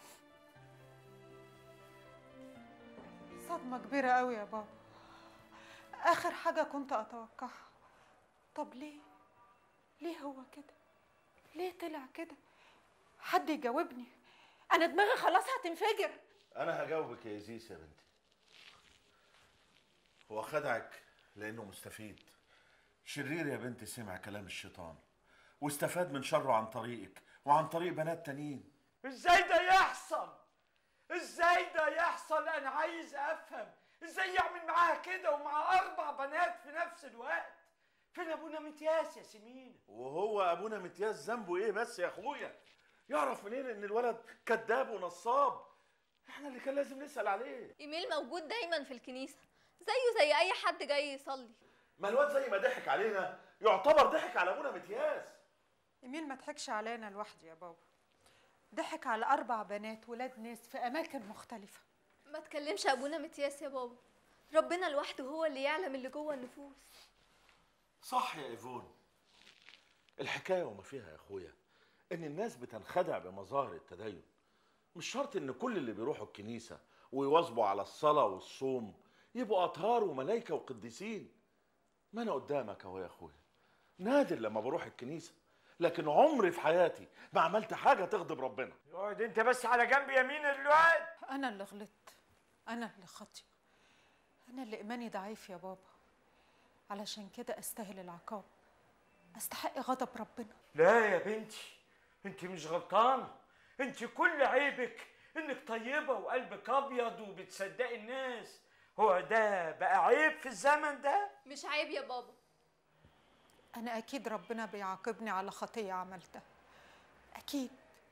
صدمة كبيرة قوي يا بابا آخر حاجة كنت أتوقعها طب ليه؟ ليه هو كده؟ ليه طلع كده؟ حد يجاوبني أنا دماغي خلاص هتنفجر
انا هجاوبك يا يزيس يا بنتي هو خدعك لانه مستفيد شرير يا بنتي سمع كلام الشيطان واستفاد من شره عن طريقك وعن طريق بنات تانيين
ازاي ده يحصل ازاي ده يحصل انا عايز افهم ازاي يعمل معاها كده ومع اربع بنات في نفس الوقت فين ابونا متياس يا سمين
وهو ابونا متياس ذنبه ايه بس يا اخويا يعرف منين ان الولد كذاب ونصاب احنا اللي كان لازم نسال عليه
ايميل موجود دايما في الكنيسه زيه زي اي حد جاي يصلي
ما الواد زي ما ضحك علينا يعتبر ضحك على ابونا متياس
ايميل ما ضحكش علينا لوحدي يا بابا ضحك على اربع بنات ولاد ناس في اماكن مختلفه
ما تكلمش ابونا متياس يا بابا ربنا لوحده هو اللي يعلم اللي جوه النفوس
صح يا ايفون الحكايه وما فيها يا اخويا ان الناس بتنخدع بمظاهر التدين مش شرط ان كل اللي بيروحوا الكنيسه ويواظبوا على الصلاه والصوم يبقوا اطهار وملائكه وقديسين ما انا قدامك اهو يا اخويا نادر لما بروح الكنيسه لكن عمري في حياتي ما عملت حاجه تغضب ربنا
اقعد انت بس على جنب يمين دلوقتي
انا اللي غلطت انا اللي خاطيه انا اللي ايماني ضعيف يا بابا علشان كده استاهل العقاب استحق غضب ربنا
لا يا بنتي انت مش غلطانه انت كل عيبك انك طيبه وقلبك ابيض وبتصدقي الناس هو ده بقى عيب في الزمن ده
مش عيب يا بابا
انا اكيد ربنا بيعاقبني على خطيه عملتها اكيد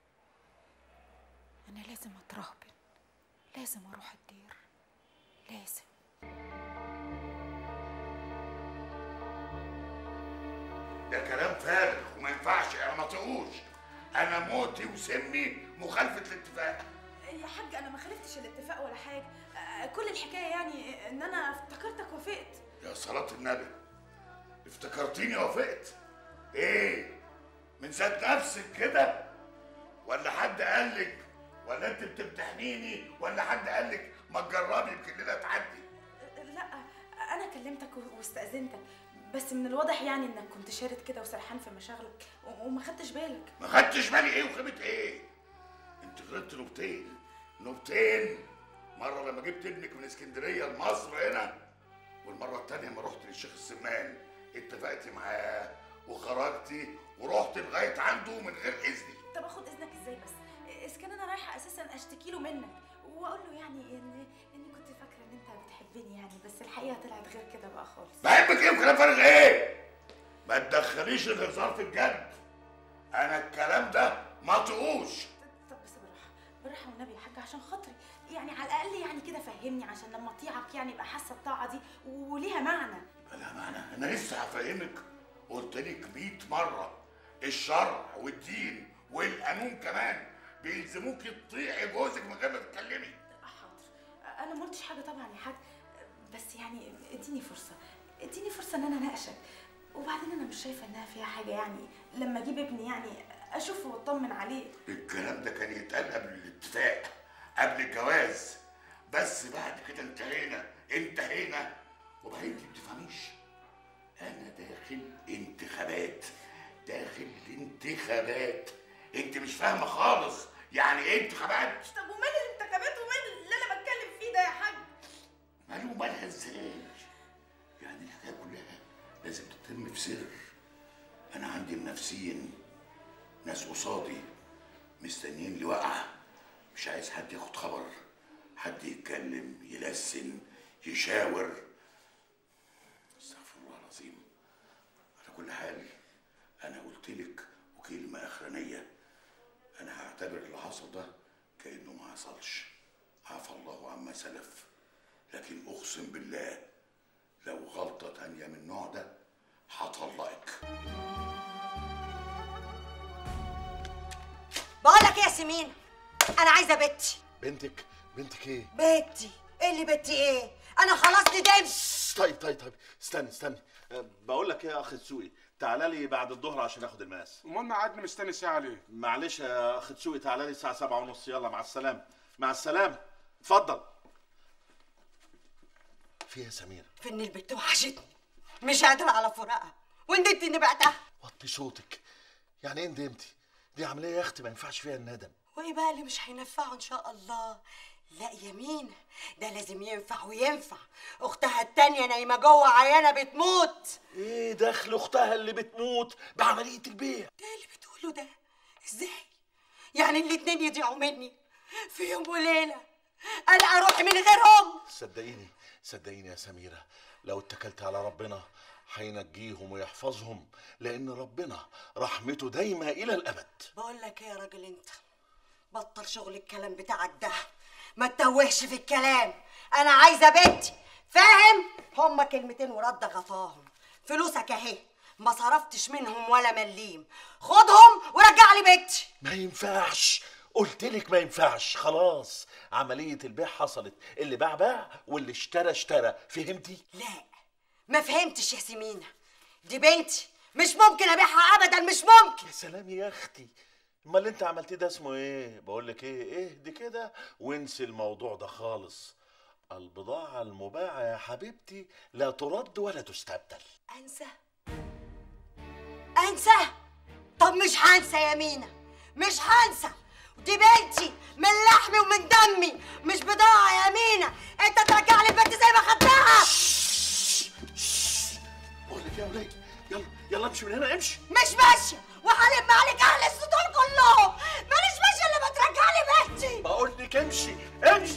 انا لازم اترهبن لازم اروح الدير لازم
ده كلام فارغ وما ينفعش انا ما طيقوش انا موتي وسمي مخالفه الاتفاق
يا حاج انا ما خالفتش الاتفاق ولا حاجه آه، كل الحكايه يعني ان انا افتكرتك وافقت
يا صلاة النبي افتكرتيني وافقت ايه من ذات نفسك كده ولا حد قالك ولا انت بتمتحنيني ولا حد قالك ما تجربي يمكن ليله تعدي
لا انا كلمتك و- واستاذنتك بس من الواضح يعني انك كنت شارد كده وسرحان في مشاغلك و- وما خدتش بالك
ما خدتش بالي ايه وخيبه ايه انت غلطت نوبتين نوبتين مره لما جبت ابنك من اسكندريه لمصر هنا والمره التانيه لما رحت للشيخ السمان اتفقتي معاه وخرجتي ورحت لغايه عنده من غير اذني
طب اخد اذنك ازاي بس اذا كان انا رايحه اساسا اشتكي له منك واقول له يعني ان اني كنت فاكره ان انت بتحبني يعني بس الحقيقه طلعت غير كده بقى خالص
بحبك ايه وكلام فارغ ايه ما تدخليش الهزار في الجد انا الكلام ده ما طقوش
طب بس بالراحه بالراحه والنبي يا حاج عشان خاطري يعني على الاقل يعني كده فهمني عشان لما اطيعك يعني ابقى حاسه الطاعه دي وليها معنى
لا معنى انا لسه هفهمك قلت لك 100 مره الشرع والدين والقانون كمان بيلزموك تطيعي جوزك من غير ما تتكلمي
انا ما قلتش حاجه طبعا يا حاج بس يعني اديني فرصه اديني فرصه ان انا اناقشك وبعدين انا مش شايفه انها فيها حاجه يعني لما اجيب ابني يعني اشوفه واطمن عليه
الكلام ده كان يتقال قبل الاتفاق قبل الجواز بس بعد كده انتهينا انتهينا وبعدين انت بتفهميش انا داخل انتخابات داخل انتخابات انت مش فاهمه خالص يعني ايه انتخابات
طب ومال الانتخابات ومال اللي انا بتكلم فيه ده يا حاج
ماله مالها ازاي يعني الحكايه كلها لازم تتم في سر انا عندي منافسين ناس قصادي مستنيين لي وقعه مش عايز حد ياخد خبر حد يتكلم يلسن يشاور استغفر الله العظيم على كل حال انا قلت لك وكلمه اخرانيه انا هعتبر اللي حصل ده كانه ما حصلش عفى الله عما سلف لكن اقسم بالله لو غلطه تانيه من النوع ده هطلقك
بقولك ايه يا سمين انا عايزه بنتي
بنتك بنتك ايه
بنتي ايه اللي بنتي ايه انا خلاص ندمت
طيب طيب طيب استني استني أه، بقول لك ايه يا اخ تسوقي تعالى لي بعد الظهر عشان اخد المقاس
امال قعدنا مستني ساعه ليه
معلش يا اخ تسوقي تعالى لي الساعه سبعة ونص يلا مع السلامه مع السلامه اتفضل في إيه يا سمير
في ان البنت وحشتني مش قادره على فراقها وندمت اني بعتها
وطي صوتك يعني ايه ندمتي دي عمليه يا اختي ما ينفعش فيها الندم
وايه بقى اللي مش هينفعه ان شاء الله لا يمين ده لازم ينفع وينفع اختها التانية نايمة جوه عيانة بتموت
ايه دخل اختها اللي بتموت بعمليه البيع
ده اللي بتقوله ده ازاي يعني الاتنين يضيعوا مني في يوم وليلة انا اروح من غيرهم
صدقيني صدقيني يا سميره لو اتكلت على ربنا هينجيهم ويحفظهم لان ربنا رحمته دايمه الى الابد
بقول لك ايه يا راجل انت بطل شغل الكلام بتاعك ده ما تتوهش في الكلام انا عايزه بنتي فاهم هما كلمتين ورد غطاهم فلوسك اهي ما صرفتش منهم ولا مليم خدهم ورجع لي بنتي
ما ينفعش قلت لك ما ينفعش خلاص عمليه البيع حصلت اللي باع باع واللي اشترى اشترى فهمتي
لا ما فهمتش يا سمينه دي بنتي مش ممكن ابيعها ابدا مش ممكن
يا سلام يا اختي امال اللي انت عملتيه ده اسمه ايه بقول لك ايه اهدي كده وانسي الموضوع ده خالص البضاعه المباعه يا حبيبتي لا ترد ولا تستبدل
انسى انسى طب مش هنسى يا مينا مش هنسى دي بنتي من لحمي ومن دمي مش بضاعة يا مينا انت ترجع لي البنت زي ما خدتها
بقول لك يا وليه يلا يلا امشي من هنا امشي
مش ماشية وهلم عليك اهل السطول كلهم مانيش ماشية الا ما ترجع لي بنتي
بقول لك امشي امشي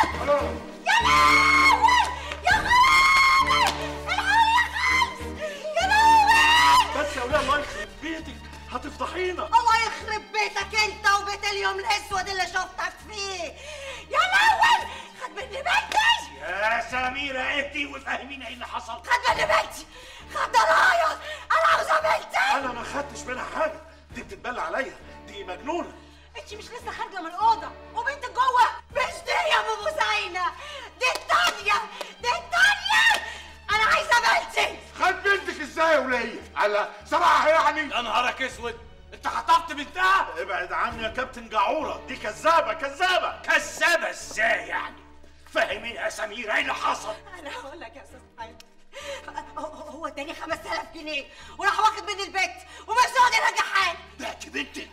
يا لهوي يا خالي الحقوني يا خالص يا لهوي
بس يا وليه الله يخرب بيتك هتفضحينا
الله يخرب بيتك انت وبيت اليوم الاسود اللي شفتك فيه يا لهوي خد مني بنتي
يا سميرة اهدي وفهمينا ايه اللي حصل
خد مني بنتي خد ضرايا انا عاوزه بنتي
انا ما خدتش منها حاجه دي بتتبلى عليا دي مجنونه
انت مش لسه خارجه من الاوضه وبنتك جوه مش دي يا ام بوسينه دي التانيه دي التانيه انا عايزه بنتي
خد بنتك ازاي يا وليه على سبعها يعني
يا نهارك اسود انت خطفت بنتها
ابعد عني يا كابتن جعوره دي كذابه كذابه
كذابة ازاي يعني فهمينا يا سميرة ايه اللي حصل
انا هقول لك يا استاذ حاج هو- هو اداني 5000 جنيه وراح واخد مني البيت ومش راضي يرجع حالي
بعت بنتك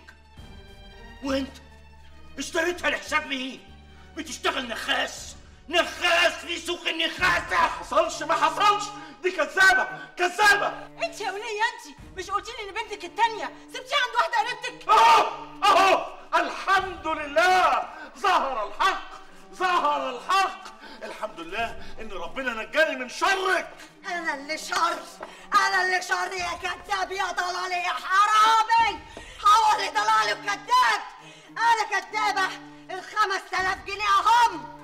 وانت اشتريتها لحساب مين بتشتغل نخاس نخاس في سوق النخاسة
ما حصلش ما حصلش دي كذابه كذابه
انت يا وليه انت مش قلتي لي ان بنتك التانيه سبتيها عند واحده قريبتك
اهو اهو الحمد لله ظهر الحق ظهر الحق الحمد لله ان ربنا نجاني من شرك
انا اللي شر انا اللي شر يا كذاب يا ضلالي يا حرامي هو اللي ضلالي وكذاب انا كذابه ال 5000 جنيه اهم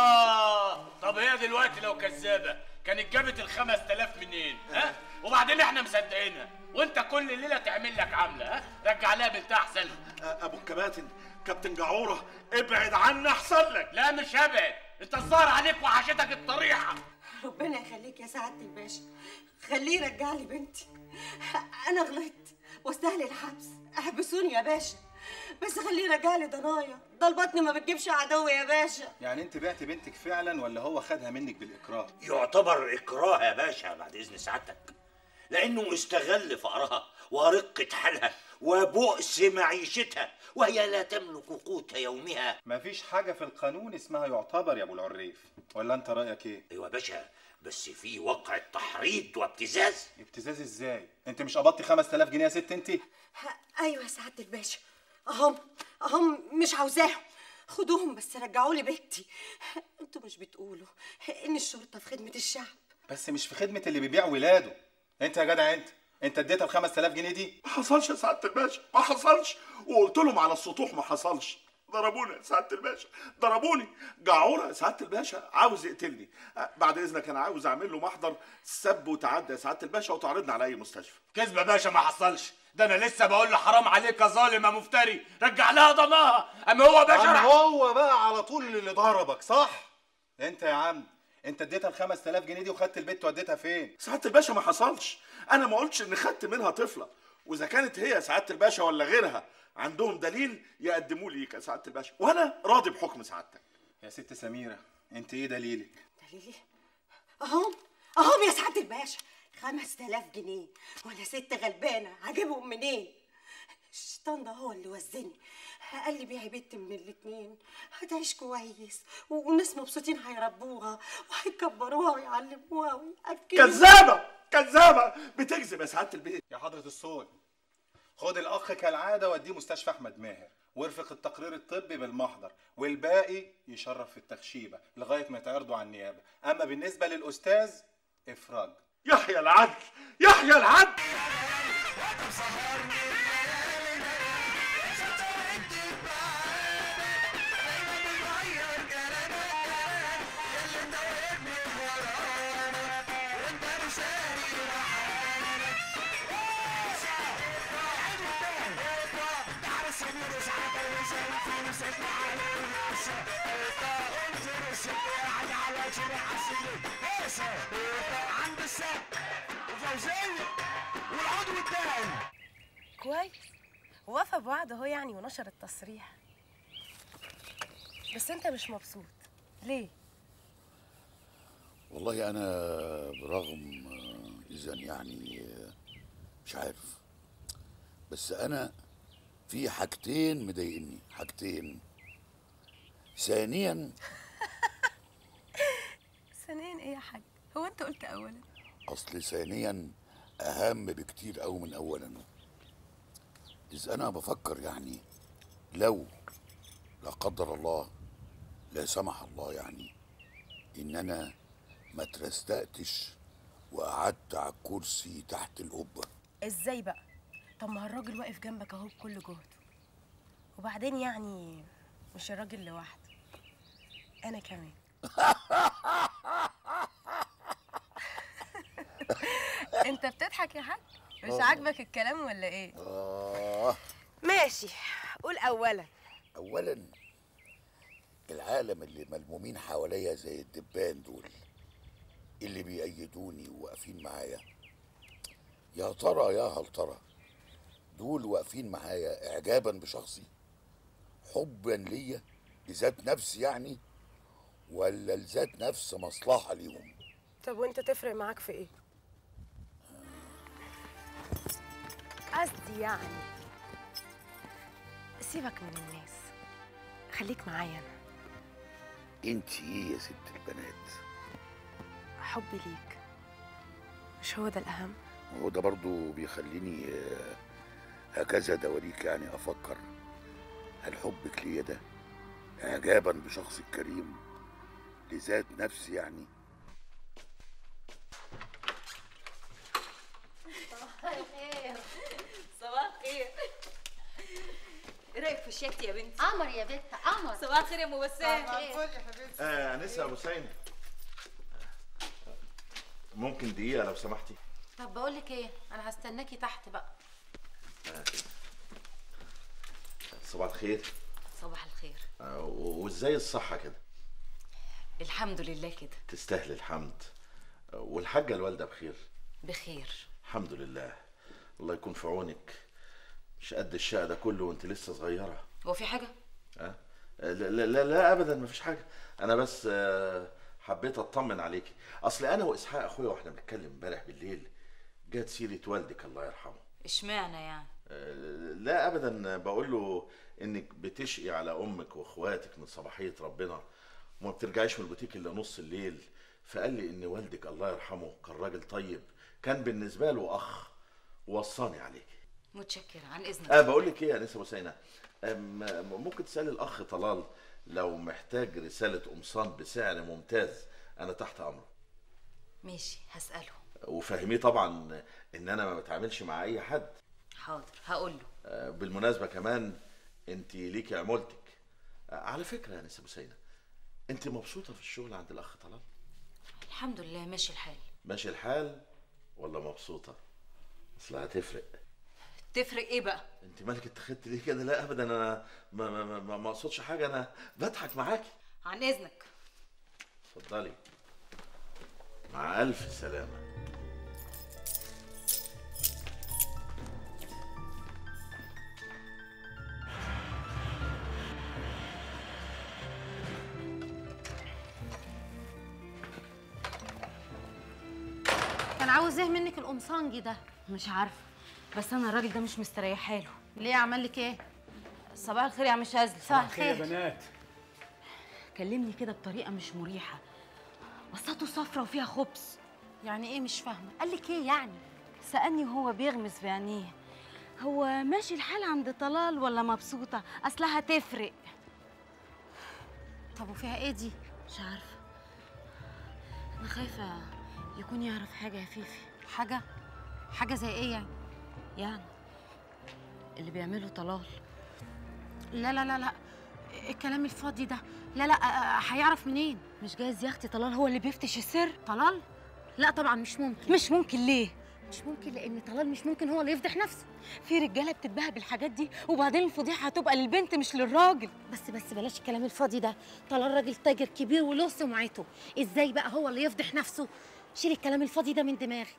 اه طب هي دلوقتي لو كذابة كانت جابت ال 5000 منين ها وبعدين احنا مصدقينها وانت كل ليلة تعمل لك عاملة ها رجع لها بنتها احسن لك
ابو الكباتن كابتن جعوره ابعد عني احسن لك
لا مش هبعد انت الظاهر عليك وحشتك الطريحة
ربنا يخليك يا سعاده الباشا خليه يرجع لي بنتي انا غلطت واستاهل الحبس احبسوني يا باشا بس خليه يرجع لي ضنايا ده البطن ما بتجيبش عدو يا باشا
يعني انت بعت بنتك فعلا ولا هو خدها منك بالاكراه
يعتبر اكراه يا باشا بعد اذن سعادتك لانه استغل فقرها ورقة حالها وبؤس معيشتها وهي لا تملك قوت يومها
مفيش حاجه في القانون اسمها يعتبر يا ابو العريف ولا انت رايك ايه
ايوه يا باشا بس في وقع تحريض وابتزاز
ابتزاز ازاي انت مش قبضتي 5000 جنيه يا ست انت
ايوه يا سعاده الباشا اهم اهم مش عاوزاهم خدوهم بس رجعوا لي بنتي انتوا مش بتقولوا ان الشرطه في خدمه الشعب
بس مش في خدمه اللي بيبيع ولاده انت يا جدع انت انت اديتها ال 5000 جنيه دي
ما حصلش يا سعاده الباشا ما حصلش وقلت لهم على السطوح ما حصلش ضربوني يا سعاده الباشا ضربوني جعوره يا سعاده الباشا عاوز يقتلني أه، بعد اذنك انا عاوز اعمل له محضر سب وتعدى يا سعاده الباشا وتعرضني على اي مستشفى
كذب يا باشا ما حصلش ده انا لسه بقول له حرام عليك يا ظالم يا مفتري رجع لها ضناها اما هو باشا
عم
راح-
هو بقى على طول اللي ضربك صح انت يا عم انت اديتها ال 5000 جنيه دي وخدت البت وديتها فين
سعاده الباشا ما حصلش انا ما قلتش ان خدت منها طفله واذا كانت هي سعاده الباشا ولا غيرها عندهم دليل يقدموا لي يا سعاده الباشا وانا راضي بحكم سعادتك
يا ست سميره انت ايه دليلك
دليلي اهم اهم يا سعاده الباشا 5000 جنيه وانا ست غلبانه هجيبهم منين الشيطان ده هو اللي وزني قال لي بيها بنت من الاتنين هتعيش كويس والناس مبسوطين هيربوها وهيكبروها ويعلموها ويأكلوها
كذابه كذابه بتكذب يا سعاده البيت
يا حضرة الصول خد الأخ كالعادة وديه مستشفى أحمد ماهر وارفق التقرير الطبي بالمحضر والباقي يشرف في التخشيبة لغاية ما يتعرضوا على النيابة أما بالنسبة للأستاذ إفراج
يحيى العدل يحيى العدل
عند السقف وفوزية والعضو الدائم
كويس ووفى بوعده اهو يعني ونشر التصريح بس انت مش مبسوط ليه
والله انا برغم آه، اذا يعني آه، مش عارف بس انا في حاجتين مضايقني حاجتين ثانيا
ثانيا ايه يا حاج هو انت قلت اولا
اصل ثانيا اهم بكتير قوي من اولا اذ انا بفكر يعني لو لا قدر الله لا سمح الله يعني ان انا ما ترستقتش وقعدت على الكرسي تحت القبه
ازاي بقى طب ما هو الراجل واقف جنبك اهو بكل جهده وبعدين يعني مش الراجل لوحده انا كمان انت بتضحك يا حاج مش
آه.
عاجبك الكلام ولا ايه
آه
ماشي قول اولا
اولا العالم اللي ملمومين حواليا زي الدبان دول اللي بيأيدوني وواقفين معايا يا ترى يا هل ترى دول واقفين معايا اعجابا بشخصي حبا ليا لذات نفسي يعني ولا لذات نفس مصلحه ليهم
طب وانت تفرق معاك في ايه قصدي يعني سيبك من الناس خليك معايا انا
انت ايه يا ست البنات
حبي ليك مش هو ده الاهم
وهو ده برضو بيخليني آه، هكذا دواليك يعني افكر هل حبك ليا ده اعجابا بشخص الكريم لذات نفسي يعني
صباح الخير صباح الخير ايه رايك في شياكتي يا بنتي؟ قمر يا بنت قمر صباح الخير يا ام بسام
آه انسه ابو سين ممكن دقيقه لو سمحتي
طب بقول لك ايه انا هستناكي تحت بقى
آه. صباح الخير
صباح الخير
آه و- وازاي الصحه كده
الحمد لله كده
تستاهل الحمد آه، والحاجه الوالده بخير
بخير
الحمد لله الله يكون في عونك مش قد الشقه ده كله وانت لسه صغيره
هو في حاجه
أه؟ لا, لا, لا, لا ابدا مفيش حاجه انا بس آه، حبيت اطمن عليكي اصل انا واسحاق اخويا واحنا بنتكلم امبارح بالليل جت سيره والدك الله يرحمه
اشمعنى يعني
آه، لا ابدا بقول له انك بتشقي على امك واخواتك من صباحيه ربنا وما بترجعيش من البوتيك الا نص الليل فقال لي ان والدك الله يرحمه كان راجل طيب كان بالنسبه له اخ ووصاني عليك
متشكره عن اذنك
اه بقول لك ايه يا انسه بوسينه أم- ممكن تسالي الاخ طلال لو محتاج رساله قمصان بسعر ممتاز انا تحت امره
ماشي هساله
وفهميه طبعا ان انا ما بتعاملش مع اي حد
حاضر هقول له
آه، بالمناسبه كمان انت ليكي عمولتك آه، على فكره يا انسه بوسينه انت مبسوطه في الشغل عند الاخ طلال
الحمد لله ماشي الحال
ماشي الحال ولا مبسوطه اصل هتفرق
تفرق ايه بقى
انت مالك اتخذت ليه كده لا ابدا انا ما ما ما- ما ما اقصدش حاجه انا بضحك معاكي
عن اذنك
اتفضلي مع الف سلامه
كان عاوز ايه منك القمصانجي ده
مش عارفه بس انا الراجل ده مش مستريحه له
ليه عمل لك ايه
صباح الخير يا عم شاذلي
صباح الخير يا بنات
كلمني كده بطريقه مش مريحه بساطه صفرة وفيها خبز
يعني ايه مش فاهمه قال لك ايه يعني
سالني وهو بيغمز في عينيه هو ماشي الحال عند طلال ولا مبسوطه اصلها تفرق
طب وفيها ايه دي
مش عارفه انا خايفه يكون يعرف حاجه يا فيفي
حاجه حاجه زي ايه يعني
يعني اللي بيعمله طلال
لا لا لا لا الكلام الفاضي ده لا لا آه، هيعرف منين
مش جايز يا اختي طلال هو اللي بيفتش السر
طلال لا طبعا مش ممكن
مش ممكن ليه
مش ممكن لان طلال مش ممكن هو اللي يفضح نفسه
في رجاله بتتباهى بالحاجات دي وبعدين الفضيحه هتبقى للبنت مش للراجل
بس بس بلاش الكلام الفاضي ده طلال راجل تاجر كبير وله سمعته ازاي بقى هو اللي يفضح نفسه شيل الكلام الفاضي ده من دماغك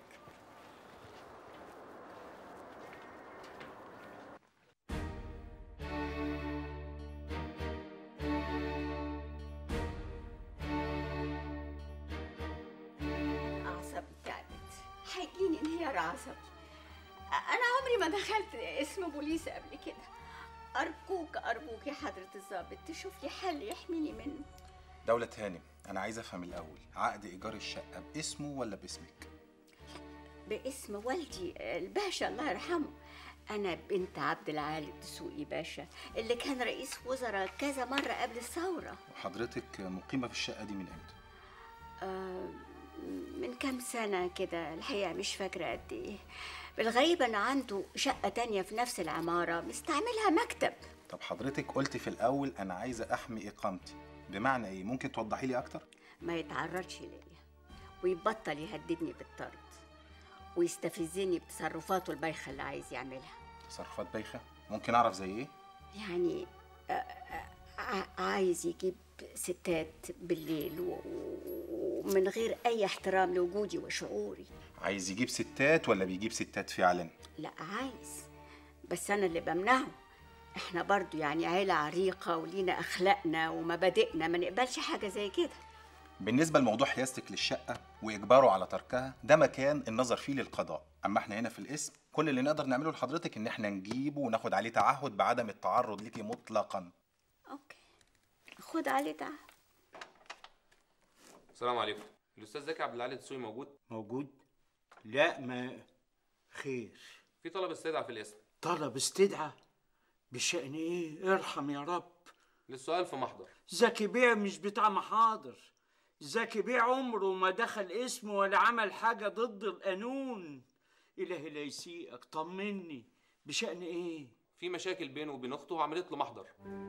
أعصابي تعبت هيجيني انهيار عصبي أنا عمري ما دخلت اسم بوليس قبل كده أرجوك أرجوك يا حضرة الضابط تشوف لي حل يحميني منه
دولة هانم أنا عايز أفهم الأول عقد إيجار الشقة باسمه ولا باسمك؟
باسم والدي الباشا الله يرحمه أنا بنت عبد العالي الدسوقي باشا اللي كان رئيس وزراء كذا مرة قبل الثورة
وحضرتك مقيمة في الشقة دي من إمتى؟
آه، من كام سنة كده الحقيقة مش فاكرة قد إيه بالغريب أنا عنده شقة تانية في نفس العمارة مستعملها مكتب
طب حضرتك قلت في الأول أنا عايزة أحمي إقامتي بمعنى إيه؟ ممكن توضحي لي أكتر؟
ما يتعرضش ليا ويبطل يهددني بالطرد ويستفزني بتصرفاته البايخة اللي عايز يعملها
تصرفات بايخة؟ ممكن أعرف زي إيه؟
يعني آه، آه، ع- عايز يجيب ستات بالليل و- و- ومن غير أي احترام لوجودي وشعوري
عايز يجيب ستات ولا بيجيب ستات فعلا؟
لا عايز بس أنا اللي بمنعه احنا برضو يعني عيلة عريقة ولينا أخلاقنا ومبادئنا ما نقبلش حاجة زي كده
بالنسبة لموضوع حيازتك للشقة وإجباره على تركها ده مكان النظر فيه للقضاء أما إحنا هنا في الاسم كل اللي نقدر نعمله لحضرتك إن إحنا نجيبه وناخد عليه تعهد بعدم التعرض ليكي مطلقا
خد علي ده
السلام عليكم الاستاذ زكي عبد العالي الدسوقي موجود
موجود لا ما خير
في طلب استدعاء في الاسم
طلب استدعاء بشأن ايه ارحم يا رب
للسؤال في محضر
زكي بيع مش بتاع محاضر زكي بيع عمره ما دخل اسمه ولا عمل حاجة ضد القانون إلهي لا يسيئك طمني بشأن ايه
في مشاكل بينه وبين اخته وعملت له محضر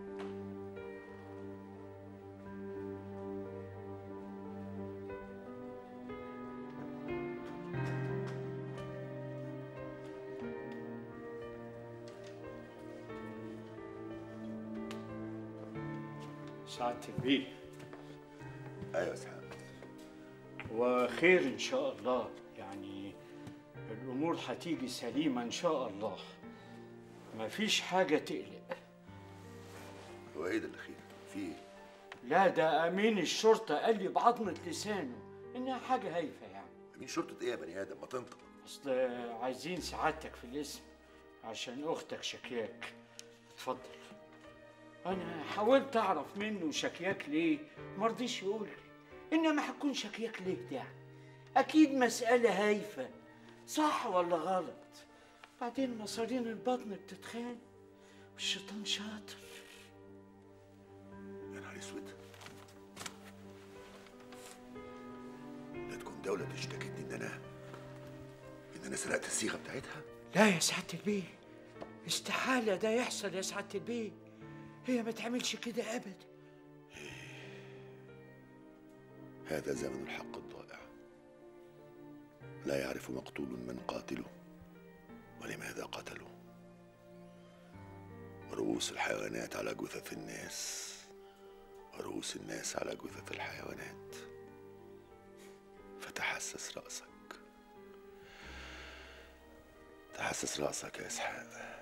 سعادة البيه
ايوه يا اسحاق
وخير ان شاء الله يعني الامور هتيجي سليمه ان شاء الله مفيش حاجه تقلق
هو ايه ده الاخير في ايه
لا ده امين الشرطه قال لي بعضمه لسانه انها حاجه هايفه يعني
مين شرطه ايه يا بني ادم ما تنطق
اصل عايزين سعادتك في الاسم عشان اختك شكياك اتفضل انا حاولت اعرف منه شكياك ليه مرضيش يقول لي انما هتكون شكياك ليه ده اكيد مساله هايفه صح ولا غلط بعدين مصارين البطن بتتخان والشيطان شاطر
يا نهار اسود لا تكون دولة تشتكتني ان انا ان انا سرقت الصيغة بتاعتها
لا يا سعاده البيه استحاله ده يحصل يا سعاده البيه هي ما تعملش كده ابدا
هذا زمن الحق الضائع لا يعرف مقتول من قاتله ولماذا قتله ورؤوس الحيوانات على جثث الناس ورؤوس الناس على جثث الحيوانات فتحسس رأسك تحسس رأسك يا إسحاق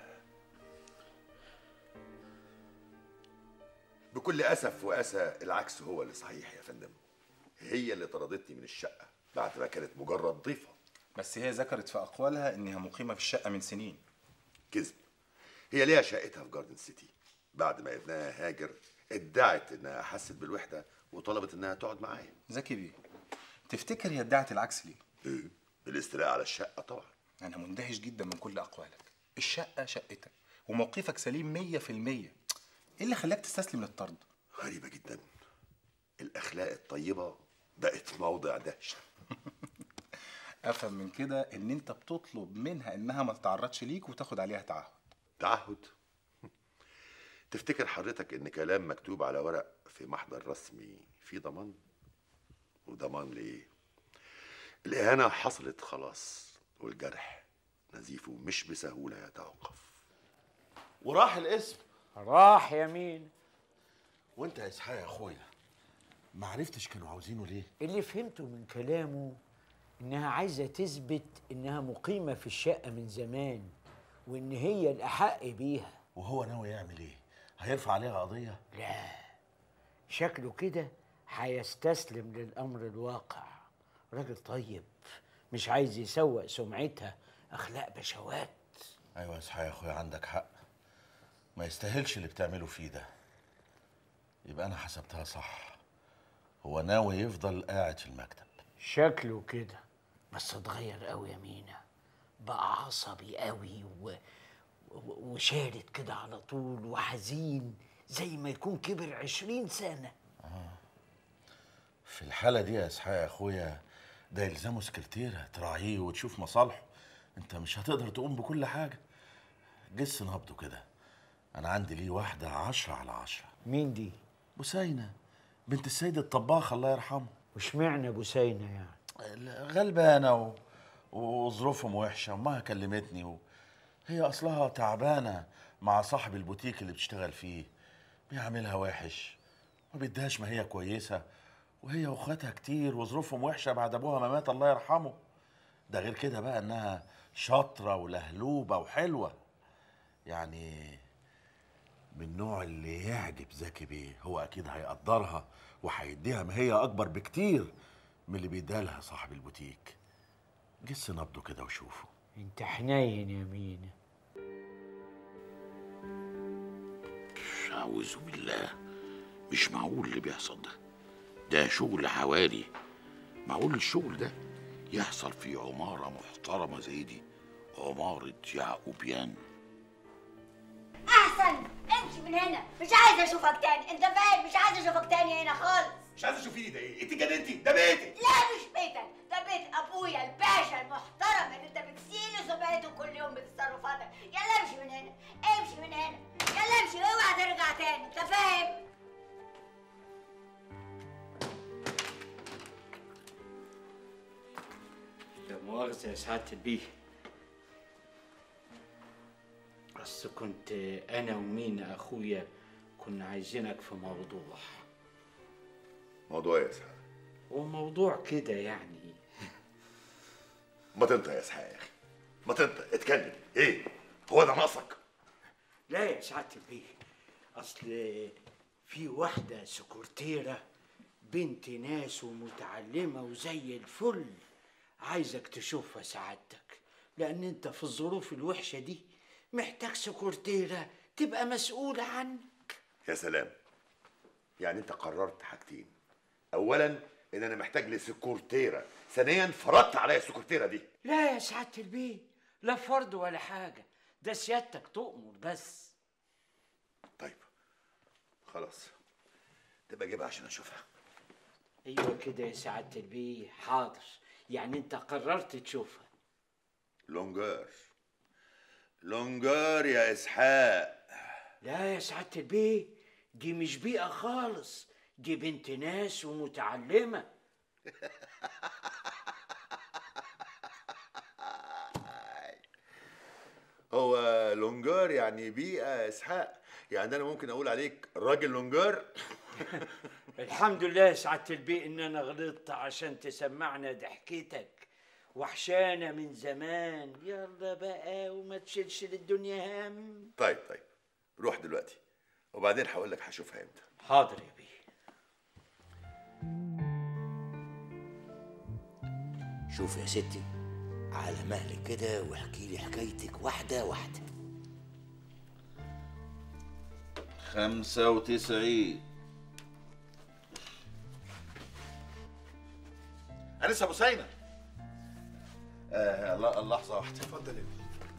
بكل أسف وأسى العكس هو اللي صحيح يا فندم هي اللي طردتني من الشقة بعد ما كانت مجرد ضيفة
بس هي ذكرت في أقوالها إنها مقيمة في الشقة من سنين
كذب هي ليها شقتها في جاردن سيتي بعد ما ابنها هاجر ادعت انها حست بالوحده وطلبت انها تقعد معايا
زكي بيه تفتكر هي ادعت العكس ليه؟
ايه الاستيلاء على الشقه طبعا
انا مندهش جدا من كل اقوالك الشقه شقتك وموقفك سليم 100% ايه اللي خلاك تستسلم للطرد
غريبه جدا الاخلاق الطيبه بقت موضع دهشه
افهم من كده ان انت بتطلب منها انها ما تتعرضش ليك وتاخد عليها تعهد
تعهد تفتكر حضرتك ان كلام مكتوب على ورق في محضر رسمي في ضمان وضمان ليه الاهانه حصلت خلاص والجرح نزيفه مش بسهوله يتوقف
وراح الاسم
راح يمين
وانت يا اسحاق يا اخويا ما عرفتش كانوا عاوزينه ليه
اللي فهمته من كلامه انها عايزه تثبت انها مقيمه في الشقه من زمان وان هي الاحق بيها
وهو ناوي يعمل ايه هيرفع عليها قضيه
لا شكله كده هيستسلم للامر الواقع راجل طيب مش عايز يسوق سمعتها اخلاق بشوات
ايوه يا اسحاق يا اخويا عندك حق ما يستاهلش اللي بتعمله فيه ده يبقى انا حسبتها صح هو ناوي يفضل قاعد في المكتب
شكله كده بس اتغير قوي يا مينا بقى عصبي قوي و... و- وشارد كده على طول وحزين زي ما يكون كبر عشرين سنة
في الحالة دي يا اسحاق يا اخويا ده يلزمه سكرتيرة تراعيه وتشوف مصالحه انت مش هتقدر تقوم بكل حاجة جس نبضه كده انا عندي ليه واحدة عشرة على عشرة
مين دي؟
بسينة بنت السيد الطباخ الله يرحمه
واشمعنى بوسينة يعني؟
غلبانة و... وظروفهم وحشة امها كلمتني و... هي اصلها تعبانة مع صاحب البوتيك اللي بتشتغل فيه بيعملها وحش ما بيديهاش ما هي كويسة وهي واخواتها كتير وظروفهم وحشة بعد ابوها ما مات الله يرحمه ده غير كده بقى انها شاطرة ولهلوبة وحلوة يعني من النوع اللي يعجب زكي بيه هو اكيد هيقدرها وهيديها ما هي اكبر بكتير من اللي بيديها لها صاحب البوتيك جس نبضه كده وشوفه
انت حنين يا مينا
أعوذ بالله مش معقول اللي بيحصل ده ده شغل حوالي معقول الشغل ده يحصل في عمارة محترمة زي دي عمارة يعقوبيان
احسن امشي من هنا مش عايزه اشوفك تاني انت فاهم مش عايزه اشوفك تاني هنا خالص
مش عايز تشوفيني ده ايه انت جننتي ده بيتك
لا مش بيتك ده بيت ابويا الباشا المحترم اللي انت بتسيله سمعته كل يوم بتصرفاتك يلا امشي من هنا امشي من هنا يلا امشي اوعى ترجع تاني انت فاهم
لا مؤاخذة يا سعادة البيه بس كنت أنا ومينا أخويا كنا عايزينك في موضوع
موضوع ايه يا اسحاق
وموضوع كده يعني
ما تنطق يا اسحاق يا اخي ما تنطق اتكلم ايه هو ده ناقصك
لا يا سعادة البيه أصل في واحدة سكرتيرة بنت ناس ومتعلمة وزي الفل عايزك تشوفها سعادتك لأن أنت في الظروف الوحشة دي محتاج سكرتيرة تبقى مسؤولة عنك
يا سلام يعني انت قررت حاجتين اولا ان انا محتاج لسكرتيره ثانيا فرضت عليا السكرتيره دي
لا يا سعادة البيه لا فرض ولا حاجة ده سيادتك تؤمر بس
خلاص تبقى جيبها عشان اشوفها
ايوه كده يا سعادة البيه حاضر يعني انت قررت تشوفها
لونجار لونجار يا اسحاق
لا يا سعادة البيه دي مش بيئة خالص دي بنت ناس ومتعلمة
هو لونجار يعني بيئه يا اسحاق يعني انا ممكن اقول عليك راجل لونجار
الحمد لله يا سعادة البيه ان انا غلطت عشان تسمعنا ضحكتك وحشانة من زمان يلا بقى وما تشيلش للدنيا هم
طيب طيب روح دلوقتي وبعدين هقول لك هشوفها امتى
حاضر يا بيه
شوف يا ستي على مهلك كده واحكي لي حكايتك واحدة واحدة
خمسة وتسعين أنسة أبو سينا آه لا- لحظة واحدة اتفضل يا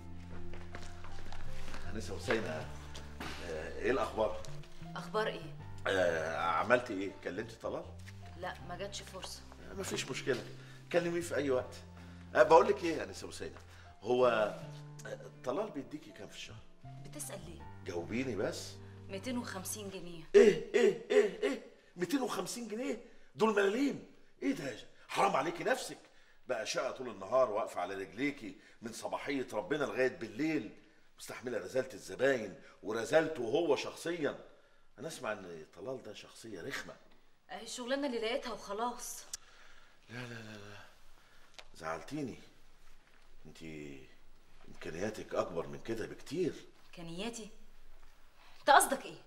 أنسة أبو سينا آه إيه الأخبار؟
اخبار ايه
آه عملتي إيه؟ كلمتي طلال؟
لا ما جاتش فرصه
مفيش مشكلة كلميه في أي وقت أه بقول لك إيه يا أنسة أبو سينا هو آه، طلال بيديكي كام في الشهر؟
بتسال ليه
جاوبيني بس
250 جنيه
ايه ايه ايه ايه 250 جنيه دول ملاليم ايه ده حرام عليكي نفسك بقى شقه طول النهار واقفه على رجليكي من صباحيه ربنا لغايه بالليل مستحمله رزاله الزباين ورزالته هو شخصيا انا اسمع ان طلال ده شخصيه رخمه
اهي الشغلانه اللي لقيتها وخلاص
لا لا لا لا زعلتيني انت امكانياتك اكبر من كده بكتير
امكانياتي انت قصدك ايه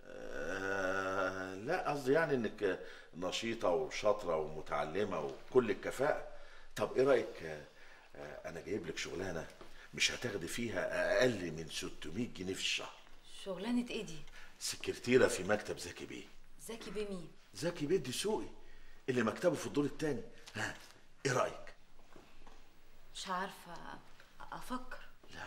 آه لا قصدي يعني انك نشيطه وشاطره ومتعلمه وكل الكفاءه طب ايه رايك آه آه، انا جايب لك شغلانه مش هتاخدي فيها اقل من 600 جنيه في الشهر
شغلانه ايه دي
سكرتيره في مكتب زكي بيه
زكي بيه مين
زكي بيه الدسوقي اللي مكتبه في الدور الثاني ها ايه رايك
مش عارفه افكر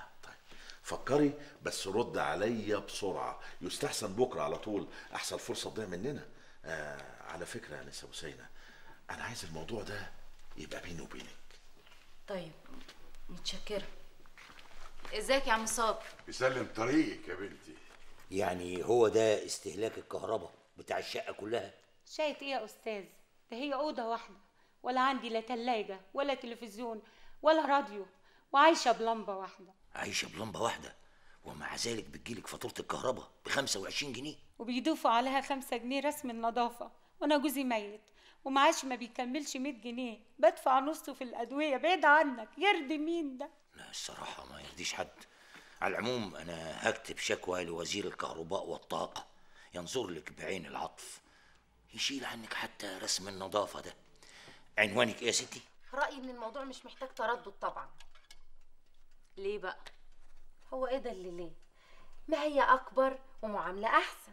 فكري بس رد عليا بسرعه يستحسن بكره على طول احسن فرصه تضيع مننا آه على فكره يا نسا وسينه انا عايز الموضوع ده يبقى بيني وبينك
طيب متشكره ازيك يا عم صابر
يسلم طريقك يا بنتي
يعني هو ده استهلاك الكهرباء بتاع الشقة كلها
شايت ايه يا استاذ ده هي اوضه واحده ولا عندي لا تلاجة ولا تلفزيون ولا راديو وعايشه بلمبه واحده
عايشة بلمبة واحدة ومع ذلك بتجيلك فاتورة الكهرباء ب 25 جنيه
وبيضيفوا عليها خمسة جنيه رسم النظافة وأنا جوزي ميت ومعاش ما بيكملش 100 جنيه بدفع نصه في الأدوية بعيد عنك يرضي مين ده
لا الصراحة ما يرضيش حد على العموم أنا هكتب شكوى لوزير الكهرباء والطاقة ينظر لك بعين العطف يشيل عنك حتى رسم النظافة ده عنوانك إيه يا ستي؟
رأيي إن الموضوع مش محتاج تردد طبعا
ليه بقى
هو إيه ده اللي ليه؟ ما هي أكبر ومعاملة أحسن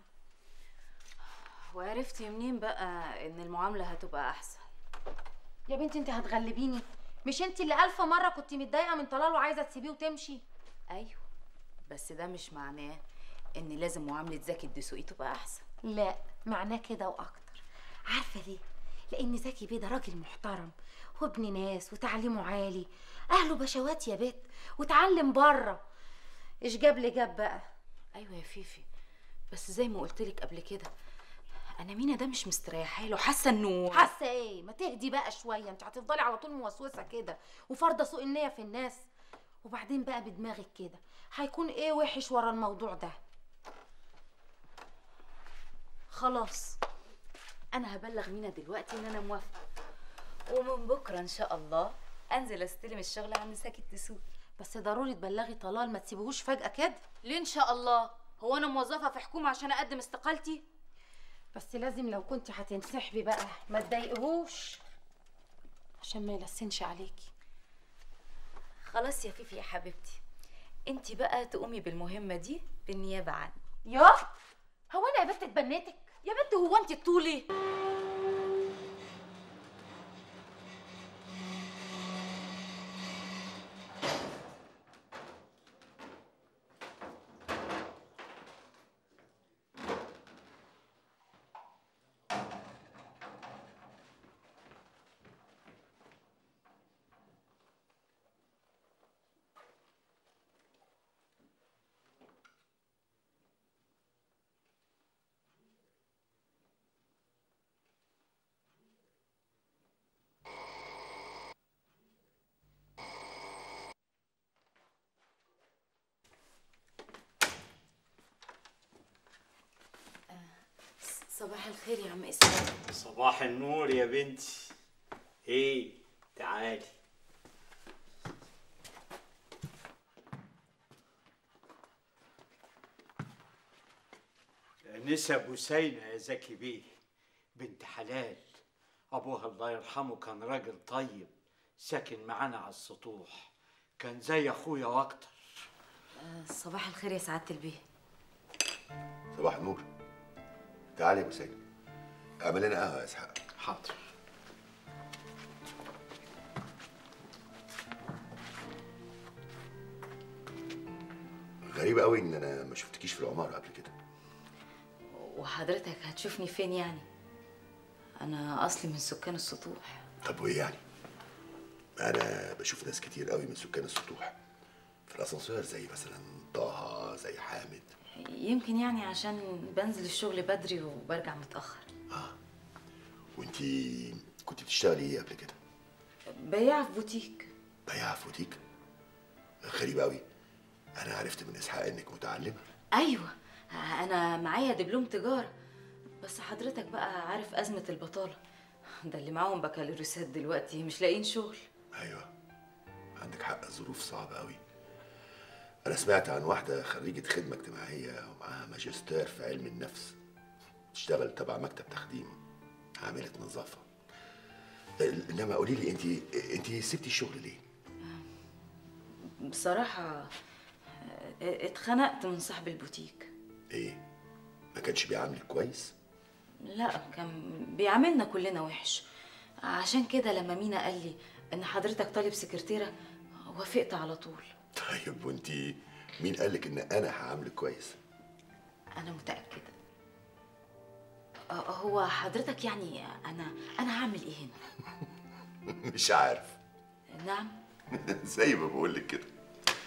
وعرفتي منين بقى ان المعامله هتبقى احسن
يا بنتي أنت هتغلبيني مش أنت اللي ألف مرة كنت متضايقة من طلال وعايزة تسيبيه وتمشي
ايوه بس ده مش معناه ان لازم معامله زكي الدسوقي تبقى احسن
لا معناه كده واكتر عارفه ليه لان زكي بيه ده راجل محترم وابن ناس وتعليمه عالي اهله بشوات يا بت وتعلم بره ايش جاب لي جاب بقى
ايوه يا فيفي بس زي ما قلت لك قبل كده انا مينا ده مش مستريحه له حاسه انه
حاسه ايه ما تهدي بقى شويه انت هتفضلي على طول موسوسه كده وفارضه سوء النيه في الناس وبعدين بقى بدماغك كده هيكون ايه وحش ورا الموضوع ده
خلاص انا هبلغ مينا دلوقتي ان انا موافقه ومن بكره ان شاء الله انزل استلم الشغل عند ساكت الدسوقي
بس ضروري تبلغي طلال ما تسيبهوش فجاه كده
ليه ان شاء الله هو انا موظفه في حكومه عشان اقدم استقالتي
بس لازم لو كنت هتنسحبي بقى ما تضايقهوش عشان ما يلسنش عليكي
خلاص يا فيفي يا حبيبتي انت بقى تقومي بالمهمه دي بالنيابه عني
يا هو انا يا بنت اتبنيتك
يا بنت هو انت طولي صباح الخير يا عم اسماعيل
صباح النور يا بنتي ايه تعالي نسا بوسينة يا زكي بيه بنت حلال أبوها الله يرحمه كان راجل طيب ساكن معانا على السطوح كان زي أخويا وأكتر
آه، صباح الخير يا سعاده البيه
صباح النور تعالى يا ابو سيد اعمل لنا قهوه يا اسحاق
حاضر
غريبة قوي ان انا ما شفتكيش في العمارة قبل كده
وحضرتك هتشوفني فين يعني انا اصلي من سكان السطوح
طب وايه يعني انا بشوف ناس كتير قوي من سكان السطوح في الاسانسير زي مثلا طه زي حامد
يمكن يعني عشان بنزل الشغل بدري وبرجع متاخر
وانتي كنت بتشتغلي ايه قبل كده
بياعة في بوتيك
بياعة في بوتيك غريبة قوي انا عرفت من اسحاق انك متعلمة
ايوه انا معايا دبلوم تجاره بس حضرتك بقى عارف ازمه البطاله ده اللي معاهم بكالوريوسات دلوقتي مش لاقيين شغل
ايوه عندك حق الظروف صعبة قوي انا سمعت عن واحدة خريجة خدمة اجتماعية ومعاها ماجستير في علم النفس تشتغل تبع مكتب تخديم عاملة نظافة ال- انما قولي لي انت انت سبتي الشغل ليه؟
بصراحه اه، اتخنقت من صاحب البوتيك
ايه؟ ما كانش بيعاملك كويس؟
لا كان بيعاملنا كلنا وحش عشان كده لما مينا قال لي ان حضرتك طالب سكرتيره وافقت على طول
طيب وانت مين قالك ان انا هعاملك كويس؟
انا متاكده اه، هو حضرتك يعني انا انا هعمل ايه هنا
مش عارف
نعم
زي ما بقول لك كده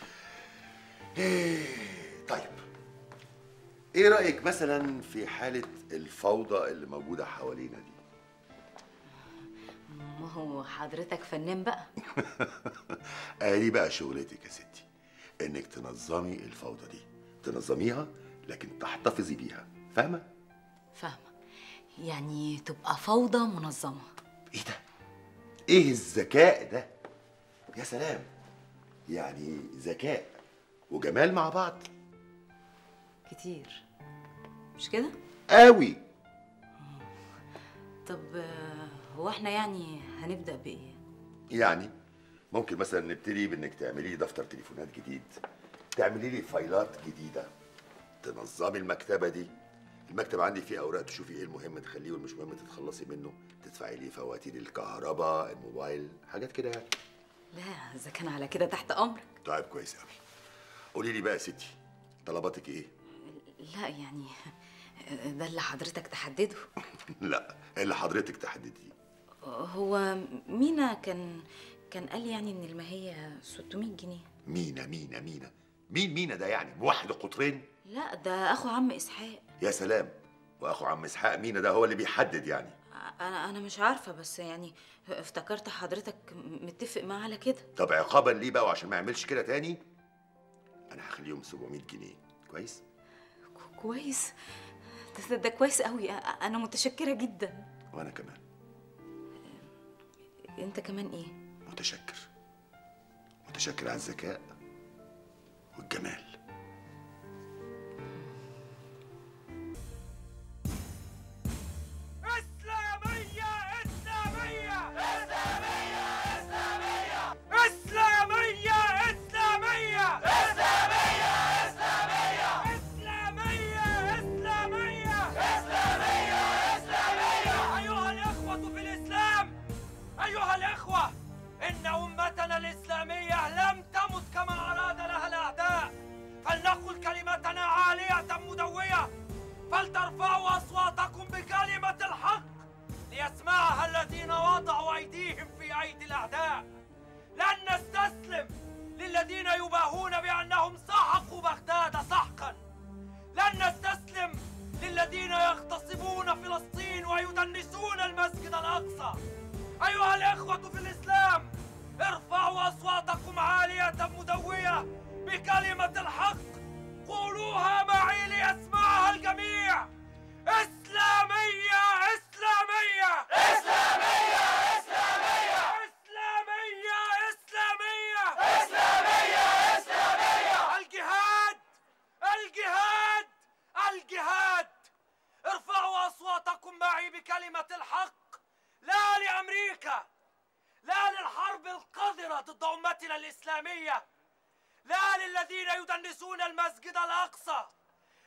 إيه، طيب ايه رايك مثلا في حاله الفوضى اللي موجوده حوالينا دي
ما هو حضرتك فنان بقى
ادي بقى شغلتك يا ستي انك تنظمي الفوضى دي تنظميها لكن تحتفظي بيها فاهمه
فاهمه يعني تبقى فوضى منظمه
ايه الذكاء ده يا سلام يعني ذكاء وجمال مع بعض
كتير مش كده
قوي
طب آه، هو احنا يعني هنبدا بايه
يعني ممكن مثلا نبتدي بانك تعملي لي دفتر تليفونات جديد تعملي لي فايلات جديده تنظمي المكتبه دي المكتب عندي فيه اوراق تشوفي ايه المهم تخليه والمش مهم تتخلصي منه تدفعي لي فواتير الكهرباء الموبايل حاجات كده يعني
لا اذا كان على كده تحت امرك
طيب كويس قوي قولي لي بقى يا ستي طلباتك ايه
لا يعني ده اللي حضرتك تحدده
لا اللي حضرتك تحدديه
هو مينا كان كان قال لي يعني ان الماهيه 600 جنيه
مينا مينا مينا مين مينا ده يعني موحد القطرين
لا ده اخو عم اسحاق
يا سلام واخو عم اسحاق مينا ده هو اللي بيحدد يعني
انا انا مش عارفه بس يعني افتكرت حضرتك متفق معاه على كده
طب عقابا ليه بقى وعشان ما يعملش كده تاني انا هخليهم 700 جنيه كويس
كويس ده, ده كويس قوي انا متشكره جدا
وانا كمان
انت كمان ايه
متشكر متشكر على الذكاء والجمال
إسلامية إسلامية إسلامية إسلامية إسلامية إسلامية إسلامية إسلامية إسلامية إسلامية إسلامية أيها الإخوة في الإسلام أيها الإخوة إن أمتنا الإسلامية لم تمت كما أراد لها الأعداء فلنقل كلمتنا عالية مدوية فلترفعوا أصواتكم بكلمة الحق ليسمعها الذين وضعوا أيديهم في أيدي الأعداء لن نستسلم للذين يباهون بأنهم سحقوا بغداد سحقا لن نستسلم للذين يغتصبون فلسطين ويدنسون المسجد الأقصى أيها الإخوة في الإسلام ارفعوا أصواتكم عالية مدوية بكلمة الحق قولوها معي ليسمعها الجميع إسلامية إسلامية إسلامية إسلامية إسلامية إسلامية إسلامية إسلامية الجهاد الجهاد الجهاد ارفعوا أصواتكم معي بكلمة الحق لا لأمريكا لا للحرب القذرة ضد أمتنا الإسلامية لا للذين يدنسون المسجد الأقصى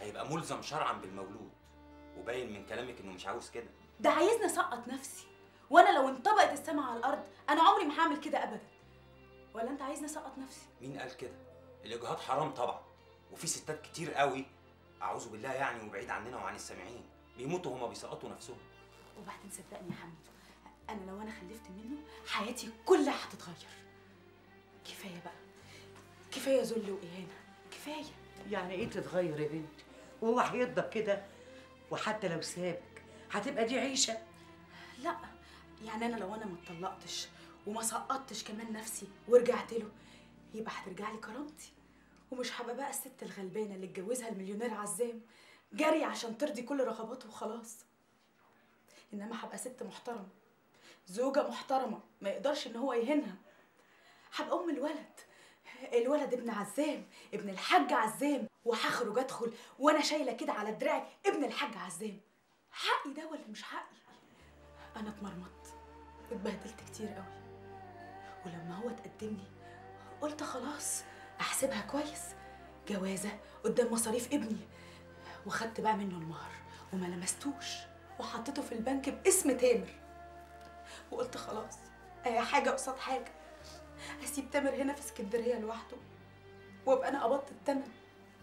هيبقى ملزم شرعا بالمولود وباين من كلامك انه مش عاوز كده
ده عايزني اسقط نفسي وانا لو انطبقت السما على الارض انا عمري ما هعمل كده ابدا ولا انت عايزني اسقط نفسي
مين قال كده الاجهاض حرام طبعا وفي ستات كتير قوي اعوذ بالله يعني وبعيد عننا وعن السامعين بيموتوا هما بيسقطوا نفسهم
وبعدين صدقني يا حمد انا لو انا خلفت منه حياتي كلها هتتغير كفايه بقى كفايه ذل واهانه كفايه
يعني ايه تتغير يا بنتي وهو هيرضى كده وحتى لو سابك هتبقى دي عيشه
لا يعني انا لو انا ما اتطلقتش وما سقطتش كمان نفسي ورجعت له يبقى هترجع لي كرامتي ومش هبقى بقى الست الغلبانه اللي اتجوزها المليونير عزام جري عشان ترضي كل رغباته وخلاص انما هبقى ست محترمه زوجه محترمه ما يقدرش ان هو يهينها هبقى ام الولد الولد ابن عزام ابن الحاج عزام وهخرج ادخل وانا شايله كده على دراعي ابن الحاج عزام حقي ده ولا مش حقي انا اتمرمطت اتبهدلت كتير قوي ولما هو تقدم لي قلت خلاص احسبها كويس جوازه قدام مصاريف ابني وخدت بقى منه المهر وما لمستوش وحطيته في البنك باسم تامر وقلت خلاص اي حاجه قصاد حاجه اسيب تامر هنا في اسكندريه لوحده وابقى انا قبضت التمن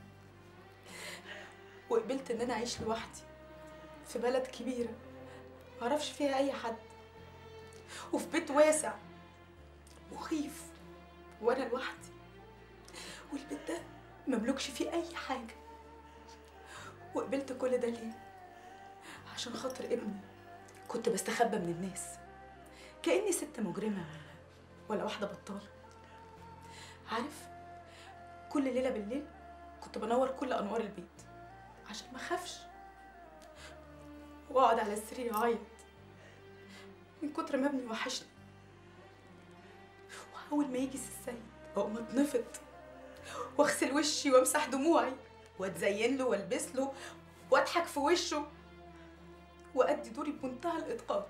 وقبلت ان انا اعيش لوحدي في بلد كبيره معرفش فيها اي حد وفي بيت واسع مخيف وانا لوحدي والبيت ده مملكش فيه اي حاجه وقبلت كل ده ليه عشان خاطر ابني كنت بستخبى من الناس كاني ست مجرمه ولا ولا واحده بطاله عارف كل ليله بالليل كنت بنور كل انوار البيت عشان ما اخافش واقعد على السرير اعيط من كتر ما ابني وحشني واول ما يجي السيد اقوم اتنفض واغسل وشي وامسح دموعي واتزين له والبس له واضحك في وشه وادي دوري بمنتهى الاتقان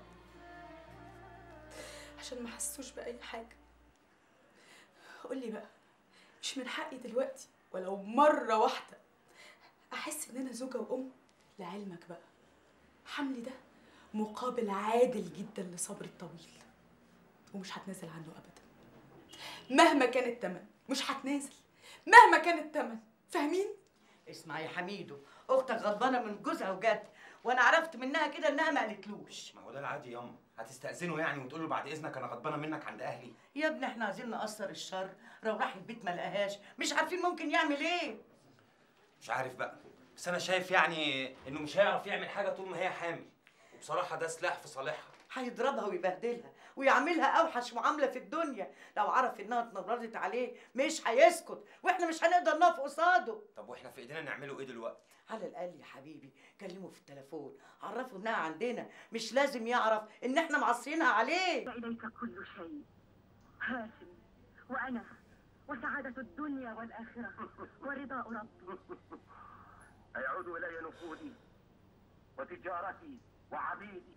عشان ما حسوش باي حاجه قولي بقى مش من حقي دلوقتي ولو مره واحده احس ان انا زوجه وام لعلمك بقى حملي ده مقابل عادل جدا لصبري الطويل ومش هتنازل عنه ابدا مهما كان التمن مش هتنازل مهما كان التمن فاهمين
اسمع يا حميدو اختك غضبانه من جوزها وجت وانا عرفت منها كده انها ما قالتلوش
ما هو ده العادي ياما هتستأذنه يعني وتقول له بعد اذنك انا غضبانه منك عند اهلي
يا ابني احنا عايزين نقصر الشر لو راح البيت ما لقاهاش مش عارفين ممكن يعمل ايه
مش عارف بقى بس انا شايف يعني انه مش هيعرف يعمل حاجه طول ما هي حامل وبصراحه ده سلاح في صالحها
هيضربها ويبهدلها ويعملها اوحش معامله في الدنيا لو عرف انها اتنمرضت عليه مش هيسكت واحنا مش هنقدر نقف قصاده
طب واحنا في ايدينا نعمله ايه دلوقتي
على الاقل يا حبيبي كلمه في التليفون عرفه انها عندنا مش لازم يعرف ان احنا معصينها عليه
إليك كل شيء هاشم وأنا وسعادة الدنيا والآخرة ورضاء ربي
أيعود إلي نفوذي وتجارتي وعبيدي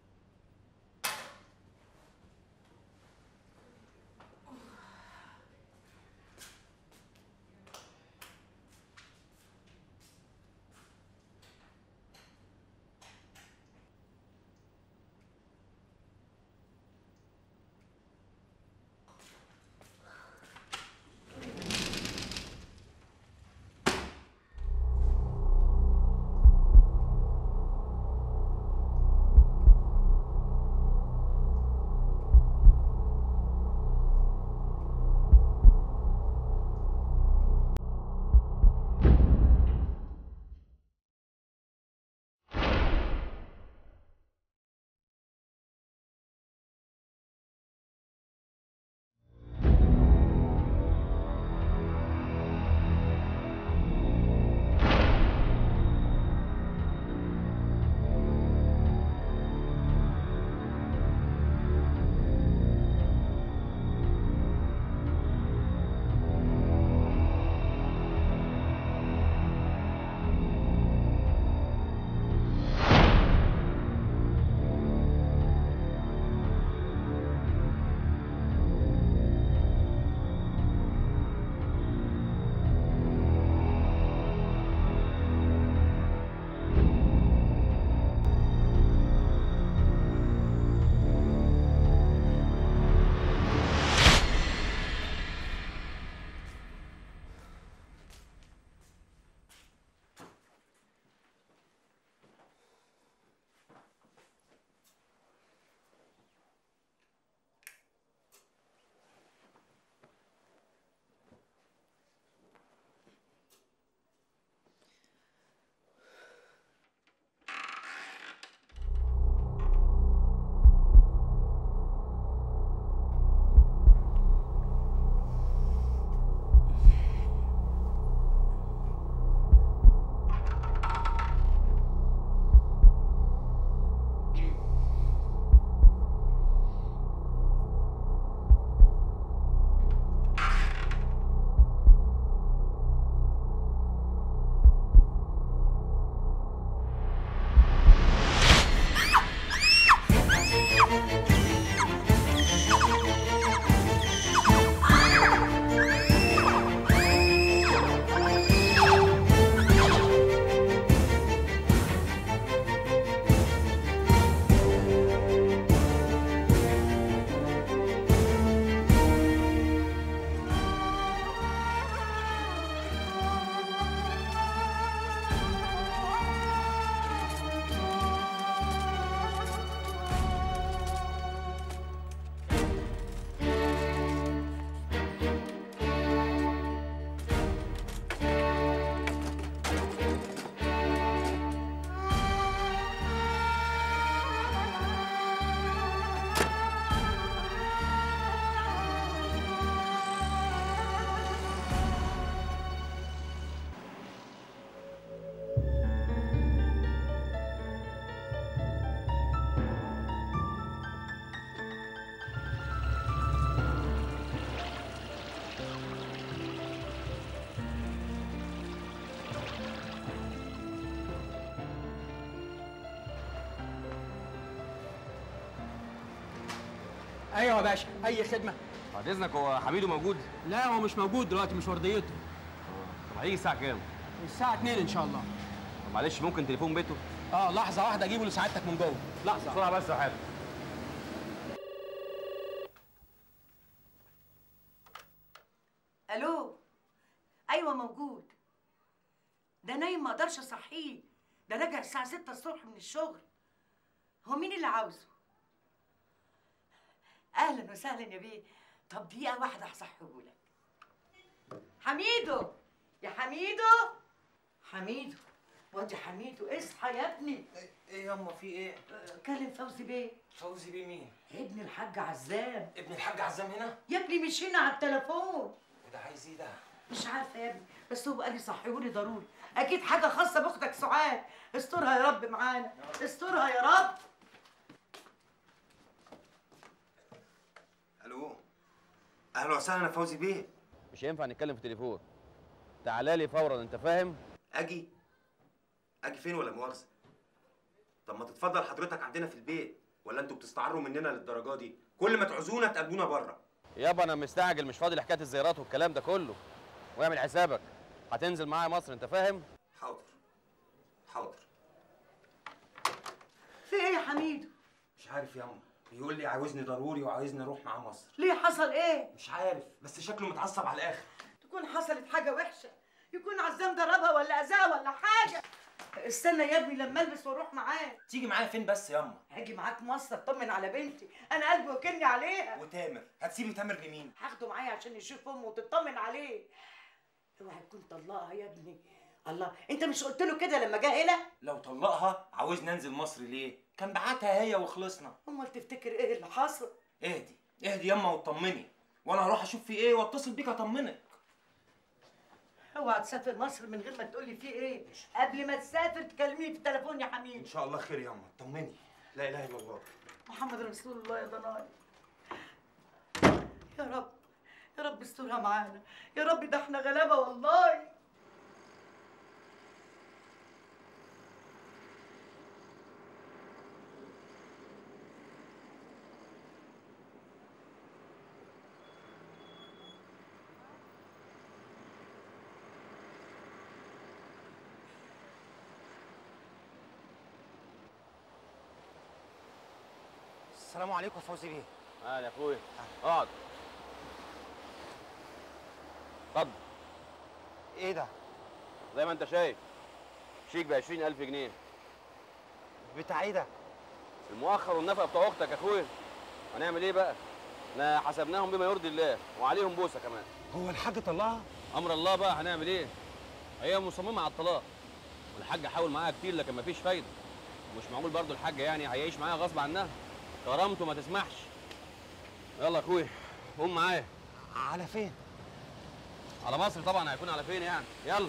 ايوه يا باشا اي خدمه
بعد اذنك هو حميدو موجود؟
لا هو مش موجود دلوقتي مش ورديته
طب هيجي الساعة كام؟
الساعه 2 ان شاء الله
طب معلش ممكن تليفون بيته؟
اه لحظه واحده اجيبه لسعادتك من جوه لحظه
بسرعة بس يا حاج
الو ايوه موجود ده نايم ما اقدرش اصحيه ده راجع الساعه 6 الصبح من الشغل هو مين اللي عاوزه اهلا وسهلا يا بيه طب دقيقه واحده هصحيهولك حميدو يا حميدو حميدو وادي حميدو اصحى يا ابني
ايه ياما في ايه؟
كلم فوزي بيه
فوزي بيه مين؟
ابن الحاج عزام
ابن الحاج عزام هنا؟
يا ابني مش هنا على التليفون
وده عايز ايه ده؟
مش عارفه يا ابني بس هو قال لي صحيهولي ضروري اكيد حاجه خاصه باختك سعاد استرها يا رب معانا استرها يا رب
الو اهلا وسهلا يا فوزي بيه
مش هينفع نتكلم في تليفون تعالى لي فورا انت فاهم؟
اجي اجي فين ولا مؤاخذه طب ما تتفضل حضرتك عندنا في البيت ولا انتوا بتستعروا مننا للدرجه دي كل ما تعوزونا تقابلونا بره
يابا انا مستعجل مش فاضي لحكايه الزيارات والكلام ده كله واعمل حسابك هتنزل معايا مصر انت فاهم؟
حاضر حاضر
في ايه يا حميدو
مش عارف ياما بيقول لي عاوزني ضروري وعاوزني اروح معاه مصر
ليه حصل ايه
مش عارف بس شكله متعصب على الاخر
تكون حصلت حاجه وحشه يكون عزام ضربها ولا اذاها ولا حاجه استنى يا ابني لما البس واروح معاك
تيجي معايا فين بس ياما
هاجي معاك مصر اطمن على بنتي انا قلبي وكلني عليها
وتامر هتسيبي تامر لمين
هاخده معايا عشان يشوف امه وتطمن عليه اوعى تكون طلقها يا ابني الله انت مش قلت له كده لما جه هنا
لو طلقها عاوزني انزل مصر ليه كان بعتها هي وخلصنا
امال تفتكر ايه اللي حصل
اهدي اهدي ياما واطمني وانا هروح اشوف في ايه واتصل بيك اطمنك
اوعى تسافر مصر من غير ما تقول لي في ايه قبل ما تسافر تكلميني في التليفون يا
ان
حميد
شاء الله خير ياما اطمني لا اله الا الله
محمد رسول الله يا ضناي يا رب يا رب استرها معانا يا رب ده احنا غلابه والله
السلام عليكم يا فوزي بيه
اهلا يا اخويا اقعد اتفضل
ايه ده
زي ما انت شايف شيك ب 20000 جنيه
بتاع ايه ده
المؤخر والنفقه بتوع اختك يا اخويا هنعمل ايه بقى احنا حسبناهم بما يرضي الله وعليهم بوسه كمان
هو الحاج طلعها
امر الله بقى هنعمل ايه هي مصممه على الطلاق والحاج حاول معاها كتير لكن مفيش فايده ومش معقول برضو الحاج يعني هيعيش معاها غصب عنها كرامته ما تسمحش يلا يا اخويا قوم معايا
على فين
على مصر طبعا هيكون على فين يعني يلا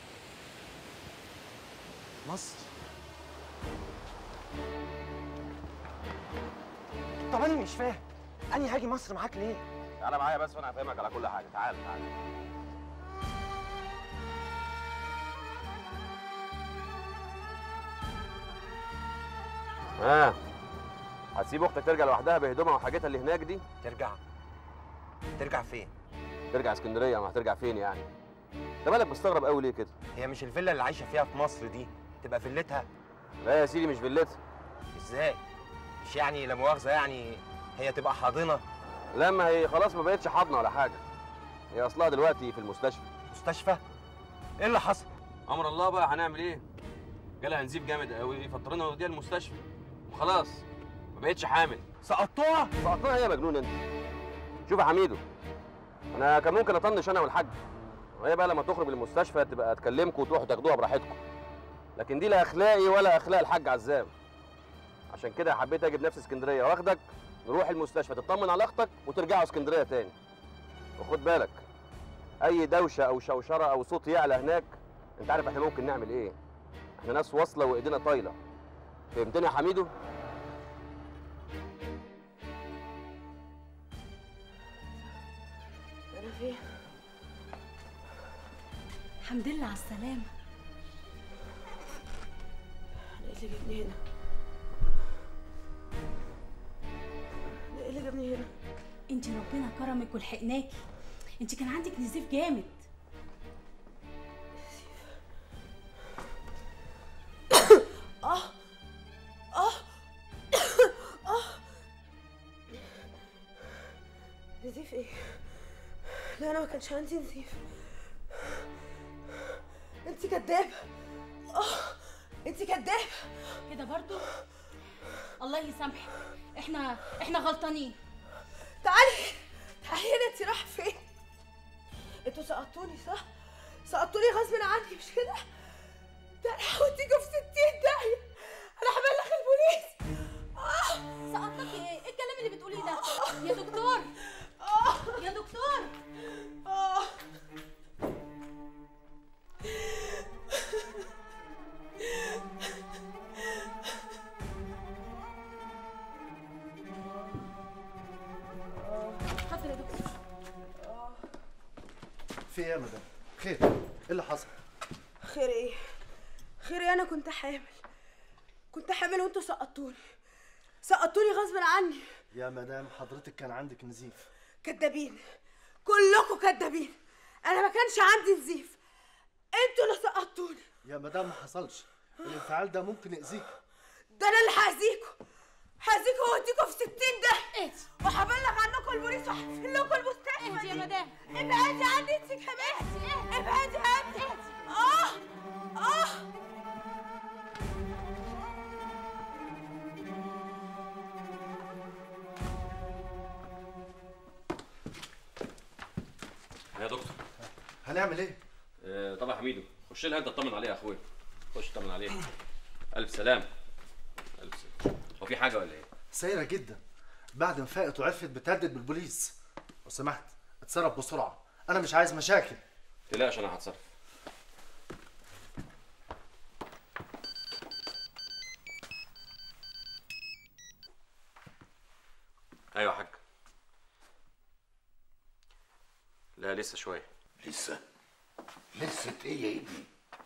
مصر طب انا مش فاهم اني هاجي مصر معاك ليه
تعالى معايا بس وانا هفهمك على كل حاجه تعال تعال ها هتسيب اختك ترجع لوحدها بهدومها وحاجتها اللي هناك دي
ترجع ترجع فين
ترجع اسكندريه ما هترجع فين يعني انت مالك مستغرب قوي ليه كده
هي مش الفيلا اللي عايشه فيها في مصر دي تبقى فيلتها
لا يا سيدي مش فيلتها
ازاي مش يعني لا مؤاخذه يعني هي تبقى حاضنه
لا ما هي خلاص ما بقتش حاضنه ولا حاجه هي اصلها دلوقتي في المستشفى
مستشفى ايه اللي حصل
امر الله بقى هنعمل ايه جالها نزيف جامد قوي فاضطرينا نوديها المستشفى وخلاص ما بقتش حامل
سقطوها
سقطناها إيه يا مجنون انت شوف يا حميدو انا كان ممكن اطنش انا والحاج وهي بقى لما تخرج من المستشفى تبقى تكلمكم وتروحوا تاخدوها براحتكم لكن دي لا اخلاقي ولا اخلاق الحاج عزام عشان كده حبيت اجي بنفس اسكندريه واخدك نروح المستشفى تطمن على اختك وترجعوا اسكندريه تاني وخد بالك اي دوشه او شوشره او صوت يعلى هناك انت عارف احنا ممكن نعمل ايه احنا ناس واصله وايدينا طايله فهمتني يا حميدو
فين
الحمد لله على السلامة
انا ايه اللي جابني هنا انا ايه اللي جابني هنا
انت ربنا كرمك ولحقناكي انت كان عندك نزيف جامد
اه اه اه نزيف ايه لا انا ما كانش عندي نزيف انت كدابه اه انت كدابه
كده برضو الله يسامحك احنا احنا غلطانين
تعالي تعالي هنا انت رايحه فين انتوا سقطتوني صح سقطتوني غصب عني مش كده ده انا هوديكوا في 60 داهيه انا هبلغ البوليس اه
سقطتك ايه ايه الكلام اللي بتقوليه ده يا دكتور يا دكتور
اه
حاضر يا دكتور
في ايه يا مدام خير ايه اللي حصل
خير ايه خير ايه انا كنت حامل كنت حامل وانتوا سقطتوني سقطوني غصب عني
يا مدام حضرتك كان عندك نزيف
كدابين كلكم كدابين انا ما كانش عندي نزيف انتوا اللي سقطتوني
يا مدام ما حصلش الانفعال ده ممكن يأذيك
ده انا اللي هاذيكوا هاذيكوا واوديكوا في 60 ده
ايه
وهبلغ عنكم البوليس وهقفل لكم المستشفى
اهدي يا
دي.
مدام.
ابعدي عني انت كمان ابعدي عني اه اه
يا دكتور
هنعمل ايه
آه طبعا حميدو خش لها انت اطمن عليها يا اخويا خش اطمن عليها الف سلام الف سلام هو في حاجه ولا ايه
سيئة جدا بعد ما فاقت وعرفت بتهدد بالبوليس لو سمحت اتصرف بسرعة انا مش عايز مشاكل
تقلقش انا هتصرف ايوه يا حاج لا لسه شويه
لسه لسه ايه يا ابني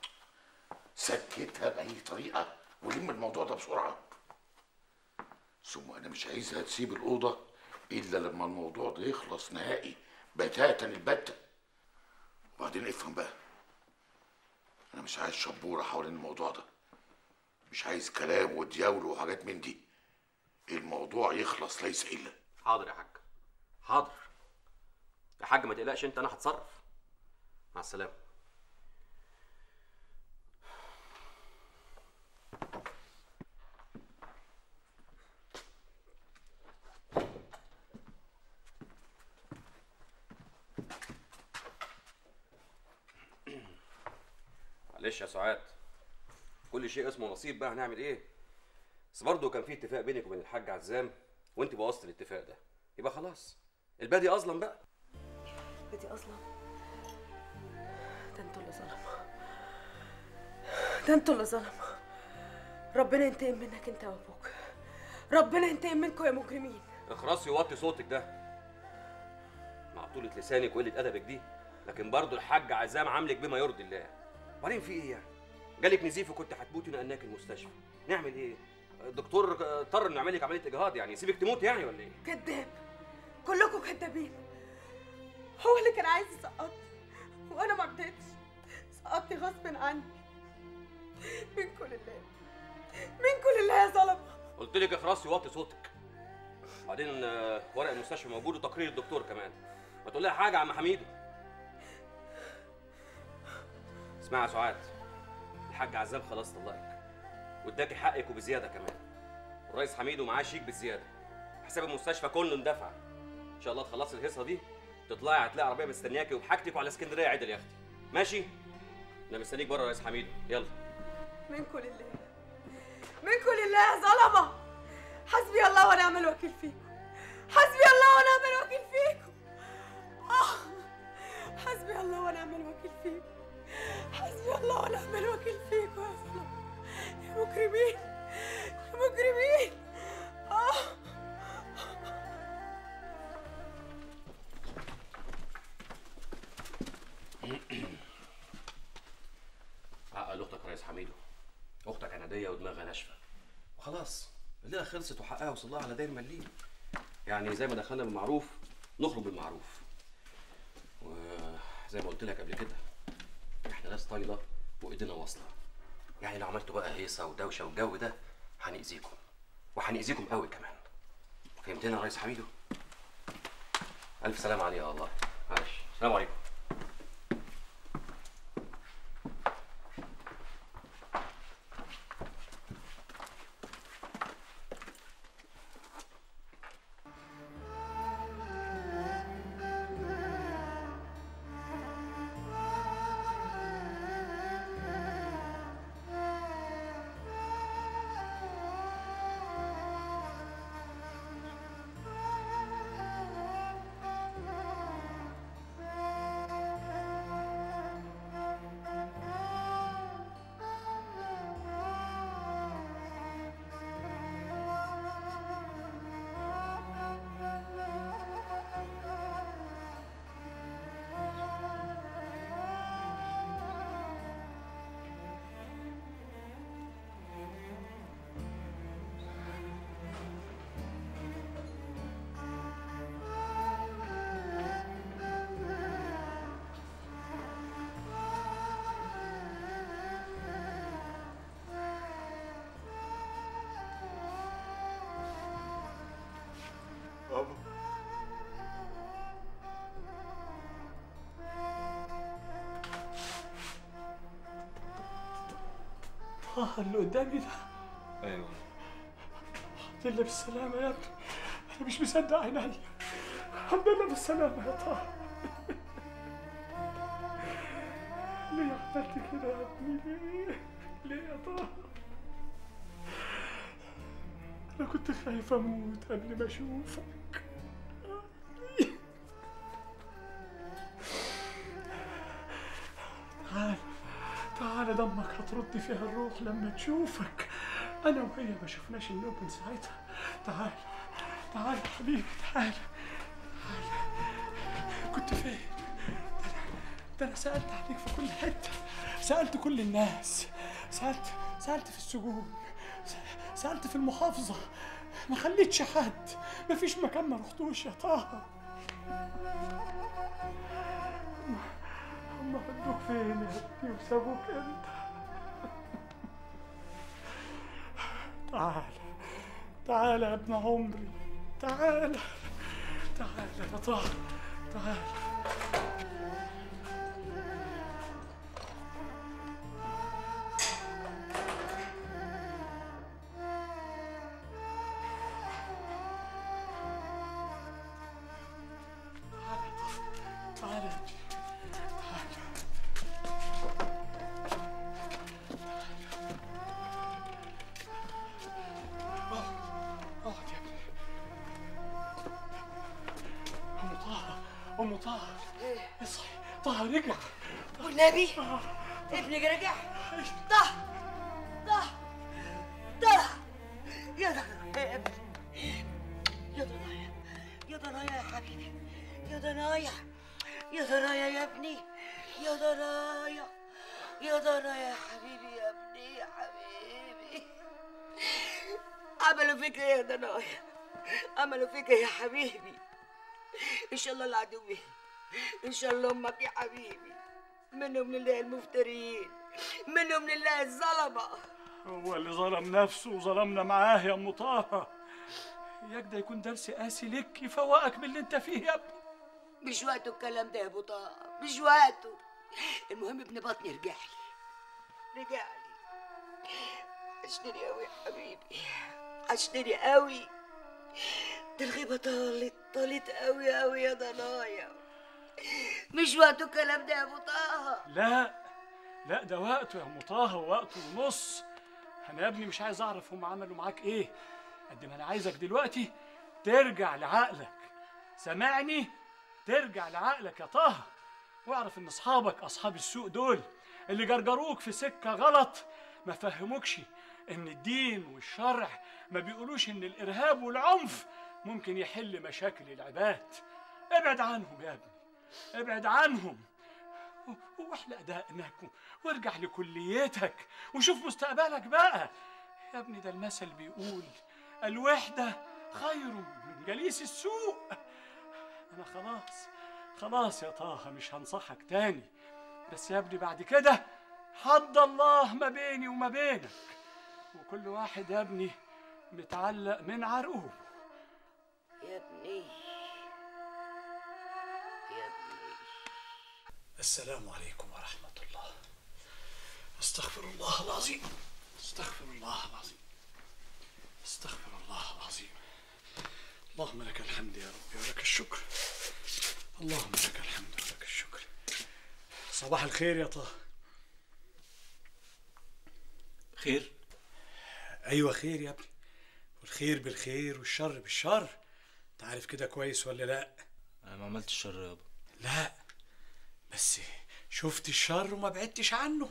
سكتها باي طريقه ولم الموضوع ده بسرعه ثم انا مش عايزها تسيب الاوضه الا لما الموضوع ده يخلص نهائي بتاتا البتة وبعدين افهم بقى انا مش عايز شبوره حوالين الموضوع ده مش عايز كلام ودياول وحاجات من دي الموضوع يخلص ليس الا
حاضر يا حاج حاضر يا حاج ما تقلقش انت انا هتصرف مع السلامه معلش يا سعاد كل شيء اسمه نصيب بقى هنعمل ايه بس برضه كان في اتفاق بينك وبين الحاج عزام وانت بوظت الاتفاق ده يبقى خلاص البادي اظلم بقى
بدي اصلا ده انتوا اللي ظلموا ده انتوا اللي ظلموا ربنا ينتقم منك انت وابوك ربنا ينتقم منكم يا مجرمين
اخرسي ووطي صوتك ده مع طولة لسانك وقلة أدبك دي لكن برضه الحاج عزام عاملك بما يرضي الله وبعدين في ايه يعني؟ جالك نزيف وكنت هتموتي ونقلناك المستشفى نعمل ايه؟ الدكتور اضطر انه يعمل لك عمليه اجهاض يعني يسيبك تموت يعني ولا ايه؟
كذاب كلكم كذابين هو اللي كان عايز يسقطني وانا ما رضيتش سقطني غصب عني منكم لله منكم لله يا ظلمه
قلت لك اخرسي ووطي صوتك بعدين آه، ورق المستشفى موجود وتقرير الدكتور كمان ما تقول لها حاجه يا عم حميدو اسمعي يا سعاد الحاج عزام خلاص طلقك واداكي حقك وبزياده كمان والرئيس حميدو معاه شيك بالزياده حساب المستشفى كله اندفع ان شاء الله تخلصي الهيصه دي تطلعي هتلاقي عربيه مستنياكي وبحاجتك وعلى اسكندريه عدل يا اختي ماشي انا مستنيك بره يا رئيس حميدو يلا
منكم لله منكم لله يا ظلمه حسبي الله ونعم الوكيل فيكم حسبي الله ونعم الوكيل فيكم آه. حسبي الله ونعم الوكيل فيكم حسبي الله ونعم الوكيل فيكم يا ظلمه يا مجرمين يا مجرمين آه.
عقل اختك يا ريس حميدو اختك عناديه ودماغها ناشفه وخلاص الليله خلصت وحقها وصل لها على داير مليم يعني زي ما دخلنا بالمعروف نخرج بالمعروف وزي ما قلت لك قبل كده احنا ناس طايله وايدينا واصله يعني لو عملتوا بقى هيصه ودوشه والجو ده هنأذيكم وهنأذيكم قوي كمان فهمتنا يا ريس حميدو الف سلامه عليك يا الله معلش السلام عليكم
بابا
طه اللي قدامي ده
ايوه
الحمد لله بالسلامة يا ابني أنا مش مصدق عيني الحمد لله بالسلامة يا طه ليه عملت كده يا ابني ليه؟ ليه يا طه؟ أنا كنت خايف أموت قبل ما أشوفك تعال تعال دمك هترد فيها الروح لما تشوفك انا وهي ما شفناش النوم من ساعتها تعال تعال يا حبيبي تعال تعال كنت فين ده أنا- ده انا سالت عليك في كل حته سالت كل الناس سالت سالت في السجون س- سالت في المحافظه ما خليتش حد ما فيش مكان ما رحتوش يا طه هم ودوك فين يا ابني وسابوك انت تعال تعال يا ابن عمري تعال تعال يا طه تعال تعال يا ابني اقعد يا ابني ام طه ام طه اصحي طه رجع
والنبي ابنك رجع طه طه طه يا ضنايا يا ابني يا ضنايا يا ضنايا يا حبيبي يا ضنايا يا ضنايا يا ابني يا ضنايا يا ضنايا يا حبيبي يا ابني يا حبيبي عملوا فيك ايه يا ضنايا عملوا فيك ايه يا حبيبي ان شاء الله العدوين ان شاء الله امك يا حبيبي منهم لله المفترين منهم لله الظلمه
هو اللي ظلم نفسه وظلمنا معاه يا ام طه اياك ده يكون درس قاسي لك يفوقك من اللي انت فيه يا ابني
مش وقته الكلام ده يا ابو طه مش وقته المهم ابن بطني رجع لي رجع لي عشتني قوي يا حبيبي عشتني قوي دي الغيبة طالت طالت قوي قوي يا ضنايا مش وقته الكلام ده يا ابو طه
لا لا ده وقته يا ام طه وقته ونص انا يا ابني مش عايز اعرف هم عملوا معاك ايه قد ما انا عايزك دلوقتي ترجع لعقلك سامعني ترجع لعقلك يا طه واعرف ان اصحابك اصحاب السوق دول اللي جرجروك في سكه غلط ما فهموكش ان الدين والشرع ما بيقولوش ان الارهاب والعنف ممكن يحل مشاكل العباد ابعد عنهم يا ابني ابعد عنهم و- واحلق دقنك و- وارجع لكليتك وشوف مستقبلك بقى يا ابني ده المثل بيقول الوحدة خير من جليس السوء أنا خلاص خلاص يا طه مش هنصحك تاني بس يا ابني بعد كده حد الله ما بيني وما بينك وكل واحد يا ابني متعلق من عرقوبه
يا ابني يا ابني
السلام عليكم ورحمة الله استغفر الله العظيم استغفر الله العظيم استغفر الله العظيم اللهم لك الحمد يا ربي ولك الشكر اللهم لك الحمد ولك الشكر صباح الخير يا طه خير ايوه خير يا ابني والخير بالخير والشر بالشر انت عارف كده كويس ولا لا
انا ما عملتش شر يابا
لا بس شفت الشر وما بعدتش عنه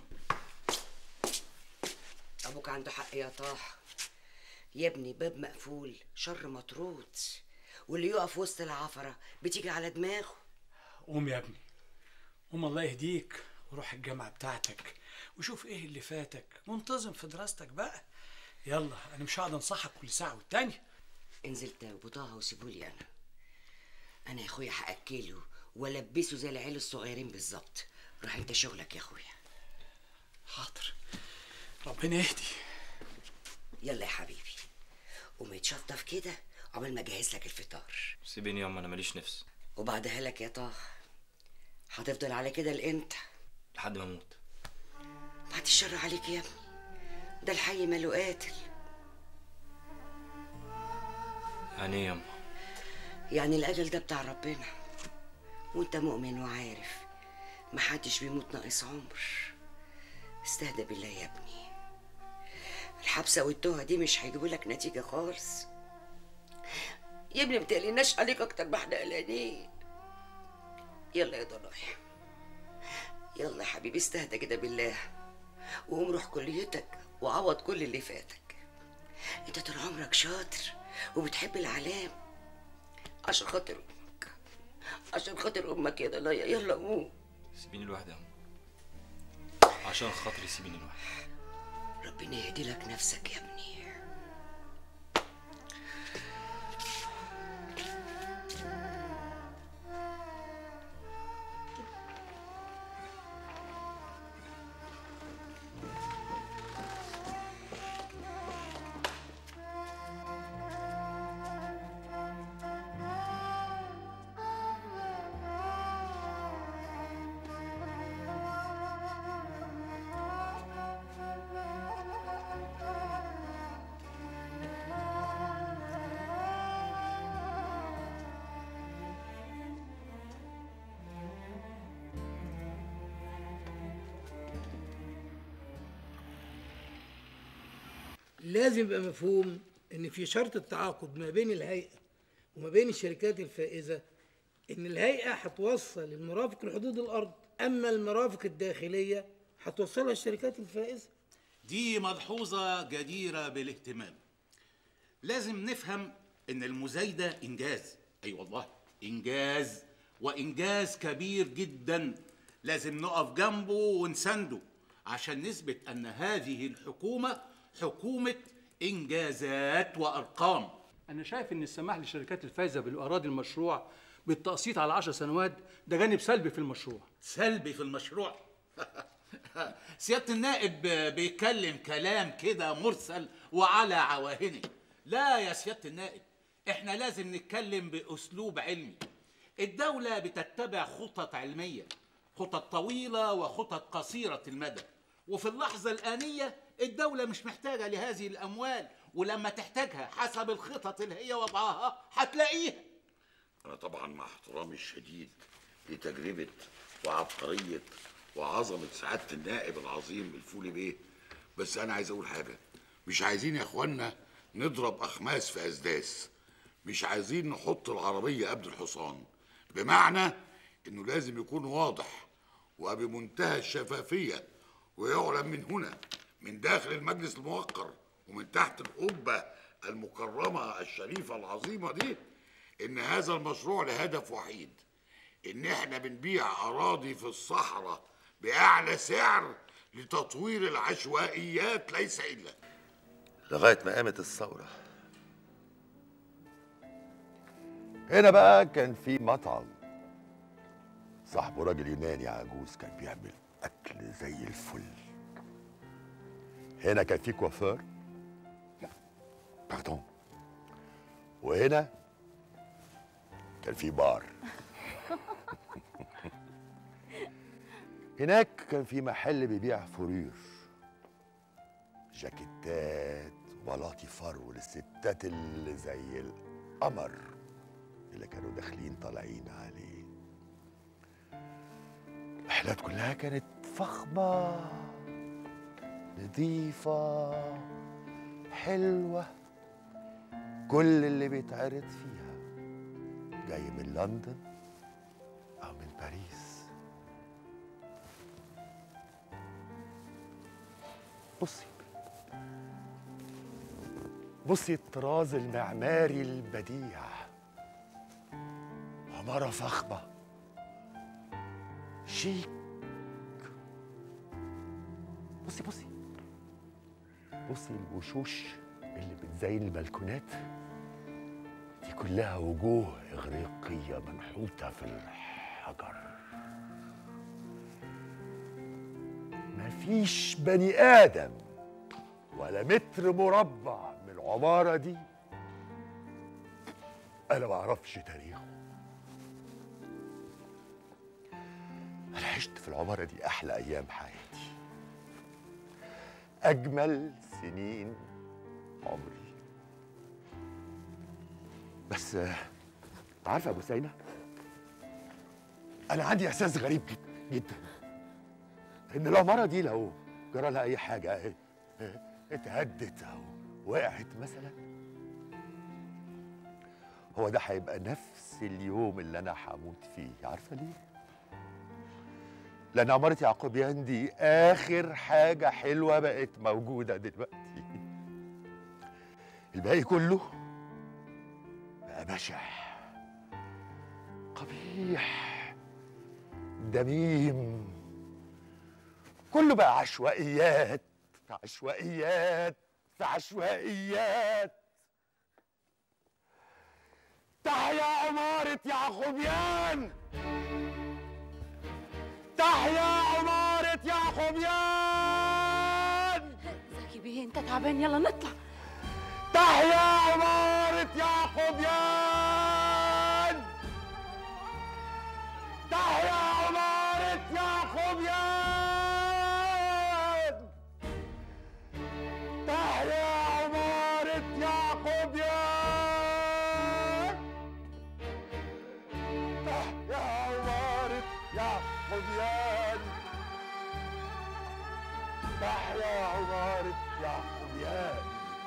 ابوك عنده حق يا طه يا ابني باب مقفول شر مطرود واللي يقف وسط العفرة بتيجي على دماغه
قوم يا ابني قوم الله يهديك وروح الجامعة بتاعتك وشوف ايه اللي فاتك وانتظم في دراستك بقى يلا انا مش هقعد انصحك كل ساعة والتانية
انزل تاوب طه وسيبولي انا انا يا اخويا هاكله والبسه زي العيال الصغيرين بالظبط روح انت شغلك يا اخويا
حاضر ربنا يهدي
يلا يا حبيبي قوم اتشطف كده عقبال ما اجهز لك الفطار
سيبيني ياما انا ماليش نفس
وبعدها لك يا طه هتفضل على كده لامتى
لحد ما اموت
بعد الشر عليك يا ابني ده الحي ماله قاتل
يعني ايه ياما
يعني الاجل ده بتاع ربنا وانت مؤمن وعارف محدش بيموت ناقص عمر استهدى بالله يا ابني الحبسه والتوهه دي مش هيجيبوا لك نتيجه خالص يا ابني ما تقلقناش عليك اكتر ما احنا قلقانين يلا يا ضنايا يلا يا حبيبي استهدى كده بالله وقوم روح كليتك وعوض كل اللي فاتك انت طول عمرك شاطر وبتحب العلام عشان خاطر امك عشان خاطر امك يا ضنايا يلا قوم
سيبيني لوحدي يا عم عشان خاطري سيبيني لوحدي
ربنا يهدي لك نفسك يا ابني
لازم يبقى مفهوم ان في شرط التعاقد ما بين الهيئه وما بين الشركات الفائزه ان الهيئه هتوصل المرافق لحدود الارض اما المرافق الداخليه هتوصلها الشركات الفائزه
دي ملحوظة جديرة بالاهتمام لازم نفهم ان المزايدة انجاز اي والله انجاز وانجاز كبير جدا لازم نقف جنبه ونسنده عشان نثبت ان هذه الحكومة حكومة انجازات وارقام
انا شايف ان السماح للشركات الفايزة بالاراضي المشروع بالتقسيط على 10 سنوات ده جانب سلبي في المشروع
سلبي في المشروع سيادة النائب بيتكلم كلام كده مرسل وعلى عواهنه لا يا سيادة النائب احنا لازم نتكلم بأسلوب علمي الدولة بتتبع خطط علمية خطط طويلة وخطط قصيرة المدى وفي اللحظة الآنية الدولة مش محتاجة لهذه الأموال ولما تحتاجها حسب الخطط اللي هي وضعها هتلاقيها
أنا طبعا مع احترامي الشديد لتجربة وعبقرية وعظمة سعادة النائب العظيم الفولي بيه بس أنا عايز أقول حاجة مش عايزين يا إخوانا نضرب أخماس في أسداس مش عايزين نحط العربية قبل الحصان بمعنى إنه لازم يكون واضح وبمنتهى الشفافية ويعلن من هنا من داخل المجلس الموقر ومن تحت القبة المكرمة الشريفة العظيمة دي إن هذا المشروع لهدف وحيد
ان احنا بنبيع اراضي في الصحراء باعلى سعر لتطوير العشوائيات ليس الا
لغايه ما قامت الثوره هنا بقى كان في مطعم صاحبه راجل يوناني عجوز كان بيعمل اكل زي الفل هنا كان في كوافير لا باردون وهنا كان في بار هناك كان في محل بيبيع فرير جاكيتات بلاطي فرو للستات اللي زي القمر اللي كانوا داخلين طالعين عليه المحلات كلها كانت فخمة نظيفة حلوة كل اللي بيتعرض فيها جاي من لندن أو من باريس بصي بصي الطراز المعماري البديع عمارة فخمة شيك بصي بصي بصي الوشوش اللي بتزين البلكونات دي كلها وجوه إغريقية منحوتة في الحجر مفيش بني آدم ولا متر مربع من العمارة دي أنا معرفش تاريخه أنا عشت في العمارة دي أحلى أيام حياتي أجمل سنين عمري بس آه، عارفة يا أبو سينا أنا عندي إحساس غريب جد- جدا إن العمارة دي لو جرى لها أي حاجة اه، اه، اتهدت أو وقعت مثلا هو ده هيبقى نفس اليوم اللي أنا هموت فيه عارفة ليه؟ لأن عمارة يعقوبيان دي آخر حاجة حلوة بقت موجودة دلوقتي الباقي كله بقى بشع قبيح دميم كله بقى عشوائيات في عشوائيات في عشوائيات تحيا عمارة يعقوبيان تحيا عمارة يعقوبيان
زكي بيه انت تعبان يلا نطلع
تحيا عمارة يعقوبيان تحيا عمارة يعقوبيان تحيا عمارة يعقوبيان تحيا عمارة يعقوبيان تحيا عمارة يعقوبيان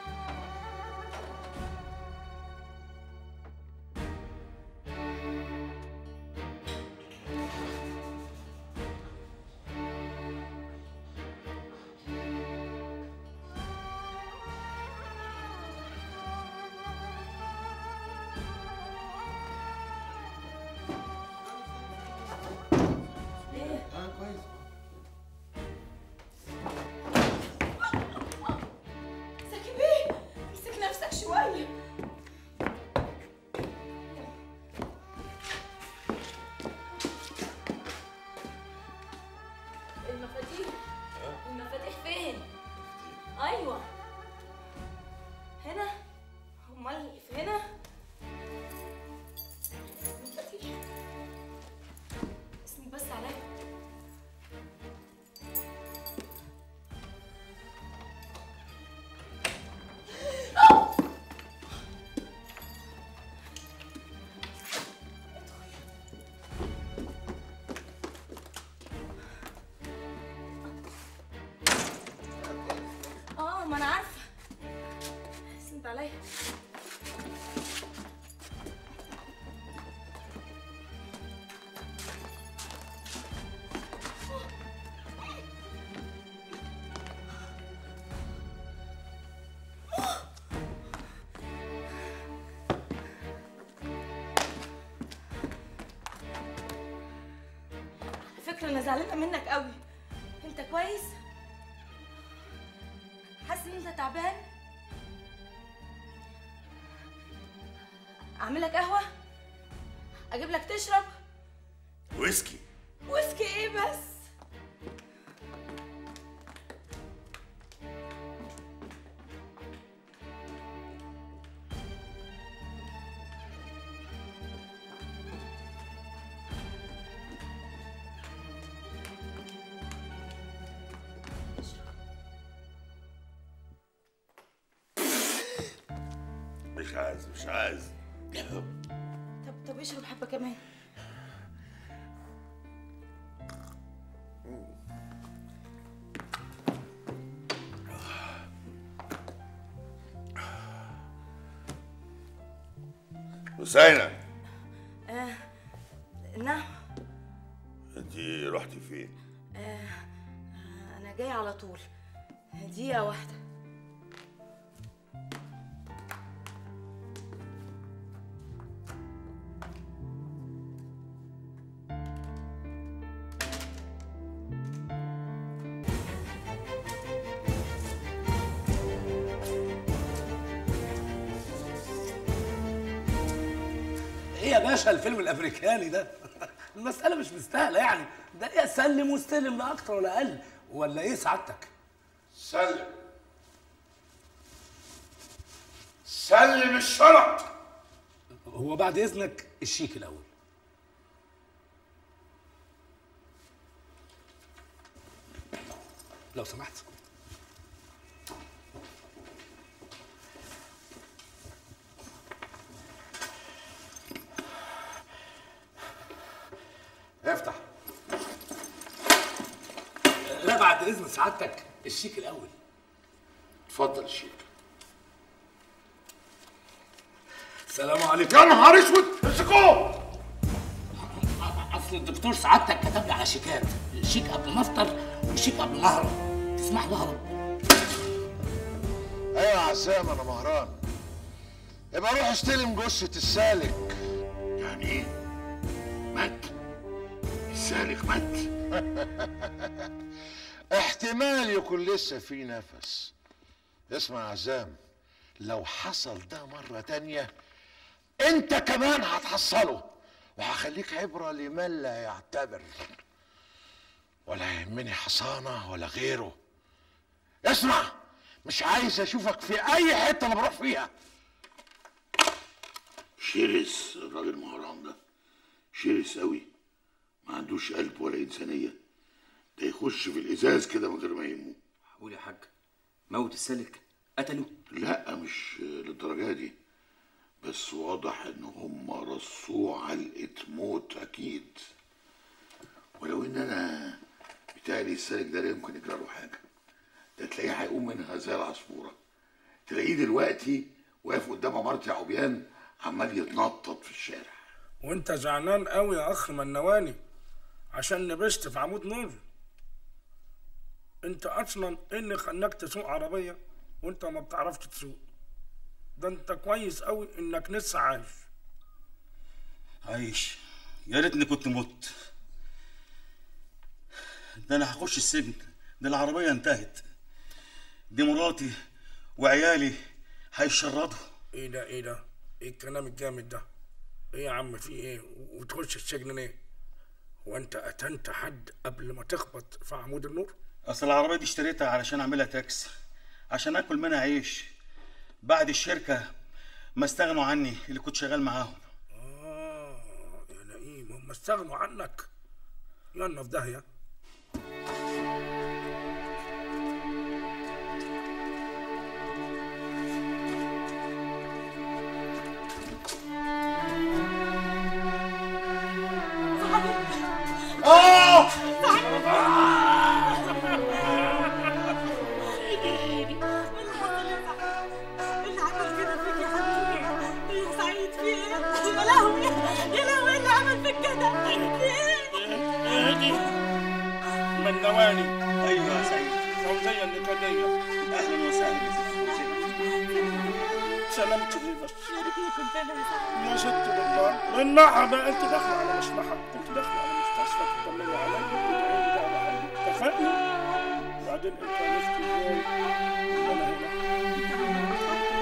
زكي بيه امسك نفسك شويه المفاتيح المفاتيح فين ايوه هنا امال في هنا المفاتيح اسمي بس عليا اه ما انا عارفه اسمت عليا
فكره انا زعلانه منك قوي انت كويس حاسس ان انت تعبان اعمل لك قهوه اجيب لك تشرب
ويسكي
ويسكي ايه بس
مش عايز مش عايز
طب طب اشرب حبه كمان
حسينة
آه نعم
انت رحتي فين؟
آه انا جاي على طول دقيقه واحده
ايه يا باشا الفيلم الامريكاني ده المساله مش مستاهله يعني ده ايه سلم واستلم لا اكتر ولا اقل ولا ايه سعادتك
سلم سلم الشنط
هو بعد اذنك الشيك الاول لو سمحت
افتح
لا بعد اذن سعادتك الشيك الاول
اتفضل الشيك
السلام عليكم
يا نهار اسود امسكوه
اصل الدكتور سعادتك كتب لي على شيكات شيك قبل ما افطر وشيك قبل ما اهرب تسمح لي اهرب
ايوه يا عزام انا مهران يبقى روح استلم جثة السالك
يعني ايه؟ مات السالك مات
احتمال يكون لسه في نفس اسمع يا عزام لو حصل ده مرة تانية انت كمان هتحصله وهخليك عبرة لمن لا يعتبر ولا يهمني حصانة ولا غيره اسمع مش عايز اشوفك في اي حتة انا بروح فيها
شرس الراجل مهران ده شرس قوي ما عندوش قلب ولا انسانيه ده يخش في الازاز كده من غير ما يهمه
قول يا حاج موت السالك قتله
لا مش للدرجه دي بس واضح ان هم رصوه علقه موت اكيد ولو ان انا بتاعي السالك ده لا يمكن يجرى له حاجه ده تلاقيه هيقوم منها زي العصفوره تلاقيه دلوقتي واقف قدام عمارة عبيان عمال يتنطط في الشارع
وانت زعلان قوي يا اخ منواني عشان نبشت في عمود نور انت اصلا ايه اللي خلاك تسوق عربيه وانت ما بتعرفش تسوق ده انت كويس قوي انك لسه عايش
عايش يا ريتني كنت مت ده انا هخش السجن ده العربيه انتهت دي مراتي وعيالي هيشردوا
ايه ده ايه ده ايه الكلام الجامد ده ايه يا عم في ايه وتخش السجن ليه هو انت قتلت حد قبل ما تخبط في عمود النور
اصل العربيه دي اشتريتها علشان اعملها تاكس عشان اكل منها عيش بعد الشركه ما استغنوا عني اللي كنت شغال معاهم
اه يا نعيم هم استغنوا عنك يلا في داهيه
اه
اللي عمل كده فيك يا حبيبي يا سعيد في ايه؟ يا لهوي يا لهوي إيه اللي عمل فيك كده في ايه؟
اهدي منواني
ايوه يا سعيد
فوزية النكدية
اهلا وسهلا يا ست فوزية
سلامتي ليه بس
كنت انا يا سعيد
يا ست بالله مصلحة بقى انت داخلة على مصلحة انت داخلة على مصلحة المستشفى تطمني عليا وتدعي لي دعوه حلوه اتفقنا وبعدين انت عرفت ازاي ان انا هنا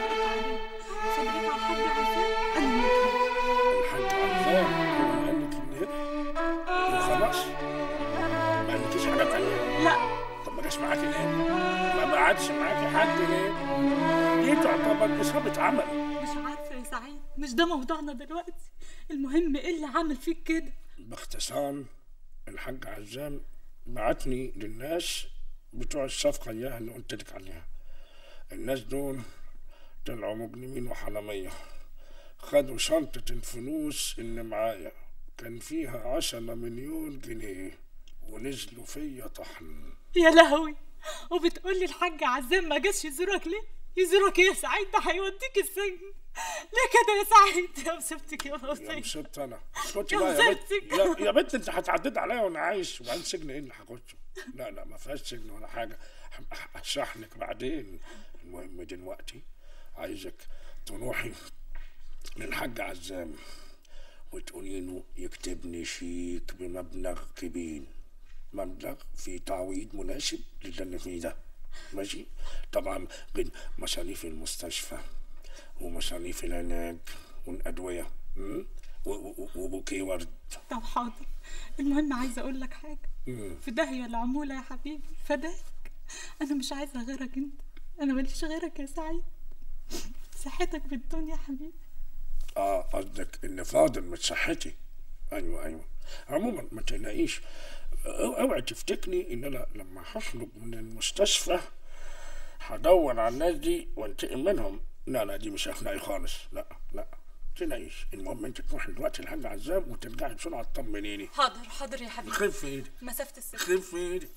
صدرك على الحاج عزام انا
الحاج عزام هو قال لك ان هنا وخلاص ما قالكيش حاجه تانيه
لا
طب ما جاش معاكي ليه؟ ما قعدش معاكي حد ليه؟ دي تعتبر اصابه عمل
مش عارفه يا سعيد مش ده موضوعنا دلوقتي المهم ايه اللي عمل فيك كده
باختصار الحاج عزام بعتني للناس بتوع الصفقة إياها اللي قلت لك عليها الناس دول طلعوا مجرمين وحرامية خدوا شنطة الفلوس اللي معايا كان فيها عشرة مليون جنيه ونزلوا فيا طحن
يا لهوي وبتقولي الحاج عزام ما جاش يزورك ليه يزورك ايه يا سعيد ده هيوديك السجن ليه كده يا سعيد يا مسبتك يا
يا
بطيء
مصيبت انا اسكتي
يا
بقى يا بنت
مسبتك.
يا, يا بنت انت هتعدد عليا وانا عايش وبعدين سجن ايه اللي هخشه لا لا ما فيهاش سجن ولا حاجه هشرح لك بعدين المهم دلوقتي عايزك تروحي للحاج عزام وتقولي له يكتبني شيك بمبلغ كبير مبلغ في تعويض مناسب للي انا فيه ده ماشي طبعا غير مصاريف المستشفى ومصاريف العلاج والادويه م? و- و- وبوكيه ورد
طب حاضر المهم عايزه اقول لك حاجه
م.
في داهيه العموله يا حبيبي فداك انا مش عايزه غيرك انت انا ماليش غيرك يا سعيد صحتك بالدنيا يا حبيبي
اه قصدك ان فاضل من صحتي ايوه ايوه عموما ما تقلقيش أو- اوعي تفتكري ان انا لما هخرج من المستشفى هدور على الناس دي وانتقم منهم لا لا دي مش اخلاقي خالص لا لا تلاقيش المهم انت تروحي دلوقتي لحد عزام وترجعي بسرعه تطمنيني
حاضر حاضر يا حبيبي
خف ايدك
مسافه السكه
خف ايدك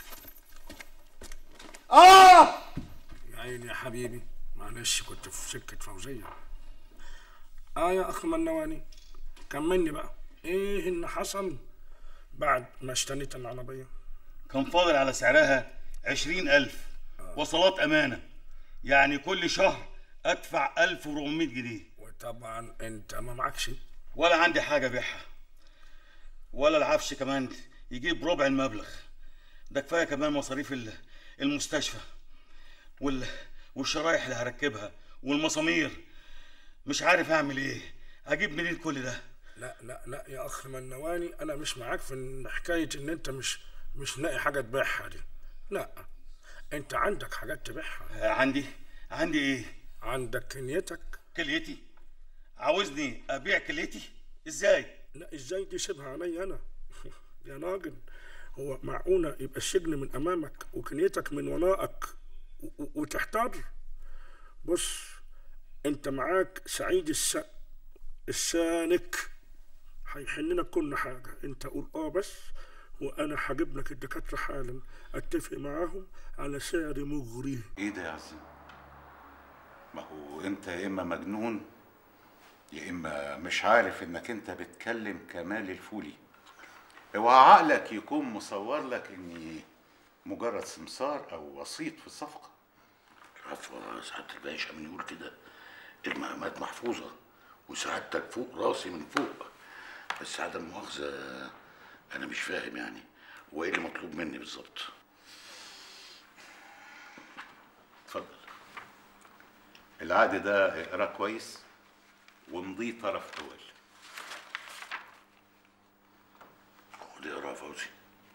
اه
يا عيني يا حبيبي معلش كنت في سكه فوزيه اه يا اخ منواني كملني بقى ايه اللي حصل بعد ما اشتريت العربيه
كان فاضل على سعرها عشرين ألف وصلات أمانة يعني كل شهر أدفع ألف وربعمية جنيه
وطبعا أنت ما معكش
ولا عندي حاجة أبيعها ولا العفش كمان يجيب ربع المبلغ ده كفاية كمان مصاريف ال- المستشفى وال... والشرايح اللي هركبها والمسامير مش عارف أعمل إيه أجيب منين كل ده
لا لا لا يا اخ منواني انا مش معاك في إن حكايه ان انت مش مش لاقي حاجه تبيعها دي لا انت عندك حاجات تبيعها
عندي عندي ايه
عندك كنيتك
كليتي عاوزني ابيع كليتي ازاي
لا ازاي دي سيبها عليا انا يا راجل هو معقولة يبقى السجن من امامك وكنيتك من ورائك و- و- وتحتار بص انت معاك سعيد الس... السالك هيحل لك كل حاجة انت قول اه بس وانا هجيب لك الدكاترة حالا اتفق معاهم على سعر مغري
ايه ده يا عزيز ما هو انت يا اما مجنون يا اما مش عارف انك انت بتكلم كمال الفولي اوعى عقلك يكون مصور لك اني مجرد سمسار او وسيط في الصفقه
عفوا يا سعادة الباشا من يقول كده المهمات محفوظة وسعادتك فوق راسي من فوق بس عدم مؤاخذة أنا مش فاهم يعني هو إيه اللي مطلوب مني بالظبط؟
اتفضل العقد ده اقراه كويس وامضيه طرف اول
خد اقرا يا فوزي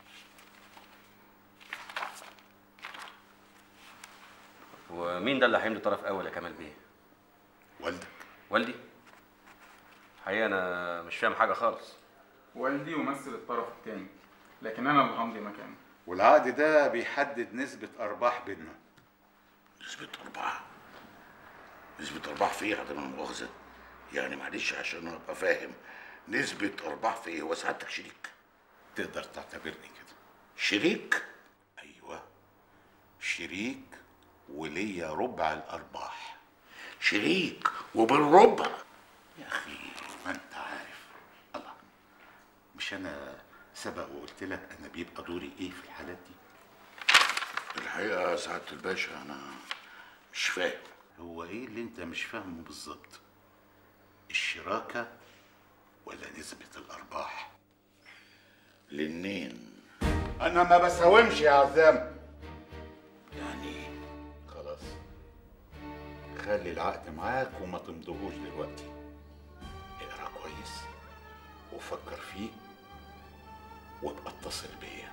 ومين ده اللي هيمضي طرف اول يا كمال بيه
والدك
والدي حقيقة انا مش فاهم حاجة خالص
والدي يمثل الطرف الثاني لكن انا اللي همضي مكانه
والعقد ده بيحدد نسبة أرباح بيننا
نسبة أربعة نسبة أرباح في إيه يا عدم المؤاخذة؟ يعني معلش عشان أبقى فاهم نسبة أرباح في إيه؟ هو سعادتك شريك؟
تقدر تعتبرني كده
شريك؟
أيوه شريك وليا ربع الأرباح
شريك وبالربع
يا أخي ما أنت عارف الله مش أنا سبق وقلت لك أنا بيبقى دوري إيه في الحالات دي
الحقيقة يا سعادة الباشا أنا مش فاهم
هو إيه اللي أنت مش فاهمه بالظبط الشراكة ولا نسبة الأرباح
للنين
انا ما بساومش يا عزام
يعني
خلاص خلي العقد معاك وما تمضيهوش دلوقتي اقرا كويس وفكر فيه وابقى اتصل بيا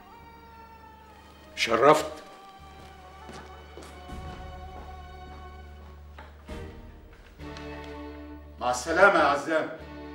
شرفت مع السلامة يا عزام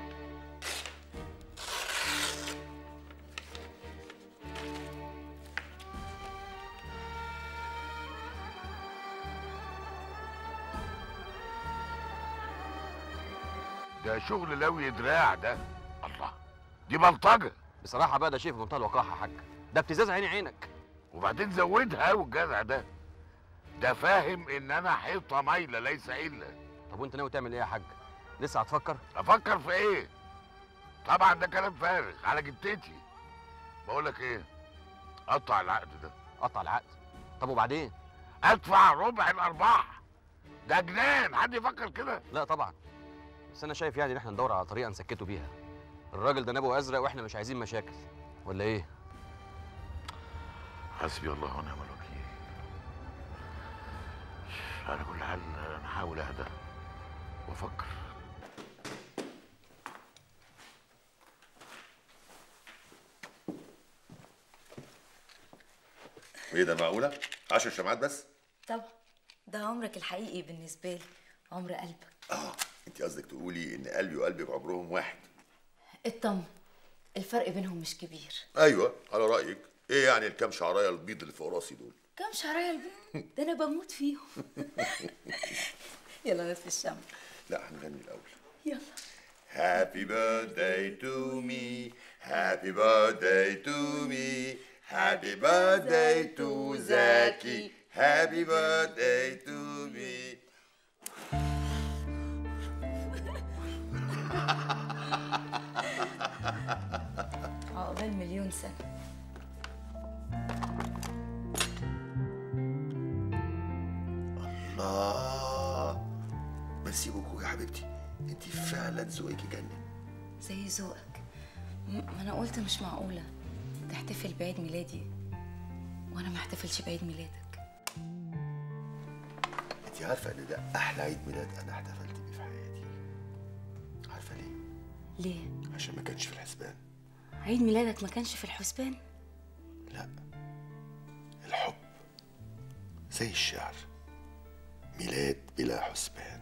ده شغل لوي دراع ده الله دي بلطجه
بصراحه بقى ده شيء في منتهى الوقاحه يا حاج ده ابتزاز عيني عينك
وبعدين زودها قوي الجدع ده ده فاهم ان انا حيطه مايله ليس الا
طب وانت ناوي تعمل ايه يا حاج لسه هتفكر
افكر في ايه طبعا ده كلام فارغ على جدتي بقول لك ايه قطع العقد ده
قطع العقد طب وبعدين
ادفع ربع الارباح ده جنان حد يفكر كده
لا طبعا بس انا شايف يعني ان احنا ندور على طريقه نسكته بيها الراجل ده نبو ازرق واحنا مش عايزين مشاكل ولا ايه
حسبي الله ونعم الوكيل على كل حال انا هحاول اهدى وافكر
وايه ده معقوله 10 شمعات بس
طبعا ده عمرك الحقيقي بالنسبة لي عمر قلبك
اه انت قصدك تقولي ان قلبي وقلبك عمرهم واحد
اطمن الفرق بينهم مش كبير
ايوه على رايك ايه يعني الكام شعرايه البيض اللي فوق راسي دول
كم شعرايه البيت ده انا بموت فيهم يلا نطفي الشمع
لا هنغني الاول
يلا
Happy birthday to me Happy birthday to me Happy birthday to Zaki Happy birthday to me
عقبال مليون سنة
الله ميرسي بوكو يا حبيبتي انت فعلا ذوقك يجنن
زي ذوقك م- ما انا قلت مش معقولة تحتفل بعيد ميلادي وانا ما احتفلش بعيد ميلادك
انت عارفه ان ده احلى عيد ميلاد انا احتفلت بيه في حياتي عارفه ليه
ليه
عشان ما كانش في الحسبان
عيد ميلادك ما كانش في الحسبان
الحب زي الشعر ميلاد بلا حسبان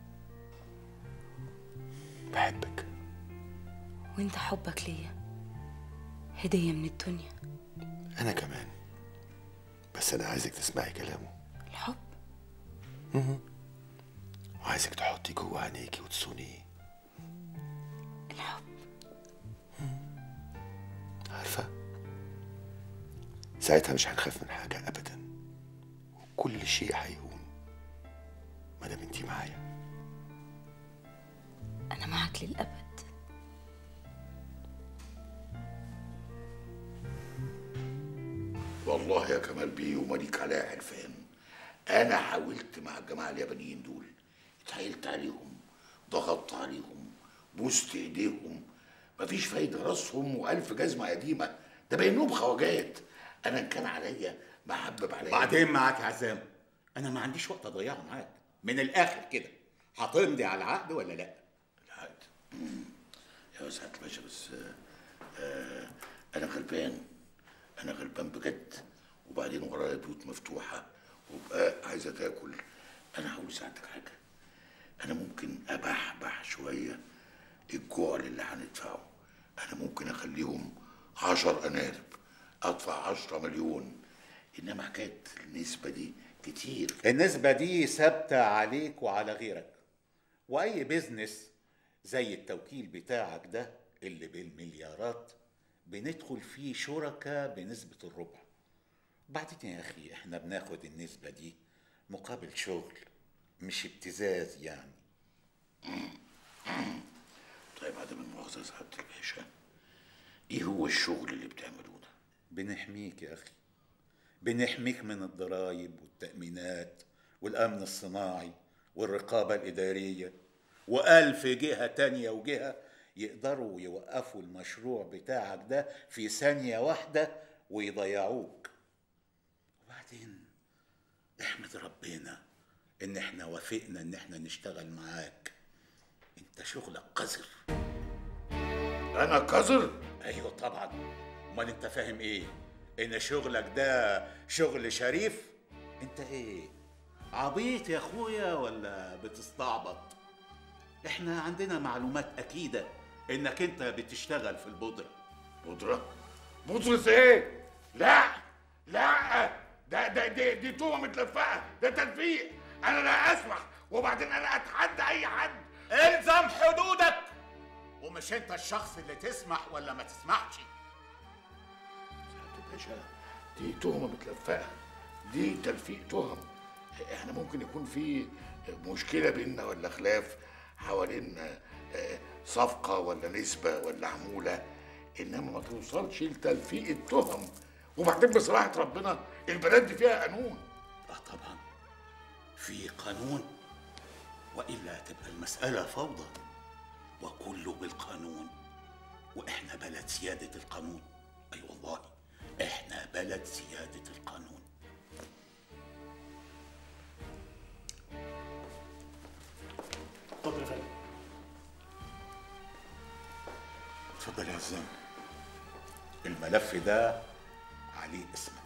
بحبك
وانت حبك ليا هدية من الدنيا
انا كمان بس انا عايزك تسمعي كلامه
الحب
مهم. وعايزك تحطي جوه عينيكي وتصونيه
الحب
عارفه ساعتها مش هنخاف من حاجه ابدا وكل شيء هيهون ما دام انتي معايا
انا معاك للابد
والله يا كمال بيه ومليك عليا حرفان انا حاولت مع الجماعه اليابانيين دول اتحايلت عليهم ضغطت عليهم بوست ايديهم مفيش فايده راسهم والف جزمه قديمه ده باين لهم خواجات انا إن كان عليا محبب عليا
بعدين معاك يا عزام انا ما عنديش وقت اضيعه معاك من الاخر كده هتمضي على العقد ولا لا
العقد مم. يا سعاده الباشا بس آه، آه انا غلبان انا غلبان بجد وبعدين ورايا بيوت مفتوحه وبقى عايزه تاكل انا هقول لسعادتك حاجه انا ممكن ابحبح شويه الجوع اللي هندفعه انا ممكن اخليهم عشر انارب ادفع عشرة مليون انما حكايه النسبه دي كتير
النسبة دي ثابتة عليك وعلى غيرك وأي بيزنس زي التوكيل بتاعك ده اللي بالمليارات بندخل فيه شركة بنسبة الربع بعدين يا أخي إحنا بناخد النسبة دي مقابل شغل مش ابتزاز يعني
طيب عدم المؤاخذه يا سعاده الباشا ايه هو الشغل اللي بتعملوه ده
بنحميك يا أخي بنحميك من الضرائب والتأمينات والأمن الصناعي والرقابة الإدارية وألف جهة تانية وجهة يقدروا يوقفوا المشروع بتاعك ده في ثانية واحدة ويضيعوك وبعدين احمد ربنا ان احنا وافقنا ان احنا نشتغل معاك انت شغلك قذر
انا قذر
ايوه طبعا امال انت فاهم ايه ان شغلك ده شغل شريف انت ايه عبيط يا اخويا ولا بتستعبط احنا عندنا معلومات اكيده انك انت بتشتغل في البودره
بودره بودرة ايه؟ لا لا ده ده دي, دي تهمة متلفقة ده تلفيق انا لا اسمح وبعدين انا اتحدى اي حد
الزم حدودك ومش انت الشخص اللي تسمح ولا ما تسمحش
يا باشا دي تهمة متلفقة دي تلفيق تهم احنا ممكن يكون في مشكلة بيننا ولا خلاف حوالين آه، صفقة ولا نسبة ولا عمولة انما ما توصلش لتلفيق التهم وبعدين بصراحة ربنا البلد دي فيها قانون
اه طبعا في قانون والا تبقى المساله فوضى وكله بالقانون واحنا بلد سياده القانون اي أيوة والله احنا بلد سياده القانون
اتفضل يا فندم
اتفضل يا عزام الملف ده عليه اسمك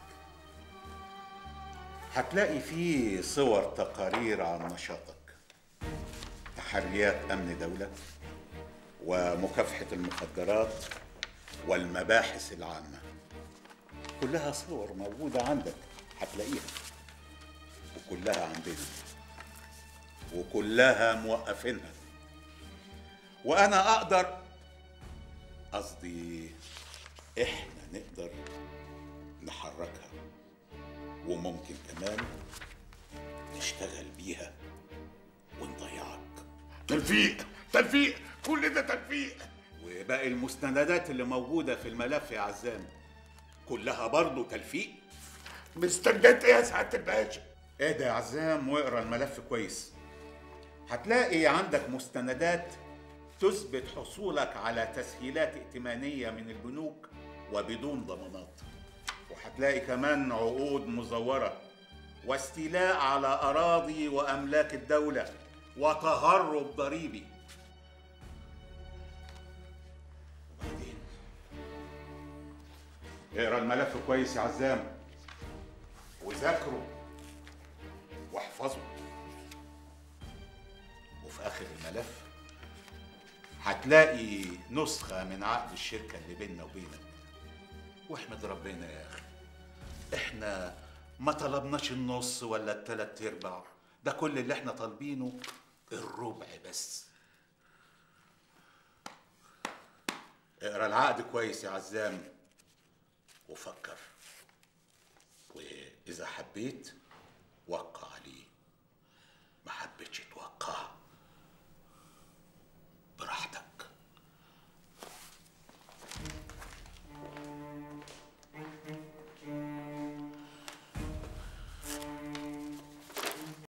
هتلاقي فيه صور تقارير عن نشاطك تحريات امن دوله ومكافحه المخدرات والمباحث العامه كلها صور موجوده عندك هتلاقيها وكلها عندنا وكلها موقفينها وانا اقدر قصدي احنا نقدر نحركها وممكن كمان نشتغل بيها ونضيعك
تلفيق تلفيق كل ده تلفيق
وباقي المستندات اللي موجودة في الملف يا عزام كلها برضه تلفيق
مستندات ايه يا سعادة الباشا
اهدى يا عزام واقرا الملف كويس هتلاقي عندك مستندات تثبت حصولك على تسهيلات ائتمانية من البنوك وبدون ضمانات وهتلاقي كمان عقود مزورة واستيلاء على أراضي وأملاك الدولة وتهرب ضريبي وبعدين اقرا الملف كويس يا عزام وذاكره واحفظه وفي آخر الملف هتلاقي نسخة من عقد الشركة اللي بيننا وبينك واحمد ربنا يا أخي احنا ما طلبناش النص ولا التلات ارباع ده كل اللي احنا طالبينه الربع بس اقرا العقد كويس يا عزام وفكر واذا حبيت وقع عليه